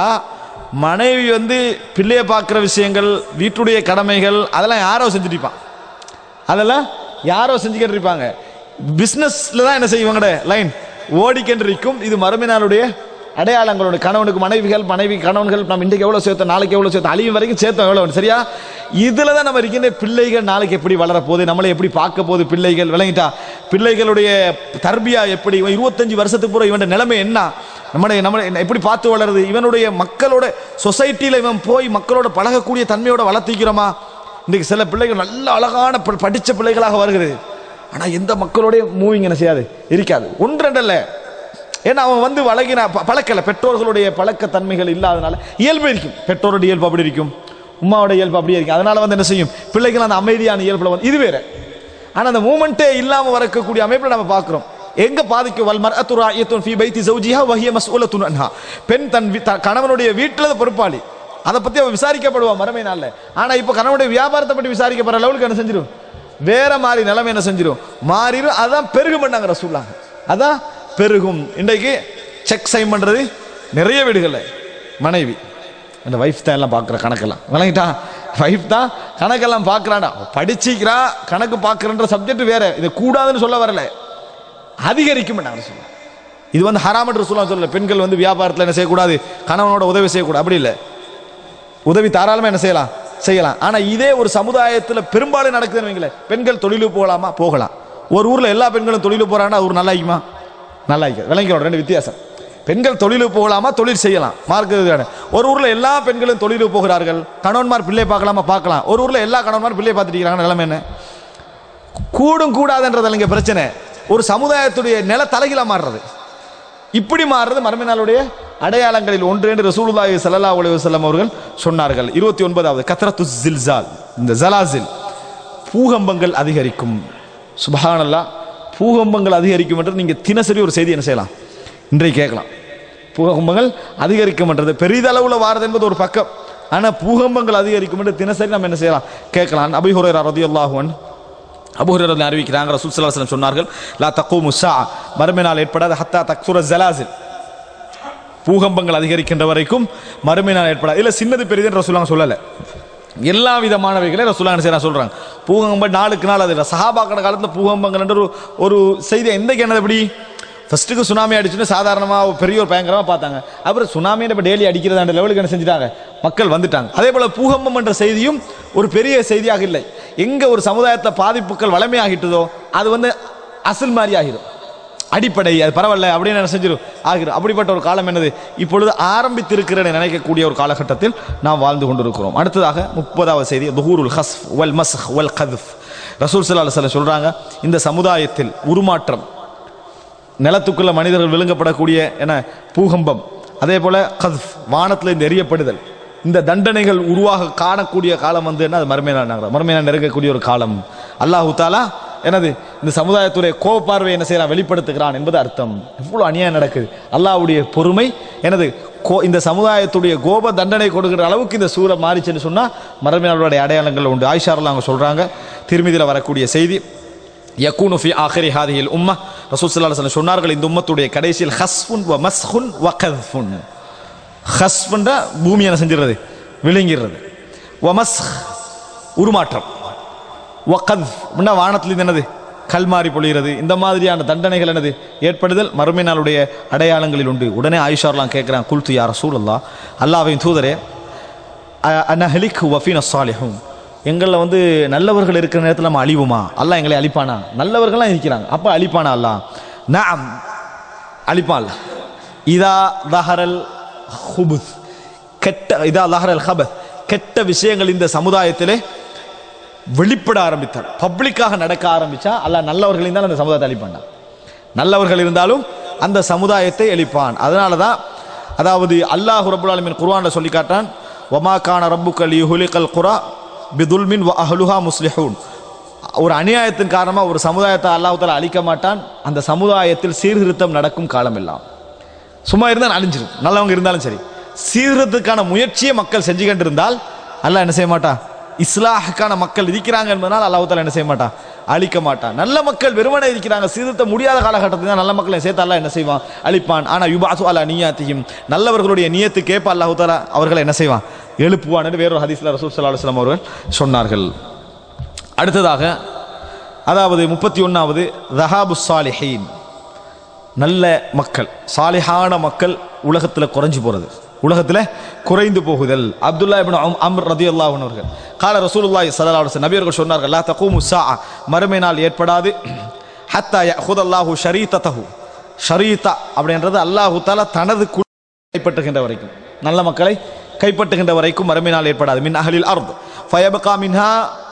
மனைவி வந்து பிள்ளையை பார்க்குற விஷயங்கள் வீட்டுடைய கடமைகள் அதெல்லாம் யாரோ செஞ்சுட்டு இருப்பான் அதெல்லாம் யாரோ செஞ்சுக்கிட்டு இருப்பாங்க பிஸ்னஸ்ல தான் என்ன செய்வாங்கட லைன் ஓடிக்கிட்டு இருக்கும் இது மறுமையினாளுடைய அடையாளங்களோட கணவனுக்கு மனைவிகள் மனைவி கணவன்கள் நம்ம இன்றைக்கு எவ்வளோ சேர்த்தோம் நாளைக்கு எவ்வளோ சேர்த்தோம் அழியும் வரைக்கும் சேர்த்தோம் எவ்வளோ சரியா இதில் தான் நம்ம இருக்கின்ற பிள்ளைகள் நாளைக்கு எப்படி வளர போகுது நம்மளை எப்படி பார்க்க போகுது பிள்ளைகள் விளங்கிட்டா பிள்ளைகளுடைய தர்பியா எப்படி இவன் இருபத்தஞ்சு வருஷத்துக்கு பூரா இவன் நிலைமை என்ன நம்முடைய நம்ம எப்படி பார்த்து வளருது இவனுடைய மக்களோட சொசைட்டியில் இவன் போய் மக்களோட பழகக்கூடிய தன்மையோட வளர்த்திக்கிறோமா இன்றைக்கு சில பிள்ளைகள் நல்ல அழகான ப- படிச்ச பிள்ளைகளாக வருகிறது ஆனால் எந்த மக்களோடைய மூவிங் என்ன செய்யாது இருக்காது ஒன்றல்ல ஏன்னா அவன் வந்து வழங்கின ப- பழக்கல பெற்றோர்களுடைய பழக்க தன்மைகள் இல்லாதனால இயல்பு இருக்கும் பெற்றோரோட இயல்பு அப்படி இருக்கும் உமாவோட இயல்பு அப்படியே இருக்கும் அதனால வந்து என்ன செய்யும் பிள்ளைகள் அந்த அமைதியான இயல்புல வந்து இது வேற ஆனா அந்த மூமெண்ட்டே இல்லாம வரக்கூடிய அமைப்புல நம்ம பார்க்கிறோம் எங்க பாதிக்கும் வல் மர்அத்து ராயியத்துன் ஃபீ பைத்தி ஜௌஜிஹா வஹிய மஸ்ஊலத்துன் அன்ஹா பெண் தன் வீ- த- கணவனுடைய வீட்டுல பொறுப்பாளி அதை பத்தி அவன் விசாரிக்கப்படுவா மறுமை நாள்ல ஆனா இப்போ கணவனுடைய வியாபாரத்தை பற்றி விசாரிக்கப்படுற லெவலுக்கு என்ன செஞ்சிடும் வேற மாதிரி நிலைமை என்ன செஞ்சிடும் மாறிடும் அதான் பெருகும் பண்ணாங்க ரசூல்லாங்க அதான் பெருகும் இன்றைக்கு செக் சைன் பண்றது நிறைய வீடுகள்ல மனைவி அந்த வைஃப் தான் எல்லாம் பார்க்குற கணக்கெல்லாம் விளங்கிட்டா வைஃப் தான் கணக்கெல்லாம் பார்க்குறாண்டா படிச்சிக்கிறா கணக்கு பார்க்குறன்ற சப்ஜெக்ட் வேற இது கூடாதுன்னு சொல்ல வரல அதிகரிக்கும் நாங்கள் சொல்லுவோம் இது வந்து ஹராமன்ற சொல்ல சொல்லல பெண்கள் வந்து வியாபாரத்தில் என்ன செய்யக்கூடாது கணவனோட உதவி செய்யக்கூடாது அப்படி இல்லை உதவி தாராளமாக என்ன செய்யலாம் செய்யலாம் ஆனால் இதே ஒரு சமுதாயத்தில் பெரும்பாலும் நடக்குதுன்னு வைங்களேன் பெண்கள் தொழிலுக்கு போகலாமா போகலாம் ஒரு ஊரில் எல்லா பெண்களும் தொழிலுக்கு போகிறாங்கன்னா அது ஒரு நல்லா இருக்குமா நல்லா இருக்கு விளங்கிக்கணும் ரெண்டு வித்தியாசம் பெண்கள் தொழிலுக்கு போகலாமா தொழில் செய்யலாம் மார்க்கு ஒரு ஊரில் எல்லா பெண்களும் தொழிலுக்கு போகிறார்கள் கணவன்மார் பிள்ளை பார்க்கலாமா பார்க்கலாம் ஒரு ஊரில் எல்லா கணவன்மார் பிள்ளை பார்த்துட்டு இருக்கிறாங்க நிலைமை என்ன கூடும் கூடாதுன்றதில் இங்கே பிரச்சனை ஒரு சமுதாயத்துடைய நில தலைகீழா மாறுறது இப்படி மாறுறது மறுமை நாளுடைய அடையாளங்களில் ஒன்று என்று ரசூலுல்லாஹி ஸல்லல்லாஹு அலைஹி வஸல்லம் அவர்கள் சொன்னார்கள் இருபத்தி ஒன்பதாவது கத்ரத்து ஜில்சால் இந்த ஜலாசில் பூகம்பங்கள் அதிகரிக்கும் சுபஹானல்லாஹ் பூகம்பங்கள் அதிகரிக்கும் என்று நீங்கள் தினசரி ஒரு செய்தி என்ன செய்யலாம் இன்றைக்கு கேட்கலாம் பூகம்பங்கள் அதிகரிக்கும் என்றது பெரிதளவில் வாரது என்பது ஒரு பக்கம் ஆனால் பூகம்பங்கள் அதிகரிக்கும் என்று தினசரி நம்ம என்ன செய்யலாம் கேட்கலாம் அபி ஹுரைரா ரதியல்லாஹு அன்ஹு அபுஹரர் அறிவிக்கிறாங்க ரசூல் ஸல்லல்லாஹு அலைஹி வஸல்லம் சொன்னார்கள் லா தக்கூமு ஸா மறுமை நாள் ஏற்படாது ஹத்தா தக்சுர ஜலாசில் பூகம்பங்கள் அதிகரிக்கின்ற வரைக்கும் மறுமை நாள் ஏற்படாது இல்ல சின்னது பெரிதுன்னு ரசூலாங்க சொல்லலை எல்லா விதமானவைகளே ரசூலாங்க செய்யறா சொல்றாங்க பூகம்பம் நாளுக்கு நாள் அது சஹாபாக்கட காலத்துல பூகம்பங்கள் என்ற ஒரு ஒரு செய்தி எந்த என்னது எப்படி ஃபர்ஸ்ட்டுக்கு சுனாமி அடிச்சுன்னு சாதாரணமாக பெரிய ஒரு பயங்கரமாக பார்த்தாங்க அப்புறம் சுனாமியை இப்போ டெய்லி அடிக்கிறதாண்ட லெவலுக்கு என்ன செஞ்சுட்டாங்க மக்கள் வந்துட்டாங்க அதே போல் பூகம்பம் என்ற செய்தியும் ஒரு பெரிய செய்தியாக இல்லை எங்கே ஒரு சமுதாயத்தில் பாதிப்புகள் வளமையாகிட்டதோ அது வந்து அசல் மாதிரி ஆகிடும் அடிப்படை அது பரவாயில்ல அப்படின்னு என்ன செஞ்சிடும் ஆகிடும் அப்படிப்பட்ட ஒரு காலம் என்னது இப்பொழுது ஆரம்பித்திருக்கிறேன் நினைக்கக்கூடிய ஒரு காலகட்டத்தில் நாம் வாழ்ந்து கொண்டிருக்கிறோம் அடுத்ததாக முப்பதாவது செய்தி துஹூருல் ஹஸ் வல் மஸ்ஹ் வல் கதுஃப் ரசூல் சல்லா அலுவலம் சொல்றாங்க இந்த சமுதாயத்தில் உருமாற்றம் நிலத்துக்குள்ள மனிதர்கள் விழுங்கப்படக்கூடிய என பூகம்பம் அதே போல கதுஃப் வானத்தில் இந்த எரியப்படுதல் இந்த தண்டனைகள் உருவாக காணக்கூடிய காலம் வந்து என்ன அது மறுமையான மறுமையான நெருங்கக்கூடிய ஒரு காலம் அல்லாஹு தாலா எனது இந்த சமுதாயத்துடைய கோப பார்வை என்ன செய்யறான் வெளிப்படுத்துகிறான் என்பது அர்த்தம் எவ்வளவு அநியாயம் நடக்குது அல்லாஹ்வுடைய பொறுமை எனது கோ இந்த சமுதாயத்துடைய கோப தண்டனை கொடுக்கிற அளவுக்கு இந்த சூரை மாறிச்சுன்னு சொன்னா மறுமையாளருடைய அடையாளங்கள் உண்டு ஆயிஷாரில் அவங்க சொல்றாங்க திருமதியில் வரக்கூடிய செய்தி யக்கூனு ஃபி ஆஹிரி ஹாதிஹில் உம்ம ரசூல் ஸல்லல்லாஹு அலைஹி வஸல்லம் சொன்னார்கள் இந்த உம்மத்துடைய கடைசியில் ஹஸ்ஃபுன் வ மஸ்ஹுன் வ கத்ஃபுன் ஹஸ்ஃபுன்ற பூமி என்ன செஞ்சிடுறது விழுங்கிடுறது வ மஸ்ஹ் உருமாற்றம் வ கத்ஃப் அப்படின்னா வானத்தில் என்னது கல்மாரி பொழிகிறது இந்த மாதிரியான தண்டனைகள் என்னது ஏற்படுதல் மறுமை நாளுடைய அடையாளங்களில் உண்டு உடனே ஆயிஷார்லாம் கேட்குறான் குல்து யார் ரசூல் அல்லா அல்லாவின் தூதரே அனஹலிக் வஃபீன சாலிஹும் எங்களில் வந்து நல்லவர்கள் இருக்கிற நேரத்தில் நம்ம அழிவுமா அல்லாஹ் எங்களை அழிப்பானா நல்லவர்கள்லாம் இருக்கிறாங்க அப்போ அழிப்பானா அல்லாஹ் நாம் அழிப்பான் அல்லாஹ் இதா தஹரல் ஹுபுத் கெட்ட இதா தஹரல் ஹபத் கெட்ட விஷயங்கள் இந்த சமுதாயத்திலே வெளிப்பட ஆரம்பித்தார் பப்ளிக்காக நடக்க ஆரம்பிச்சா அல்லாஹ் நல்லவர்கள் இருந்தாலும் அந்த சமுதாயத்தை அழிப்பான்டா நல்லவர்கள் இருந்தாலும் அந்த சமுதாயத்தை அழிப்பான் அதனால தான் அதாவது அல்லாஹ் ரபுல் ஆலமின் குர்ஆன்ல சொல்லி காட்டான் ஒமா கான ரப்புக்கல் யுஹுலிகல் குரா பிதுல்மின் வ அஹ்லுஹா முஸ்லிஹூன் ஒரு அநியாயத்தின் காரணமாக ஒரு சமுதாயத்தை அல்லாஹ் தாலா அழிக்க மாட்டான் அந்த சமுதாயத்தில் சீர்திருத்தம் நடக்கும் காலமெல்லாம் சும்மா இருந்தால் அழிஞ்சிடும் நல்லவங்க இருந்தாலும் சரி சீர்திருத்தத்துக்கான முயற்சியை மக்கள் செஞ்சுக்கிட்டு இருந்தால் அல்லாஹ் என்ன செய்ய மாட்டான் இஸ்லாஹுக்கான மக்கள் இருக்கிறாங்க என்பதனால் அல்லாஹ் தாலா என்ன செய்ய மாட்டான் அழிக்க மாட்டான் நல்ல மக்கள் வெறுமனே இருக்கிறாங்க சீர்திருத்த முடியாத காலகட்டத்தில் தான் நல்ல மக்களை சேர்த்து அல்லாஹ் என்ன செய்வான் அழிப்பான் ஆனால் யுபாசு அலா நியாத்தியும் நல்லவர்களுடைய நியத்துக்கு ஏற்ப அல்லாஹ் தாலா அவர்களை என்ன செய்வான் எழுப்புவான் என்று வேறொரு ஹதீஸ்ல ரசூல் சல்லா அலுவலாம் அவர்கள் சொன்னார்கள் அடுத்ததாக அதாவது முப்பத்தி ஒன்றாவது ரஹாபு சாலிஹீன் நல்ல மக்கள் சாலிஹான மக்கள் உலகத்தில் குறைஞ்சு போகிறது உலகத்தில் குறைந்து போகுதல் அப்துல்லா இப்னு அம் அம்ர் ரதி அவர்கள் கால ரசூலுல்லாஹி ஸல்லல்லாஹு அலைஹி வஸல்லம் நபியர்கள் சொன்னார்கள் லா தகூமு ஸா மறுமை நாள் ஏற்படாது ஹத்தா யஹுதல்லாஹு ஷரீதத்தஹு ஷரீதா அப்படின்றது அல்லாஹு தஆலா தனது கு- கைப்பற்றுகின்ற வரைக்கும் நல்ல மக்களை கைப்பற்றுகின்ற வரைக்கும் மறுமை நாள் ஏற்படாது மின் அஹலில் அர்த் ஃபயபகா மின்ஹா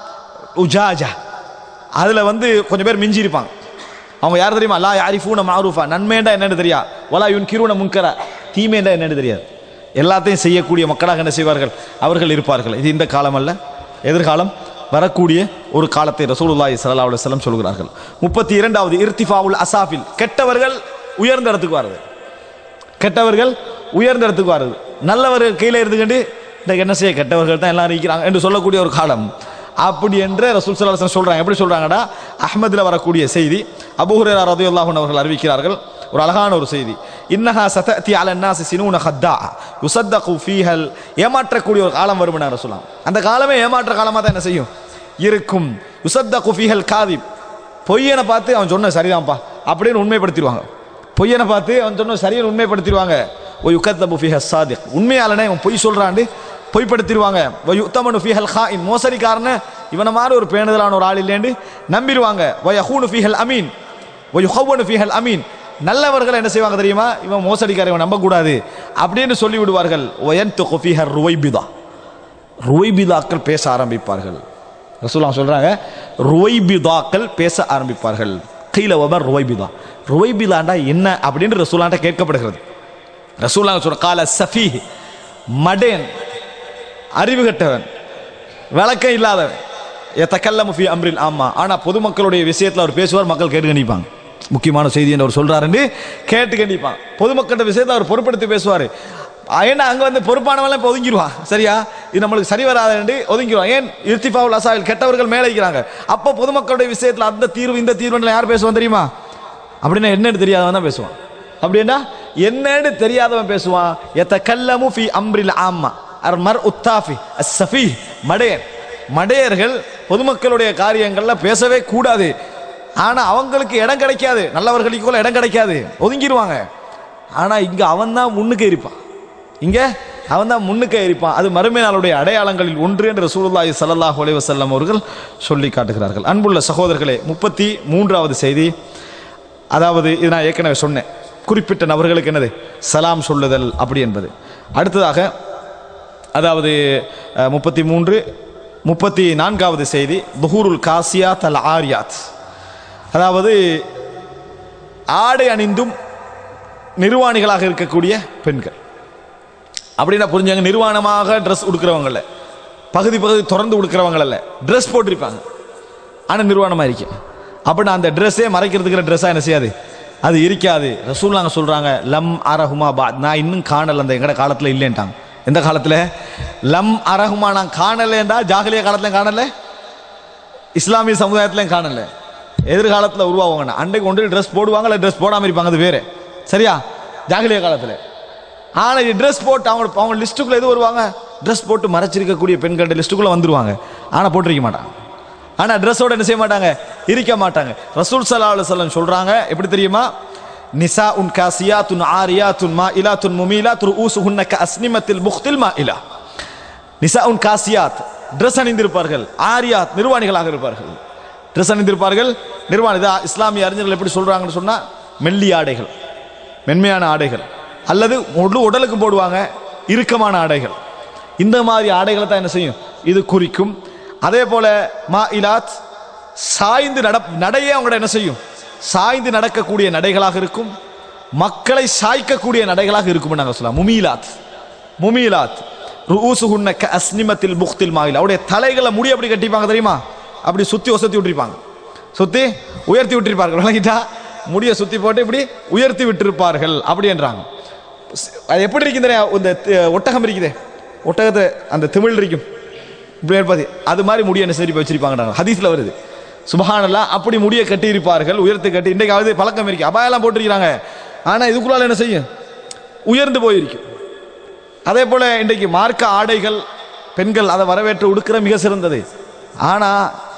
உஜாஜா அதில் வந்து கொஞ்சம் பேர் மிஞ்சி இருப்பாங்க அவங்க யார் தெரியுமா லா யாரிஃபூன மாரூஃபா நன்மைண்டா என்னன்னு தெரியா வலா யுன் கிருன முன்கர தீமைண்டா என்னன்னு தெரியாது எல்லாத்தையும் செய்யக்கூடிய மக்களாக என்ன செய்வார்கள் அவர்கள் இருப்பார்கள் இது இந்த காலம் அல்ல எதிர்காலம் வரக்கூடிய ஒரு காலத்தை ரசூலுல்லாஹி ஸல்லல்லாஹு அலைஹி வஸல்லம் சொல்கிறார்கள் முப்பத்தி இரண்டாவது இர்திஃபாவுல் அசாஃபில் கெட்டவர்கள் உயர்ந்த இடத்துக்கு வருது கெட்டவர்கள் உயர்ந்த இடத்துக்கு வருது நல்லவர்கள் கீழே இருந்துக்கிட்டு இந்த என்ன செய்ய கெட்டவர்கள் தான் எல்லாரும் இருக்கிறாங்க என்று சொல்லக்கூடிய ஒரு காலம் அப்படி என்று ரசூல் ஸல்லல்லாஹு அலைஹி வஸல்லம் சொல்றாங்க எப்படி சொல்றாங்கடா அஹ்மதுல வரக்கூடிய செய்தி அபூ ஹுரைரா ரலியல்லாஹு அன்ஹு அவர்கள் அறிவிக்கிறார்கள் ஒரு அழகான ஒரு செய்தி இன்னஹா சதஅதி அல الناس சினூன ஹத்தா யுஸத்தகு ஃபீஹல் ஏமாற்றக்கூடிய ஒரு காலம் வரும் நான் ரசூலாம் அந்த காலமே ஏமாற்ற காலமா தான் என்ன செய்யும் இருக்கும் யுஸத்தகு ஃபீஹல் காதிப் பொய்யனை பார்த்து அவன் சொன்ன சரிதான்ப்பா அப்படின்னு உண்மைப்படுத்திடுவாங்க பொய்யனை பார்த்து அவன் சொன்ன சரியான உண்மைப்படுத்திடுவாங்க ஓ யுக்கத்தபு ஃபி ஹஸ்ஸாதிக் உண்மையாளனே இவன் பொய் சொல்றாண்டு பொய்ப்படுத்திடுவாங்க வ யுத்தமனு ஃபி ஹல் ஹாயின் மோசடிக்காரன இவனை மாதிரி ஒரு பேணுதலான ஒரு ஆள் இல்லைன்னு நம்பிடுவாங்க வ யஹூனு ஃபி ஹல் அமீன் வ யுஹவ்வனு ஃபி ஹல் அமீன் நல்லவர்களை என்ன செய்வாங்க தெரியுமா இவன் மோசடிக்காரன் இவன் நம்பக்கூடாது அப்படின்னு சொல்லி விடுவார்கள் ஒயன் ஃபி ஹர் ருவைபிதா ருவைபிதாக்கள் பேச ஆரம்பிப்பார்கள் ரசூலாம் சொல்றாங்க ருவைபிதாக்கள் பேச ஆரம்பிப்பார்கள் கீழ ஒபர் ருவைபிதா ருவைபிதாண்டா என்ன அப்படின்னு ரசூலாண்ட கேட்கப்படுகிறது ரசூலாங்க சொல்ற கால சஃபி மடேன் அறிவு கெட்டவன் விளக்கம் இல்லாதவன் எத்தக்கல்ல முஃபி அம்ரில் ஆமா ஆனா பொதுமக்களுடைய விஷயத்துல அவர் பேசுவார் மக்கள் கேட்டு கண்டிப்பாங்க முக்கியமான செய்தி என்று அவர் சொல்றாருன்னு கேட்டு கண்டிப்பாங்க பொதுமக்களோட விஷயத்துல அவர் பொறுப்படுத்தி பேசுவார் ஏன்னா அங்க வந்து பொறுப்பானவெல்லாம் இப்போ ஒதுங்கிடுவான் சரியா இது நம்மளுக்கு சரி வராதுன்னு ஒதுங்கிடுவான் ஏன் இர்த்திஃபாவுல் அசாயில் கெட்டவர்கள் மேலே இருக்கிறாங்க அப்போ பொதுமக்களுடைய விஷயத்துல அந்த தீர்வு இந்த தீர்வுன்னு யார் பேசுவான் தெரியுமா அப்படின்னா என்னன்னு தெரியாதவன் தான் பேசுவான் அப்படின்னா என்னன்னு தெரியாதவன் பேசுவான் எத்த கல்லமு ஃபி அம்ரில் ஆம்மா அர் மர் உத்தாஃபி அஸ்ஸஃபி மடையன் மடையர்கள் பொதுமக்களுடைய காரியங்கள்ல பேசவே கூடாது ஆனா அவங்களுக்கு இடம் கிடைக்காது நல்லவர்களுக்கு கூட இடம் கிடைக்காது ஒதுங்கிடுவாங்க ஆனா இங்க அவன் தான் முன்னுக்கு இருப்பான் இங்க அவன் தான் முன்னுக்கு இருப்பான் அது மறுமை நாளுடைய அடையாளங்களில் ஒன்று என்று ரசூலுல்லாஹி ஸல்லல்லாஹு அலைஹி வஸல்லம் அவர்கள் சொல்லி காட்டுகிறார்கள் அன்புள்ள சகோதரர்களே முப்பத்தி மூன்றாவது செய்தி அதாவது இது நான் ஏற்கனவே சொன்னேன் குறிப்பிட்ட நபர்களுக்கு என்னது சலாம் சொல்லுதல் அப்படி என்பது அடுத்ததாக அதாவது அஹ், முப்பத்தி மூன்று முப்பத்தி நான்காவது செய்தி துஹூருல் காசியாத் அல் ஆரியாத் அதாவது ஆடை அணிந்தும் நிர்வாணிகளாக இருக்கக்கூடிய பெண்கள் அப்படின்னா புரிஞ்சாங்க நிர்வாணமாக ட்ரெஸ் உடுக்கிறவங்கள பகுதி பகுதி திறந்து உடுக்கிறவங்கள ட்ரெஸ் போட்டிருப்பாங்க ஆனால் நிர்வாணமாக இருக்கும் அப்படின்னா அந்த ட்ரெஸ்ஸே மறைக்கிறதுக்கு ட்ரெஸ்ஸாக என்ன செய்யாது அது இருக்காது ரசூல் நாங்கள் சொல்கிறாங்க லம் அரஹுமா பா நான் இன்னும் காணல அந்த எங்கட காலத்தில் இல்லைன்ட்டாங்க எந்த காலத்தில் லம் அரஹுமா நான் காணலேண்டா ஜாகலிய காலத்தில் காணல இஸ்லாமிய சமுதாயத்திலையும் காணல எதிர்காலத்தில் உருவாவாங்க அன்றைக்கு ஒன்று ட்ரெஸ் போடுவாங்க இல்லை ட்ரெஸ் போடாமல் இருப்பாங்க அது வேறு சரியா ஜாகலிய காலத்தில் ஆனால் ட்ரெஸ் போட்டு அவங்க அவங்க லிஸ்ட்டுக்குள்ளே எது வருவாங்க ட்ரெஸ் போட்டு மறைச்சிருக்கக்கூடிய பெண்கள் லிஸ்ட்டுக்குள்ளே வந்துருவாங்க ஆனால் போட்டிருக்க மாட்டாங்க ஆனால் ட்ரெஸ்ஸோட என்ன செய்ய மாட்டாங்க இருக்க மாட்டாங்க ரசூல் சல்லா அலுவலம் சொல்கிறாங்க எப்படி தெரியுமா நிசா உன் காசியா துன் ஆரியா துன் மா இலா துன் முமீலா துரு ஊசு உன்னக்க அஸ்னிமத்தில் முக்தில் மா இலா நிசா உன் காசியாத் ட்ரெஸ் அணிந்திருப்பார்கள் ஆரியாத் நிர்வாணிகளாக இருப்பார்கள் ட்ரெஸ் அணிந்திருப்பார்கள் நிர்வாணி இதா இஸ்லாமிய அறிஞர்கள் எப்படி சொல்றாங்கன்னு சொன்னா மெல்லி ஆடைகள் மென்மையான ஆடைகள் அல்லது முழு உடலுக்கு போடுவாங்க இறுக்கமான ஆடைகள் இந்த மாதிரி ஆடைகளை தான் என்ன செய்யும் இது குறிக்கும் அதே போல மா இலாத் சாய்ந்து நட நடையே அவங்களோட என்ன செய்யும் சாய்ந்து நடக்கக்கூடிய நடைகளாக இருக்கும் மக்களை சாய்க்கக்கூடிய நடைகளாக இருக்கும் நாங்கள் சொல்லலாம் முமீலாத் முமீலாத் ருஊசுஹுன்ன க அஸ்னிமத்தில் புக்தில் மாயில் அவருடைய தலைகளை முடி அப்படி கட்டிப்பாங்க தெரியுமா அப்படி சுத்தி ஒசத்தி விட்டுருப்பாங்க சுத்தி உயர்த்தி விட்டிருப்பார்கள் விளங்கிட்டா முடியை சுத்தி போட்டு இப்படி உயர்த்தி விட்டிருப்பார்கள் அப்படி என்றாங்க அது எப்படி இருக்கும் தெரியும் இந்த தி- ஒட்டகம் இருக்குதே ஒட்டகத்தை அந்த திமிழ் இருக்கும் இப்படி இருப்பது அது மாதிரி முடியை என்ன சரி வச்சிருப்பாங்க ஹதீஸ்ல வருது சுபஹானல்லாம் அப்படி முடியை கட்டி இருப்பார்கள் உயர்த்தி கட்டி இன்றைக்காவது பழக்கம் இருக்கு அபாயெல்லாம் போட்டிருக்கிறாங்க ஆனா இதுக்குள்ளால என்ன செய்யும் உயர்ந்து போயிருக்கும் அதே போல இன்றைக்கு மார்க்க ஆடைகள் பெண்கள் அதை வரவேற்று உடுக்கிற மிக சிறந்தது ஆனா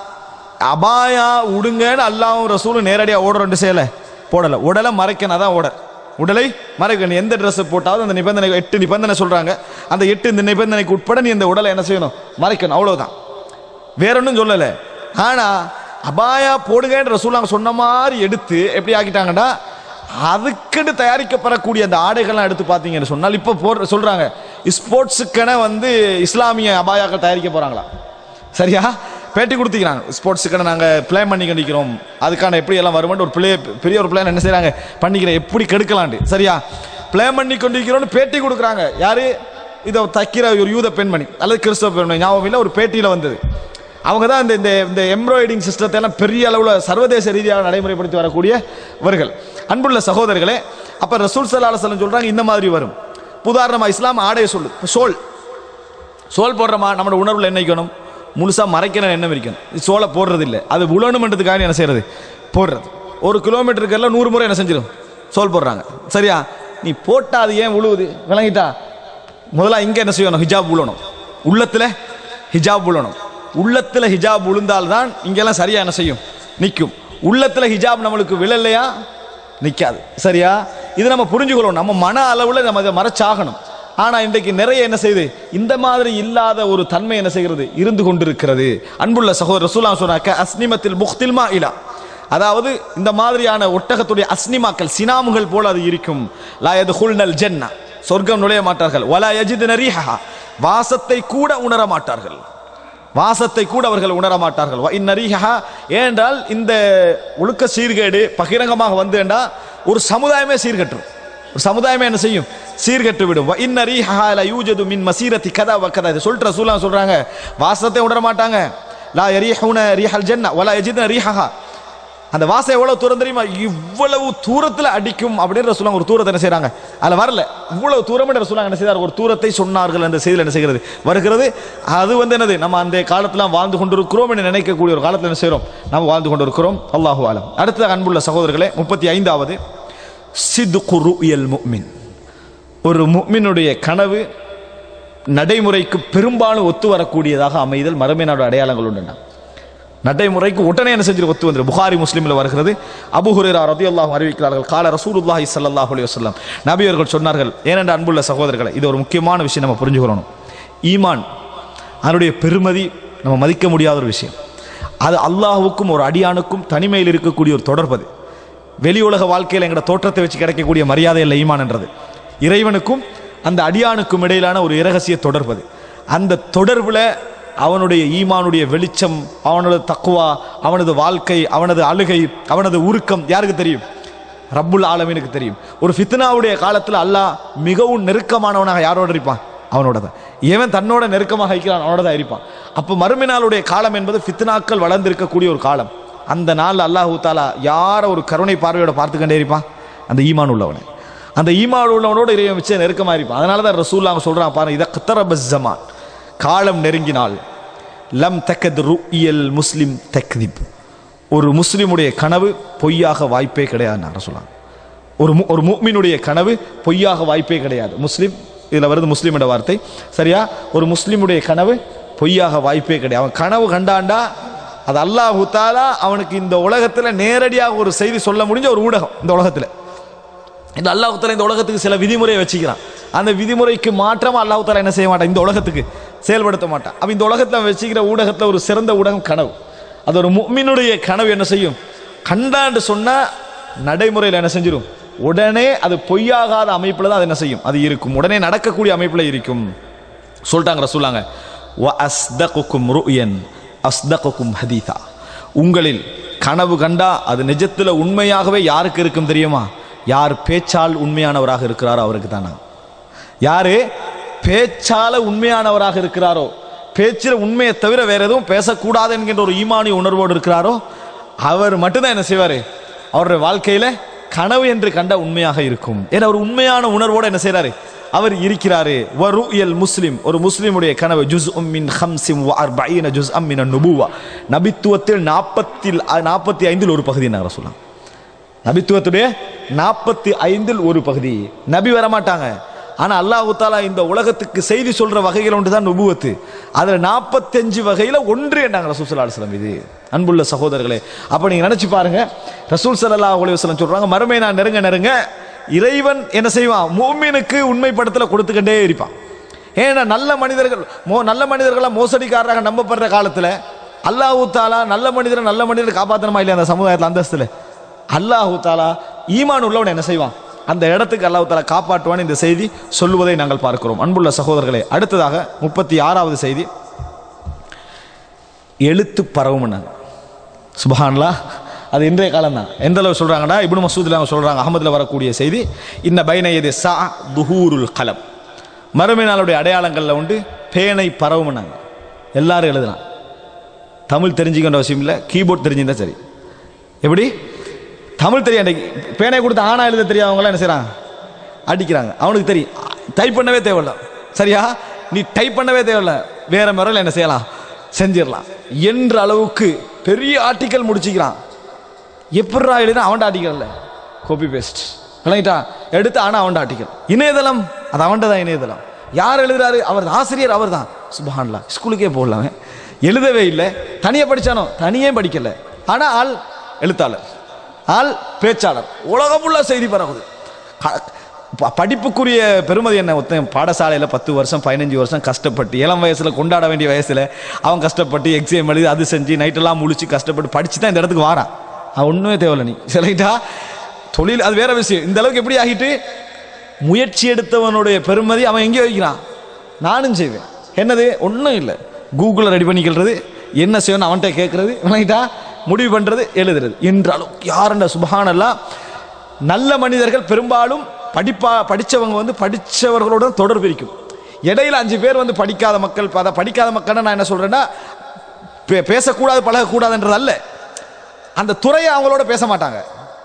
அபாயா உடுங்கன்னு அல்லாவும் ரசூலும் நேரடியாக ஓட ரெண்டு செய்யலை போடலை உடலை மறைக்கணும் அதான் ஓடர் உடலை மறைக்கணும் எந்த ட்ரெஸ் போட்டாலும் அந்த நிபந்தனை எட்டு நிபந்தனை சொல்றாங்க அந்த எட்டு இந்த நிபந்தனைக்கு உட்பட நீ இந்த உடலை என்ன செய்யணும் மறைக்கணும் அவ்வளவுதான் வேற ஒன்றும் சொல்லலை ஆனா அபாயா போடுங்கன்ற ரசூலாங்க சொன்ன மாதிரி எடுத்து எப்படி ஆக்கிட்டாங்கன்னா அதுக்குன்னு தயாரிக்கப்படக்கூடிய அந்த ஆடைகள்லாம் எடுத்து பார்த்தீங்கன்னு சொன்னால் இப்போ போடுற சொல்றாங்க ஸ்போர்ட்ஸுக்கென வந்து இஸ்லாமிய அபாயாக்கள் தயாரிக்க போறாங்களா சரியா பேட்டி கொடுத்துக்கிறாங்க ஸ்போர்ட்ஸுக்கான நாங்கள் பிளான் பண்ணி கண்டிக்கிறோம் அதுக்கான எப்படி எல்லாம் வருமென்று ஒரு பிளே பெரிய ஒரு பிளான் என்ன செய்றாங்க பண்ணிக்கிறேன் எப்படி கெடுக்கலான்ட்டு சரியா பிளான் பண்ணி கொண்டிருக்கிறோம்னு பேட்டி கொடுக்குறாங்க யாரு இதை தைக்கிற ஒரு யூத பெண்மணி அல்லது கிறிஸ்தவ பெண்மணி ஞாபகம் இல்லை ஒரு பேட்டியில் வந்தது அவங்க தான் இந்த இந்த இந்த எம்ப்ராய்டிங் சிஸ்டத்தை எல்லாம் பெரிய அளவில் சர்வதேச ரீதியாக நடைமுறைப்படுத்தி வரக்கூடியவர்கள் அன்புள்ள சகோதரர்களே அப்போ ரசூல் சல்லா அலுவலம் சொல்கிறாங்க இந்த மாதிரி வரும் உதாரணமாக இஸ்லாம் ஆடையை சொல்லு இப்ப சோல் சோல் போடுறோமா நம்மளோட உணர்வுல என்ன வைக்கணும் முழுசா மறைக்கணும் எண்ணம் இருக்கணும் இது சோலை போடுறது இல்லை அது உழணுமன்றதுக்காக என்ன செய்யறது போடுறது ஒரு கிலோமீட்டருக்கு எல்லாம் நூறு முறை என்ன செஞ்சிடும் சோல் போடுறாங்க சரியா நீ போட்டா அது ஏன் உழுவுது விளங்கிட்டா முதல்ல இங்க என்ன செய்யணும் ஹிஜாப் உழணும் உள்ளத்துல ஹிஜாப் உழணும் உள்ளத்துல ஹிஜாப் உளுந்தால்தான் இங்கெல்லாம் சரியா என்ன செய்யும் நிற்கும் உள்ளத்துல ஹிஜாப் நம்மளுக்கு விழலையா நிற்காது சரியா இது நம்ம புரிஞ்சுக்கணும் நம்ம மன அளவில் நம்ம இதை மறைச்சாகணும் ஆனா இன்றைக்கு நிறைய என்ன செய்யுது இந்த மாதிரி இல்லாத ஒரு தன்மை என்ன செய்கிறது இருந்து கொண்டிருக்கிறது அன்புள்ள சகோதரர் ரசூலா சொன்னாக்க அஸ்னிமத்தில் புக்தில் இலா அதாவது இந்த மாதிரியான ஒட்டகத்துடைய அஸ்னிமாக்கள் சினாமுகள் போல அது இருக்கும் லாயது ஹுல்னல் ஜென்னா சொர்க்கம் நுழைய மாட்டார்கள் வலா யஜித் நரிஹா வாசத்தை கூட உணர மாட்டார்கள் வாசத்தை கூட அவர்கள் உணர மாட்டார்கள் வ இன்னரீஹா ஏனென்றால் இந்த ஒழுக்க சீர்கேடு பகிரங்கமாக வந்து என்றால் ஒரு சமுதாயமே சீர்கட்டுரும் ஒரு சமுதாயமே என்ன செய்யும் சீர்கெட்டு விடும் வ இன்னரீஹா லா யூஜது மின் மசீரத்தி கதா வ கதா இது சொல்லிட்டு ரசூலுல்லாஹ் சொல்றாங்க வாசத்தை உணர மாட்டாங்க லா யரீஹுன ரீஹல் ஜன்ன வலா யஜிதுன ரீஹஹா அந்த வாசம் எவ்வளவு தூரம் தெரியுமா இவ்வளவு தூரத்துல அடிக்கும் அப்படின்னு சொல்லுவாங்க ஒரு தூரத்தை என்ன செய்றாங்க அதுல வரல இவ்வளவு தூரம் என்று சொல்லுவாங்க என்ன செய்தார் ஒரு தூரத்தை சொன்னார்கள் அந்த செய்தியில் என்ன செய்கிறது வருகிறது அது வந்து என்னது நம்ம அந்த காலத்துல வாழ்ந்து கொண்டிருக்கிறோம் என்று நினைக்கக்கூடிய ஒரு காலத்தில் என்ன செய்றோம் நம்ம வாழ்ந்து கொண்டிருக்கிறோம் அல்லாஹு ஆலம் அடுத்த அன்புள்ள சகோதரர்களே முப்பத்தி ஐந்தாவது சிதுகு ருயல் முக்மின் ஒரு முக்மினுடைய கனவு நடைமுறைக்கு பெரும்பாலும் ஒத்து வரக்கூடியதாக அமைதல் மறுமையினோட அடையாளங்கள் உண்டுண்ணா நடைமுறைக்கு உடனே என்ன செஞ்சு ஒத்து வந்துரு புகாரி முஸ்லீமில் வருகிறது அபு ஹுரேரா ரதியல்லாஹு அறிவிக்கிறார்கள் கால ரசூலுல்லாஹி ஸல்லல்லாஹு அலைஹி வஸல்லம் நபி அவர்கள் சொன்னார்கள் ஏனென்ற அன்புள்ள சகோதரர்களை இது ஒரு முக்கியமான விஷயம் நம்ம புரிஞ்சுக்கிறோம் ஈமான் அதனுடைய பெருமதி நம்ம மதிக்க முடியாத ஒரு விஷயம் அது அல்லாஹ்வுக்கும் ஒரு அடியானுக்கும் தனிமையில் இருக்கக்கூடிய ஒரு தொடர்பது வெளி உலக வாழ்க்கையில் எங்கட தோற்றத்தை வச்சு கிடைக்கக்கூடிய மரியாதை இல்லை ஈமான் என்றது இறைவனுக்கும் அந்த அடியானுக்கும் இடையிலான ஒரு இரகசிய தொடர்பது அந்த தொடர்புல அவனுடைய ஈமானுடைய வெளிச்சம் அவனது தக்குவா அவனது வாழ்க்கை அவனது அழுகை அவனது உருக்கம் யாருக்கு தெரியும் ரப்புல் ஆலமீனுக்கு தெரியும் ஒரு ஃபித்னாவுடைய காலத்தில் அல்லாஹ் மிகவும் நெருக்கமானவனாக யாரோட இருப்பான் அவனோட தான் எவன் தன்னோட நெருக்கமாக இருக்கிறான் அவனோட தான் இருப்பான் அப்போ மறுமைநாளுடைய காலம் என்பது ஃபித்னாக்கள் வளர்ந்திருக்கக்கூடிய ஒரு காலம் அந்த நாள் அல்லாஹு தாலா யாரை ஒரு கருணை பார்வையோட பார்த்துக்கொண்டே இருப்பான் அந்த ஈமான் உள்ளவனை அந்த ஈமான் உள்ளவனோட இறைவன் வச்சு நெருக்கமாக இருப்பான் அதனால தான் ரசூல் அவங்க சொல்கிறான் பாருங்க இதை கத்தரபஸ் ஜமான் காலம் நெருங்கினால் லம் தக்கத் ருஇயல் முஸ்லிம் தக்திப் ஒரு முஸ்லிமுடைய கனவு பொய்யாக வாய்ப்பே கிடையாது நான் சொல்லலாம் ஒரு மு- ஒரு முஃமினுடைய கனவு பொய்யாக வாய்ப்பே கிடையாது முஸ்லிம் இதில் வருது முஸ்லீமோட வார்த்தை சரியா ஒரு முஸ்லிமுடைய கனவு பொய்யாக வாய்ப்பே கிடையாது அவன் கனவு கண்டாண்டா அது அல்லாஹ் தாலா அவனுக்கு இந்த உலகத்தில் நேரடியாக ஒரு செய்தி சொல்ல முடிஞ்ச ஒரு ஊடகம் இந்த உலகத்தில் இந்த அல்லாஹ் தாலா இந்த உலகத்துக்கு சில விதிமுறையை வச்சுக்கிறான் அந்த விதிமுறைக்கு மாற்றமா அல்லாஹ் தாலா என்ன செய்ய மாட்டான் இந்த உலகத்துக்கு செயல்படுத்த மாட்டான் அப்ப இந்த உலகத்தில் அவன் வச்சுக்கிற ஊடகத்தில் ஒரு சிறந்த ஊடகம் கனவு அது ஒரு முஃமினுடைய கனவு என்ன செய்யும் கண்டாண்டு சொன்னா நடைமுறையில் என்ன செஞ்சிடும் உடனே அது பொய்யாகாத அமைப்பில் தான் அது என்ன செய்யும் அது இருக்கும் உடனே நடக்கக்கூடிய அமைப்பில் இருக்கும் சொல்லிட்டாங்க ரசூலாங்க வ அஸ்தகுக்கும் ருயன் அஸ்தகுக்கும் ஹதீதா உங்களில் கனவு கண்டா அது நிஜத்துல உண்மையாகவே யாருக்கு இருக்கும் தெரியுமா யார் பேச்சால் உண்மையானவராக இருக்கிறாரோ அவருக்கு தானா யாரு பேச்சால உண்மையானவராக இருக்கிறாரோ பேச்சில் உண்மையை தவிர வேற எதுவும் பேசக்கூடாது என்கின்ற ஒரு ஈமானிய உணர்வோடு இருக்கிறாரோ அவர் மட்டும்தான் என்ன செய்வாரு அவருடைய வாழ்க்கையில கனவு என்று கண்ட உண்மையாக இருக்கும் ஏன்னா அவர் உண்மையான உணர்வோடு என்ன செய்றாரு அவர் இருக்கிறாரு வருயல் முஸ்லிம் ஒரு முஸ்லிமுடைய கனவு ஜுஸ் மின் ஹம்சிம் அர்பீன ஜுஸ் அம்மின் நுபுவா நபித்துவத்தில் நாற்பத்தில் நாற்பத்தி ஐந்தில் ஒரு பகுதி நாங்கள் சொல்லலாம் நபித்துவத்துடைய நாற்பத்தி ஐந்தில் ஒரு பகுதி நபி வரமாட்டாங்க ஆனா அல்லாஹ் தாலா இந்த உலகத்துக்கு செய்தி சொல்ற வகைகள் ஒன்று தான் நுபுவத்து அதுல நாற்பத்தஞ்சு வகையில ஒன்று என்றாங்க ரசூல் சல்லா அலுவலம் இது அன்புள்ள சகோதரர்களே அப்ப நீங்க நினைச்சு பாருங்க ரசூல் சல்லா அலுவலம் சொல்றாங்க மறுமை நான் நெருங்க நெருங்க இறைவன் என்ன செய்வான் மூமினுக்கு உண்மைப்படத்துல கொடுத்துக்கிட்டே இருப்பான் ஏன்னா நல்ல மனிதர்கள் மோ நல்ல மனிதர்களா மோசடிக்காரராக நம்பப்படுற காலத்துல அல்லாஹு தாலா நல்ல மனிதரை நல்ல மனிதரை காப்பாற்றணுமா இல்லையா அந்த சமுதாயத்தில் அந்தஸ்துல அல்லாஹு தாலா ஈமான் உள்ளவன் என்ன செய்வான் அந்த இடத்துக்கு அல்லாஹு தாலா காப்பாற்றுவான் இந்த செய்தி சொல்லுவதை நாங்கள் பார்க்கிறோம் அன்புள்ள சகோதரர்களே அடுத்ததாக முப்பத்தி ஆறாவது செய்தி எழுத்து பரவும்னாங்க சுபஹான்லா அது இன்றைய காலம் தான் எந்த அளவு சொல்றாங்கன்னா இப்னு மசூத்ல அவங்க சொல்றாங்க அகமதுல வரக்கூடிய செய்தி இன்ன பைனயது சா துஹூருல் கலம் மறுமை நாளுடைய அடையாளங்கள்ல உண்டு பேனை பரவும்னாங்க எல்லாரும் எழுதலாம் தமிழ் தெரிஞ்சுக்கின்ற அவசியம் இல்லை கீபோர்ட் தெரிஞ்சிருந்தா சரி எப்படி தமிழ் தெரியும் அன்றைக்கு பேனை கொடுத்து ஆனா எழுத தெரியாதவங்களாம் என்ன செய்றாங்க அடிக்கிறாங்க அவனுக்கு தெரியும் டைப் பண்ணவே தேவையில்ல சரியா நீ டைப் பண்ணவே தேவையில்ல வேற முறையில் என்ன செய்யலாம் செஞ்சிடலாம் என்ற அளவுக்கு பெரிய ஆர்டிக்கல் முடிச்சுக்கிறான் எப்படா எழுதினா அவன்ட ஆர்டிக்கல் இல்லை காப்பி பேஸ்ட் விளங்கிட்டா எடுத்து ஆனால் அவன்ட ஆர்டிக்கல் இணையதளம் அது அவன்ட தான் இணையதளம் யார் எழுதுறாரு அவர் ஆசிரியர் அவர் தான் சுபஹான்லா ஸ்கூலுக்கே போடலாம் எழுதவே இல்லை தனியாக படிச்சானோ தனியே படிக்கல ஆனால் ஆள் எழுத்தாளர் ஆள் பேச்சாளர் உலகம் ஃபுல்லாக செய்தி பரவுது க- ப- படிப்புக்குரிய பெருமதி என்ன ஒருத்தன் பாடசாலையில் பத்து வருஷம் பதினஞ்சு வருஷம் கஷ்டப்பட்டு இளம் வயசில் கொண்டாட வேண்டிய வயசில் அவன் கஷ்டப்பட்டு எக்ஸாம் எழுதி அது செஞ்சு நைட்டெல்லாம் முழிச்சு கஷ்டப்பட்டு படிச்சு தான் இந்த இடத்துக்கு வாரான் அவன் ஒன்றுமே தேவையில்ல நீ சரிட்டா தொழில் அது வேற விஷயம் இந்த அளவுக்கு எப்படி ஆகிட்டு முயற்சி எடுத்தவனுடைய பெருமதி அவன் எங்கே வைக்கிறான் நானும் செய்வேன் என்னது ஒன்றும் இல்லை கூகுளில் ரெடி பண்ணிக்கிறது என்ன செய்யணும் அவன்கிட்ட கேட்கறது விளங்கிட்டா முடிவு பண்ணுறது எழுதுறது என்றாலும் யாருண்ட சுபஹானல்லாம் நல்ல மனிதர்கள் பெரும்பாலும் படிப்பா படித்தவங்க வந்து படித்தவர்களோட தொடர்பு இருக்கும் இடையில அஞ்சு பேர் வந்து படிக்காத மக்கள் அதை படிக்காத மக்கள்னா நான் என்ன சொல்கிறேன்னா பே பேசக்கூடாது பழகக்கூடாதுன்றது அல்ல அந்த துறையை அவங்களோட பேச மாட்டாங்க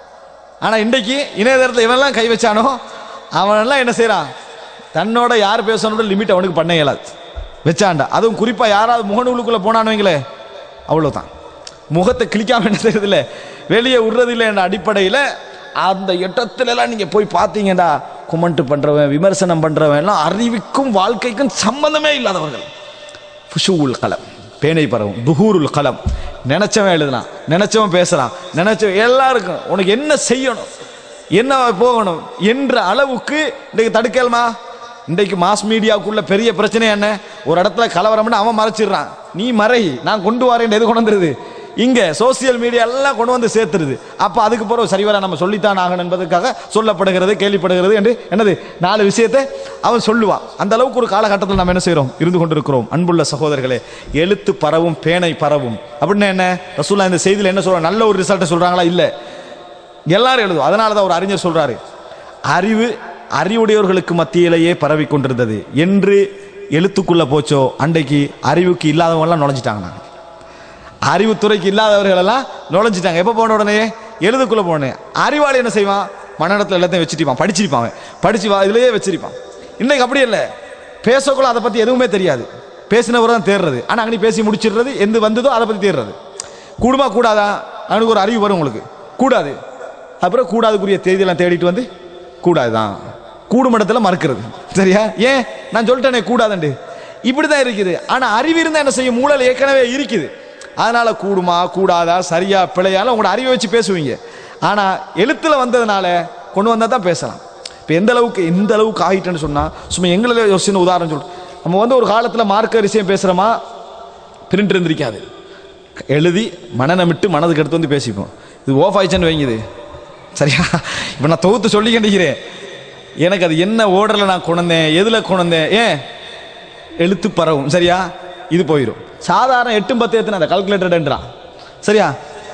ஆனால் இன்றைக்கு இணையதளத்தில் இவன்லாம் கை வச்சானோ அவனெல்லாம் என்ன செய்கிறான் தன்னோட யார் பேசணுன்ற லிமிட் அவனுக்கு பண்ண இயலாது வச்சாண்டா அதுவும் குறிப்பாக யாராவது முகநூலுக்குள்ளே போனானுங்களே அவ்வளோதான் முகத்தை கிளிக்காம என்ன செய்யறதில்ல வெளியே விடுறதில்லை என்ற அடிப்படையில் அந்த இடத்துலலாம் நீங்கள் போய் பார்த்தீங்கடா குமெண்ட் பண்ணுறவன் விமர்சனம் பண்ணுறவன் எல்லாம் அறிவுக்கும் வாழ்க்கைக்கும் சம்பந்தமே இல்லாதவர்கள் ஃபுஷூல் கலம் பேனை பரவும் துஹூருல் கலம் நினைச்சவன் எழுதலாம் நினைச்சவன் பேசலாம் நினைச்சவன் எல்லாருக்கும் உனக்கு என்ன செய்யணும் என்ன போகணும் என்ற அளவுக்கு இன்றைக்கு தடுக்கலுமா இன்றைக்கு மாஸ் மீடியாவுக்குள்ள பெரிய பிரச்சனை என்ன ஒரு இடத்துல கலவரம்னு அவன் மறைச்சிடுறான் நீ மறை நான் கொண்டு வரேன் எது கொண்டு வந்துருது இங்க சோசியல் மீடியா எல்லாம் கொண்டு வந்து சேர்த்துருது அப்ப அதுக்கு பிறகு சரிவர நம்ம சொல்லித்தான் ஆகணும் என்பதற்காக சொல்லப்படுகிறது கேள்விப்படுகிறது என்று என்னது நாலு விஷயத்தை அவன் சொல்லுவான் அந்த அளவுக்கு ஒரு காலகட்டத்தில் நம்ம என்ன செய்றோம் இருந்து கொண்டிருக்கிறோம் அன்புள்ள சகோதரர்களே எழுத்து பரவும் பேனை பரவும் அப்படின்னா என்ன ரசூல்லா இந்த செய்தியில் என்ன சொல்றாங்க நல்ல ஒரு ரிசல்ட்டை சொல்றாங்களா இல்ல எல்லாரும் எழுதும் அதனால தான் ஒரு அறிஞர் சொல்றாரு அறிவு அறிவுடையவர்களுக்கு மத்தியிலேயே பரவி கொண்டிருந்தது என்று எழுத்துக்குள்ள போச்சோ அன்றைக்கு அறிவுக்கு இல்லாதவங்க எல்லாம் நுழைஞ்சிட்டாங்க நாங்க அறிவுத்துறைக்கு இல்லாதவர்கள் எல்லாம் நுழைஞ்சிட்டாங்க எப்போ போன உடனே எழுதுக்குள்ள போனேன் அறிவாளி என்ன செய்வான் மனநடத்தில் எல்லாத்தையும் வச்சுட்டிப்பான் படிச்சிருப்பான் அவன் படிச்சு வா இதுலயே வச்சிருப்பான் இன்னைக்கு அப்படி இல்லை பேசக்குள்ள அதை பற்றி எதுவுமே தெரியாது பேசினவர் தான் தேடுறது ஆனால் அங்கே பேசி முடிச்சிடுறது எந்த வந்ததோ அதை பற்றி தேடுறது கூடுமா கூடாதா அவனுக்கு ஒரு அறிவு வரும் உங்களுக்கு கூடாது அப்புறம் கூடாதுக்குரிய தேதியெல்லாம் தேடிட்டு வந்து கூடாதுதான் கூடும் இடத்துல மறுக்கிறது சரியா ஏன் நான் சொல்லிட்டேனே கூடாதுண்டு இப்படி தான் இருக்குது ஆனால் அறிவு இருந்தால் என்ன செய்யும் மூளல் ஏற்கனவே இருக்குது அதனால கூடுமா கூடாதா சரியா பிழையால உங்களோட அறிவை வச்சு பேசுவீங்க ஆனால் எழுத்துல வந்ததுனால கொண்டு வந்தால் தான் பேசலாம் இப்போ எந்த அளவுக்கு எந்த அளவுக்கு ஆகிட்டேன்னு சொன்னால் சும்மா எங்களை ஒரு சின்ன உதாரணம் சொல்றேன் நம்ம வந்து ஒரு காலத்தில் மார்க்க விஷயம் பேசுகிறோமா பிரிண்ட் இருந்திருக்காது எழுதி மனநமிட்டு மனதுக்கு எடுத்து வந்து பேசிப்போம் இது ஓஃப் ஆயிடுச்சுன்னு வைங்குது சரியா இப்போ நான் தொகுத்து சொல்லி கண்டிக்கிறேன் எனக்கு அது என்ன ஓர்டரில் நான் கொண்டேன் எதில் கொண்டேன் ஏன் எழுத்து பரவும் சரியா இது போயிடும் சாதாரண எட்டும் பத்து எத்தனை அந்த கால்குலேட்டர்ன்றான் சரியா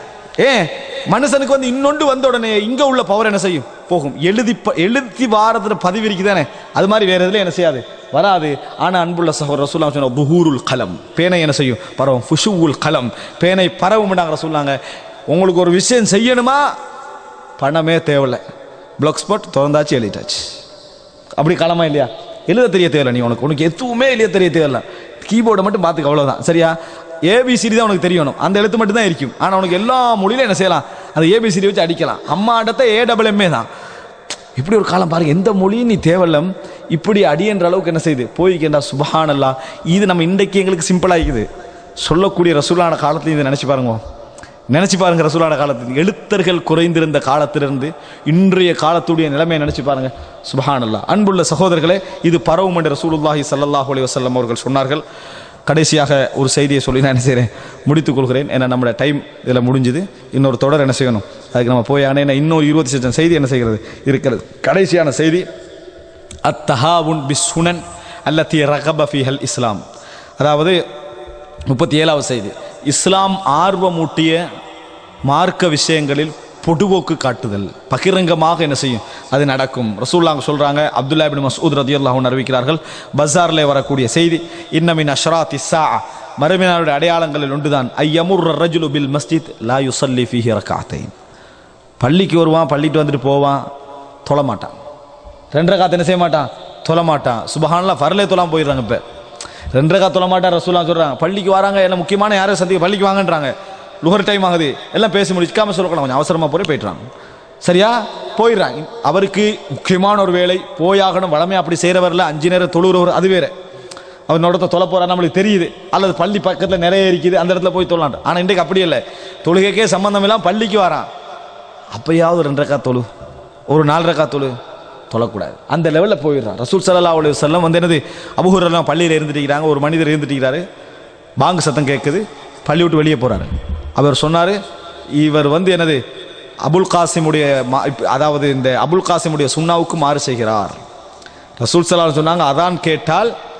ஏ மனுஷனுக்கு வந்து இன்னொன்று வந்த உடனே இங்க உள்ள பவர் என்ன செய்யும் போகும் எழுதி ப- எழுதி வாரத்துல பதிவு இருக்குதானே அது மாதிரி வேற எதுல என்ன செய்யாது வராது ஆனா அன்புள்ள சகோதரர் ரசூல்லா சொன்ன புஹூருல் கலம் பேனை என்ன செய்யும் பரவும் ஃபுஷுவுல் கலம் பேனை பரவும்டாங்க ரசூல்லாங்க உங்களுக்கு ஒரு விஷயம் செய்யணுமா பணமே தேவையில்லை பிளாக் ஸ்பாட் திறந்தாச்சு எழுதிட்டாச்சு அப்படி காலமா இல்லையா எழுத தெரிய தேவையில்ல நீ உனக்கு உனக்கு எதுவுமே எழுத தெரிய தேவையில்ல கீபோர்டை மட்டும் பார்த்துக்க அவ்வளவுதான் சரியா ஏபிசிடி தான் உனக்கு தெரியணும் அந்த எழுத்து மட்டும் தான் இருக்கும் ஆனால் உனக்கு எல்லா மொழியிலும் என்ன செய்யலாம் அந்த ஏபிசிடி வச்சு அடிக்கலாம் அம்மா அடத்த ஏ டபுள் எம்ஏ தான் இப்படி ஒரு காலம் பாருங்க எந்த மொழியும் நீ தேவையில்லம் இப்படி அடியன்ற அளவுக்கு என்ன செய்யுது போய்க்கின்றா சுபஹானல்லா இது நம்ம இன்றைக்கு எங்களுக்கு சிம்பிளாகிக்குது சொல்லக்கூடிய ரசூலான காலத்தையும் இதை நினச்சி பாருங்க நினைச்சு பாருங்க ரசூலான காலத்தில் எழுத்தர்கள் குறைந்திருந்த காலத்திலிருந்து இன்றைய காலத்துடைய நிலைமையை நினைச்சு பாருங்க சுபஹானல்லா அன்புள்ள சகோதரர்களே இது பரவும் என்று ரசூலுல்லாஹி ஸல்லல்லாஹு அலைஹி வஸல்லம் அவர்கள் சொன்னார்கள் கடைசியாக ஒரு செய்தியை சொல்லி நான் என்ன செய்கிறேன் முடித்துக் கொள்கிறேன் ஏன்னா நம்மளோட டைம் இதில் முடிஞ்சுது இன்னொரு தொடர் என்ன செய்யணும் அதுக்கு நம்ம போய் ஆனால் இன்னொரு இருபத்தி சச்சம் செய்தி என்ன செய்கிறது இருக்கிறது கடைசியான செய்தி அத்தஹாவுன் பி சுனன் அல்லத்தி ரகப ஃபிஹல் இஸ்லாம் அதாவது முப்பத்தி ஏழாவது செய்தி இஸ்லாம் ஆர்வமூட்டிய மார்க்க விஷயங்களில் பொடுபோக்கு காட்டுதல் பகிரங்கமாக என்ன செய்யும் அது நடக்கும் ரசூல்லாங்க சொல்றாங்க அப்துல்லா பின் மசூத் ரதியுல்லாஹூன் அறிவிக்கிறார்கள் பஸார்ல வரக்கூடிய செய்தி இன்னமின் அஷ்ராத் இஸ்ஸா மறுமையினுடைய அடையாளங்களில் ஒன்றுதான் ஐயமுர் ரஜுலு பில் மஸ்ஜித் லா யுசல்லி ஃபீஹி ரகாத்தைன் பள்ளிக்கு வருவான் பள்ளிக்கு வந்துட்டு போவான் தொழ மாட்டான் ரெண்டரை காத்து என்ன செய்ய மாட்டான் தொழ மாட்டான் சுபஹான்லாம் ஃபர்லே தொழாம போயிடுறாங்க இப்போ ரெண்டரை காத்து தொழ மாட்டான் ரசூலா சொல்றாங்க பள்ளிக்கு வராங்க என்ன முக்கியமான யாரும் சந்திக்க பள்ளிக்கு வாங்கன்றாங்க லுகர் டைம் ஆகுது எல்லாம் பேசி முடிச்சுக்காம சொல்லக்கூடாது கொஞ்சம் அவசரமாக போய் போயிட்டுறாங்க சரியா போயிடுறாங்க அவருக்கு முக்கியமான ஒரு வேலை போயாகணும் வளமையாக அப்படி செய்கிறவரில் அஞ்சு நேரம் தொழுகிறவர் அது வேற அவர் நோடத்தை தொலை போறா நம்மளுக்கு தெரியுது அல்லது பள்ளி பக்கத்தில் நிறைய இருக்குது அந்த இடத்துல போய் தொழலாம் ஆனால் இன்றைக்கு அப்படி இல்லை தொழுகைக்கே சம்பந்தம் இல்லாமல் பள்ளிக்கு வரான் அப்பயாவது ரெண்டு ரக்கா தொழு ஒரு நாலு ரக்கா தொழு தொழக்கூடாது அந்த லெவலில் போயிடுறான் ரசூல் சல்லா அலி வல்லம் வந்து என்னது அபுஹுரெல்லாம் பள்ளியில் இருந்துட்டு ஒரு மனிதர் இருந்துட்டு பாங்கு சத்தம் கேட்குது பள்ளி விட்டு வெளியே போறாரு அவர் சொன்னார் இவர் வந்து என்னது அபுல் காசிமுடைய மா- இப்ப- அதாவது இந்த அபுல் காசிமுடைய சுண்ணாவுக்கு மாறு செய்கிறார் ரசூல் சலால் சொன்னாங்க அதான் கேட்டால்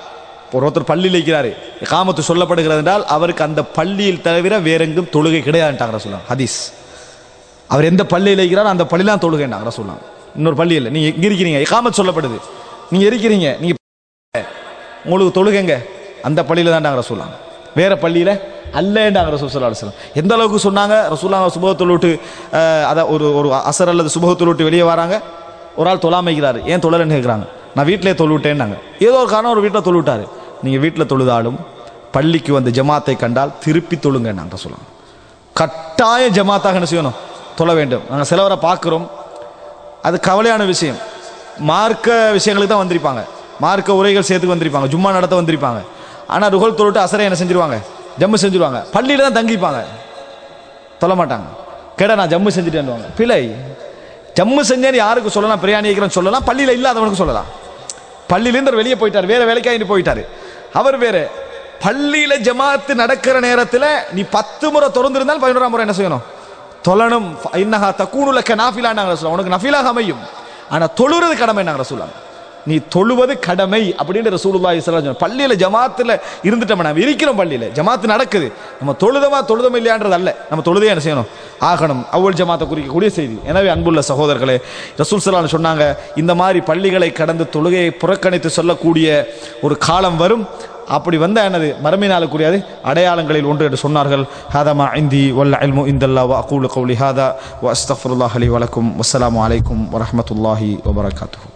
ஒரு ஒருத்தர் பள்ளியில் இருக்கிறாரு காமத்து சொல்லப்படுகிறது என்றால் அவருக்கு அந்த பள்ளியில் தவிர வேறெங்கும் தொழுகை கிடையாதுட்டாங்க ரசூலாம் ஹதீஸ் அவர் எந்த பள்ளியில் இருக்கிறாரோ அந்த பள்ளிலாம் தொழுகைண்டாங்க ரசூலாம் இன்னொரு பள்ளியில் நீங்க எங்க இருக்கிறீங்க இகாமத் சொல்லப்படுது நீங்க இருக்கிறீங்க நீங்க உங்களுக்கு தொழுகைங்க அந்த பள்ளியில தான் ரசூலாம் வேற பள்ளியில அல்லேண்டாங்க ரசூல் சல்லா அலுவலம் எந்த அளவுக்கு சொன்னாங்க ரசூலாங்க சுபகத்தில் விட்டு அஹ், அத ஒரு ஒரு அசர் அல்லது சுபகத்தில் விட்டு வெளியே வராங்க ஒரு ஆள் தொழாமைக்கிறாரு ஏன் தொழலன்னு கேட்குறாங்க நான் வீட்டிலே தொழுவிட்டேன்னாங்க ஏதோ ஒரு காரணம் ஒரு வீட்டில் தொழுவிட்டாரு நீங்கள் வீட்டில் தொழுதாலும் பள்ளிக்கு வந்து ஜமாத்தை கண்டால் திருப்பி தொழுங்க நாங்கள் சொல்லலாம் கட்டாய ஜமாத்தாக என்ன செய்யணும் தொழ வேண்டும் நாங்கள் சிலவரை பார்க்குறோம் அது கவலையான விஷயம் மார்க்க விஷயங்களுக்கு தான் வந்திருப்பாங்க மார்க்க உரைகள் சேர்த்துக்கு வந்திருப்பாங்க ஜும்மா நடத்த வந்திருப்பாங்க ஆனால் ருகல் தொழுட்டு அசரை என்ன செஞ்சிருவாங்க ஜம்மு செஞ்சிருவாங்க பள்ளியில் தான் தங்கிப்பாங்க தொல்ல மாட்டாங்க கேடா நான் ஜம்மு செஞ்சுட்டேன்னுவாங்க பிழை ஜம்மு செஞ்சேன்னு யாருக்கு சொல்லலாம் பிரியாணி வைக்கிறேன்னு சொல்லலாம் பள்ளியில் இல்லாதவனுக்கு சொல்லலாம் பள்ளியிலேருந்து அவர் வெளியே போயிட்டார் வேற வேலைக்காக போயிட்டாரு அவர் வேற பள்ளியில ஜமாத்து நடக்கிற நேரத்தில் நீ பத்து முறை திறந்திருந்தால் பதினோராம் முறை என்ன செய்யணும் தொழணும் இன்னஹா தக்கூனுலக்க நாஃபிலான்னாங்க ரசூலா உனக்கு நஃபிலாக அமையும் ஆனா தொழுறது கடமை நாங்க ரசூலாங்க நீ தொழுவது கடமை அப்படின்னு ரசூலுல்லாஹி ஸல்லல்லாஹு அலைஹி வஸல்லம் பள்ளியில ஜமாத்துல இருந்துட்டோம் நம்ம இருக்கிறோம் பள்ளியில ஜமாத்து நடக்குது நம்ம தொழுதமா தொழுதம் இல்லையான்றது அல்ல நம்ம தொழுதே என்ன செய்யணும் ஆகணும் அவ்வள் ஜமாத்தை குறிக்கக்கூடிய செய்தி எனவே அன்புள்ள சகோதரர்களே ரசூல் ஸல்லல்லாஹு சொன்னாங்க இந்த மாதிரி பள்ளிகளை கடந்து தொழுகையை புறக்கணித்து சொல்லக்கூடிய ஒரு காலம் வரும் அப்படி வந்த என்னது மறுமையினாலுக்குரியது அடையாளங்களில் ஒன்று என்று சொன்னார்கள் ஹாதமா இந்தி வல்ல இல்மு இந்தல்லா வ அகூலு கௌலி ஹாதா வ அஸ்தஃபுல்லாஹ் அலி வலக்கும் வஸ்ஸலாமு அலைக்கும் வரஹ்மத்துல்லாஹி வபரகாத்துஹு